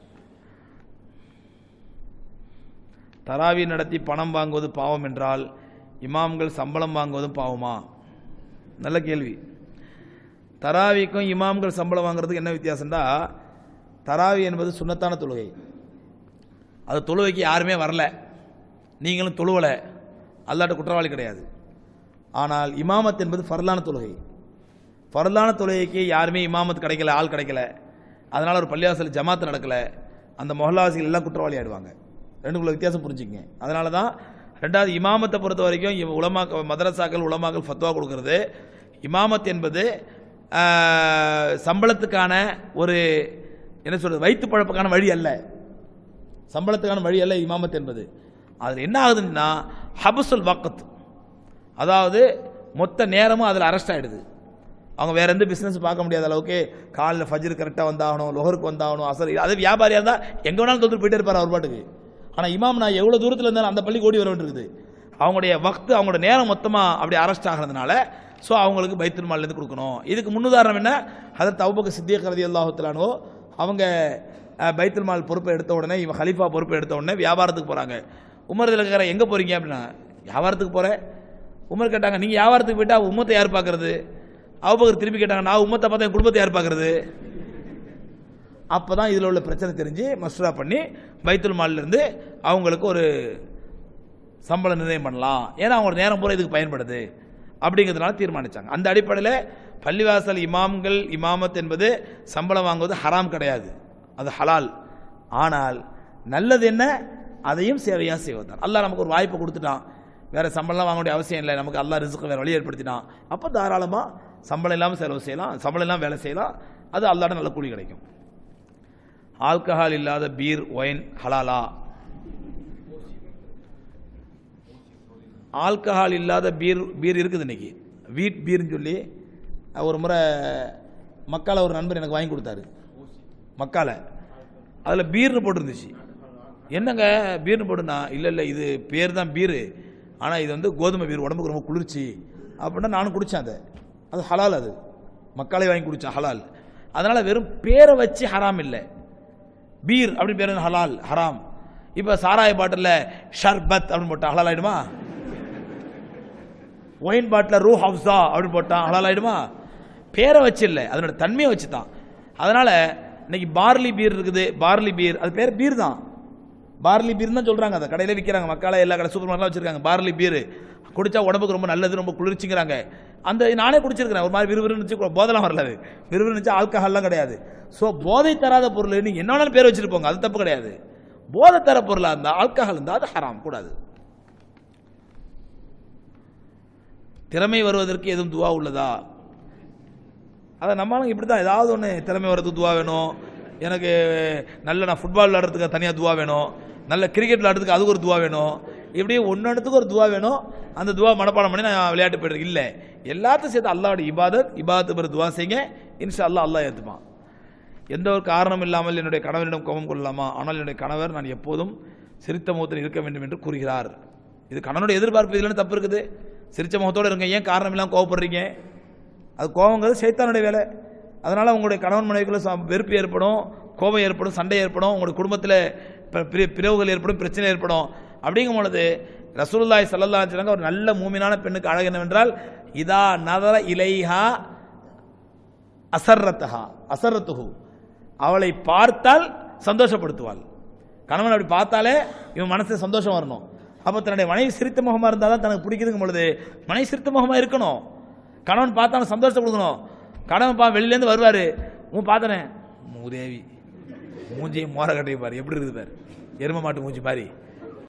தராவி நடத்தி பணம் வாங்குவது பாவம் என்றால் இமாம்கள் சம்பளம் வாங்குவதும் பாவமா நல்ல கேள்வி தராவிக்கும் இமாம்கள் சம்பளம் வாங்குறதுக்கு என்ன வித்தியாசம்டா தராவி என்பது சுன்னத்தான தொழுகை அது தொழுகைக்கு யாருமே வரல நீங்களும் தொழுவலை அல்லாட்ட குற்றவாளி கிடையாது ஆனால் இமாமத் என்பது ஃபர்லான தொழுகை ஃபர்லான தொழுகைக்கு யாருமே இமாமத் கிடைக்கல ஆள் கிடைக்கல அதனால் ஒரு பள்ளிவாசல் ஜமாத் நடக்கல அந்த மொஹல்லாசிகள் எல்லாம் குற்றவாளி ஆயிடுவாங்க ரெண்டுக்குள்ள வித்தியாசம் புரிஞ்சுக்கங்க அதனால தான் ரெண்டாவது இமாமத்தை பொறுத்த வரைக்கும் இவ உலமா மதரசாக்கள் உலமாக்கள் ஃபத்வா கொடுக்கறது இமாமத் என்பது ஆஹ், சம்பளத்துக்கான ஒரு என்ன சொல்றது வயிற்று பழப்புக்கான வழி அல்ல சம்பளத்துக்கான வழி அல்ல இமாமத் என்பது அதில் என்ன ஆகுதுன்னா ஹபசுல் வக்கத் அதாவது மொத்த நேரமும் அதில் அரெஸ்ட் ஆயிடுது அவங்க வேற எந்த பிசினஸ் பார்க்க முடியாத அளவுக்கு காலையில் ஃபஜ்ர் கரெக்டாக வந்தாகணும் லொஹருக்கு வந்தாகணும் அசர் அது வியாபாரியாக இருந்தால் எங்கே வேணாலும் தொட்டு போயிட்டே இருப்பார் அவர் பாட்டுக்கு ஆனால் இமாம் நான் எவ்வளோ தூரத்தில் இருந்தாலும் அந்த பள்ளி ஓடி வர வேண்டியிருக்குது அவங்களுடைய வக்து அவங்களோட நேரம் மொத்தமாக அப்படி அரெஸ்ட் ஆகிறதுனால ஸோ அவங்களுக்கு பைத்துல் மால்லேருந்து கொடுக்கணும் இதுக்கு முன்னுதாரணம் என்ன அதற்கு அவுபக்க சித்திய கருதி அல்லாஹுத்தலானோ அவங்க அஹ், பைத்துல் மால் பொறுப்பை எடுத்த உடனே இவன் ஹலிஃபா பொறுப்பை எடுத்த உடனே வியாபாரத்துக்கு போகிறாங்க உமர் இருக்கிற எங்கே போகிறீங்க அப்படின்னா வியாபாரத்துக்கு போகிறேன் உமர் கேட்டாங்க நீங்கள் வியாபாரத்துக்கு போயிட்டா உம்மத்தை யார் பார்க்கறது அவுபக்கர் திருப்பி கேட்டாங்க நான் உம்மத்தை பார்த்தா என் குடும்பத்தை யார் பார்க்கறது அப்பதான் இதில் உள்ள பிரச்சனை தெரிஞ்சு மஸ்ரா பண்ணி பைத்துல் மால்ல இருந்து அவங்களுக்கு ஒரு சம்பளம் நிர்ணயம் பண்ணலாம் ஏன்னா அவங்களோட நேரம் பூரா இதுக்கு பயன்படுது அப்படிங்கிறதுனால தீர்மானிச்சாங்க அந்த அடிப்படையில் பள்ளிவாசல் இமாம்கள் இமாமத் என்பது சம்பளம் வாங்குவது ஹராம் கிடையாது அது ஹலால் ஆனால் நல்லது என்ன அதையும் சேவையாக செய்வதுதான் அல்லாஹ் நமக்கு ஒரு வாய்ப்பு கொடுத்துட்டான் வேற சம்பளம்லாம் வாங்க வேண்டிய அவசியம் இல்லை நமக்கு அல்லாஹ் ரிஸ்க்கு வேற வழி ஏற்படுத்தினான் அப்போ தாராளமாக சம்பளம் இல்லாமல் செலவு செய்யலாம் சம்பளம் இல்லாமல் வேலை செய்யலாம் அது அல்லாட நல்ல கூலி கிடைக்கும் ஆல்கஹால் இல்லாத பீர் ஒயின் ஹலாலா ஆல்கஹால் இல்லாத பீர் பீர் இருக்குது இன்னைக்கு வீட் பீர்னு சொல்லி ஒரு முறை மக்கால ஒரு நண்பர் எனக்கு வாங்கி கொடுத்தாரு மக்கால அதில் பீர்னு போட்டிருந்துச்சு என்னங்க பீர்னு போட்டுனா இல்லை இல்லை இது பேர் தான் பீரு ஆனால் இது வந்து கோதுமை பீர் உடம்புக்கு ரொம்ப குளிர்ச்சி அப்படின்னா நானும் குடித்தேன் அதை அது ஹலால் அது மக்காலே வாங்கி குடித்தேன் ஹலால் அதனால் வெறும் பேரை வச்சு ஹராம் இல்லை பீர் அப்படின்னு பேர் என்ன ஹலால் ஹராம் இப்போ சாராய பாட்டில் ஷர்பத் அப்படின்னு போட்டா ஹலால் ஆயிடுமா ஒயின் பாட்டில் ரூ ஹப்ஸா அப்படின்னு போட்டான் ஹலால் ஆயிடுமா பேரை வச்சு இல்லை அதனோட தன்மையை வச்சு தான் அதனால இன்னைக்கு பார்லி பீர் இருக்குது பார்லி பீர் அது பேர் பீர் தான் பார்லி பீர் தான் சொல்றாங்க அதை கடையில விற்கிறாங்க மக்களை எல்லா கடை சூப்பர் மார்க்கெட்லாம் வச்சிருக்காங்க பார்லி பீர் குடிச்சா உடம்புக்கு ரொம்ப நல்லது ரொம்ப குளிர்ச்சிங்கிறாங்க அந்த நானே குடிச்சிருக்கிறேன் ஒரு மாதிரி விறுவிறுன்னு போதெல்லாம் வரல அது விறுவிறுன்னு ஆல்கஹால்லாம் கிடையாது ஸோ போதை தராத பொருள் நீங்க என்ன வேணாலும் பேர் வச்சிருப்போங்க அது தப்பு கிடையாது போதை தர பொருளாக இருந்தால் ஆல்கஹால் இருந்தால் அது ஹராம் கூடாது திறமை வருவதற்கு எதுவும் துவா உள்ளதா அதை நம்மளும் இப்படி தான் ஏதாவது ஒன்று திறமை வர்றதுக்கு துவா வேணும் எனக்கு நல்ல நான் ஃபுட்பால் விளாடுறதுக்கு தனியாக துவா வேணும் நல்ல கிரிக்கெட் விளாடுறதுக்கு அதுக்கு ஒரு துவா வேணும் இப்படி ஒன்னொன்றுத்துக்கு ஒரு துவா வேணும் அந்த துவா மனப்பாடம் பண்ணி நான் விளையாட்டு போயிடுறது இல்லை எல்லாத்தையும் சேர்த்து அல்லாவோட இபாதத் இபாதத்து பிறகு துவா செய்யுங்க இன்ஷா அல்லாஹ் அல்லாஹ் ஏற்றுப்பான் எந்த ஒரு காரணம் இல்லாமல் என்னுடைய கணவரிடம் கோபம் கொள்ளலாமா ஆனால் என்னுடைய கணவர் நான் எப்போதும் சிரித்த முகத்தில் இருக்க வேண்டும் என்று கூறுகிறார் இது கணவனுடைய எதிர்பார்ப்பு இல்லைன்னு தப்பு இருக்குது சிரிச்ச முகத்தோடு இருங்க ஏன் காரணம் இல்லாமல் கோவப்படுறீங்க அது கோபங்கிறது சைத்தானுடைய வேலை அதனால உங்களுடைய கணவன் மனைவிக்குள்ள ச- வெறுப்பு ஏற்படும் கோபம் ஏற்படும் சண்டை ஏற்படும் உங்களுடைய குடும்பத்தில் ப- பிரி- பிளவுகள் ஏற்படும் பிரச்சனை ஏற்படும் அப்படிங்கும் பொழுது ரசூலுல்லாஹி ஸல்லல்லாஹு அலைஹி வஸல்லம் ஒரு நல்ல மூமினான பெண்ணுக்கு அழகு என்னவென்றால் இதா நதர இலைஹா அசர்ரத்தஹா அசர்ரத்துஹு அவளை பார்த்தால் சந்தோஷப்படுத்துவாள் கணவன் அப்படி பார்த்தாலே இவன் மனசுல சந்தோஷம் வரணும் அப்போ தன்னுடைய மனைவி சிரித்த முகமா இருந்தால் தான் தனக்கு பிடிக்குதுங்கும் பொழுது மனைவி சிரித்த முகமா இருக்கணும் கணவன் பார்த்தாலும் சந்தோஷம் கொடுக்கணும் கணவன் பா வெளியிலேருந்து வருவார் உன் பார்த்தனே மூதேவி மூஞ்சி மோர கட்டையை பாரு எப்படி இருக்குது பாரு எரும மாட்டு மூஞ்சி பாரு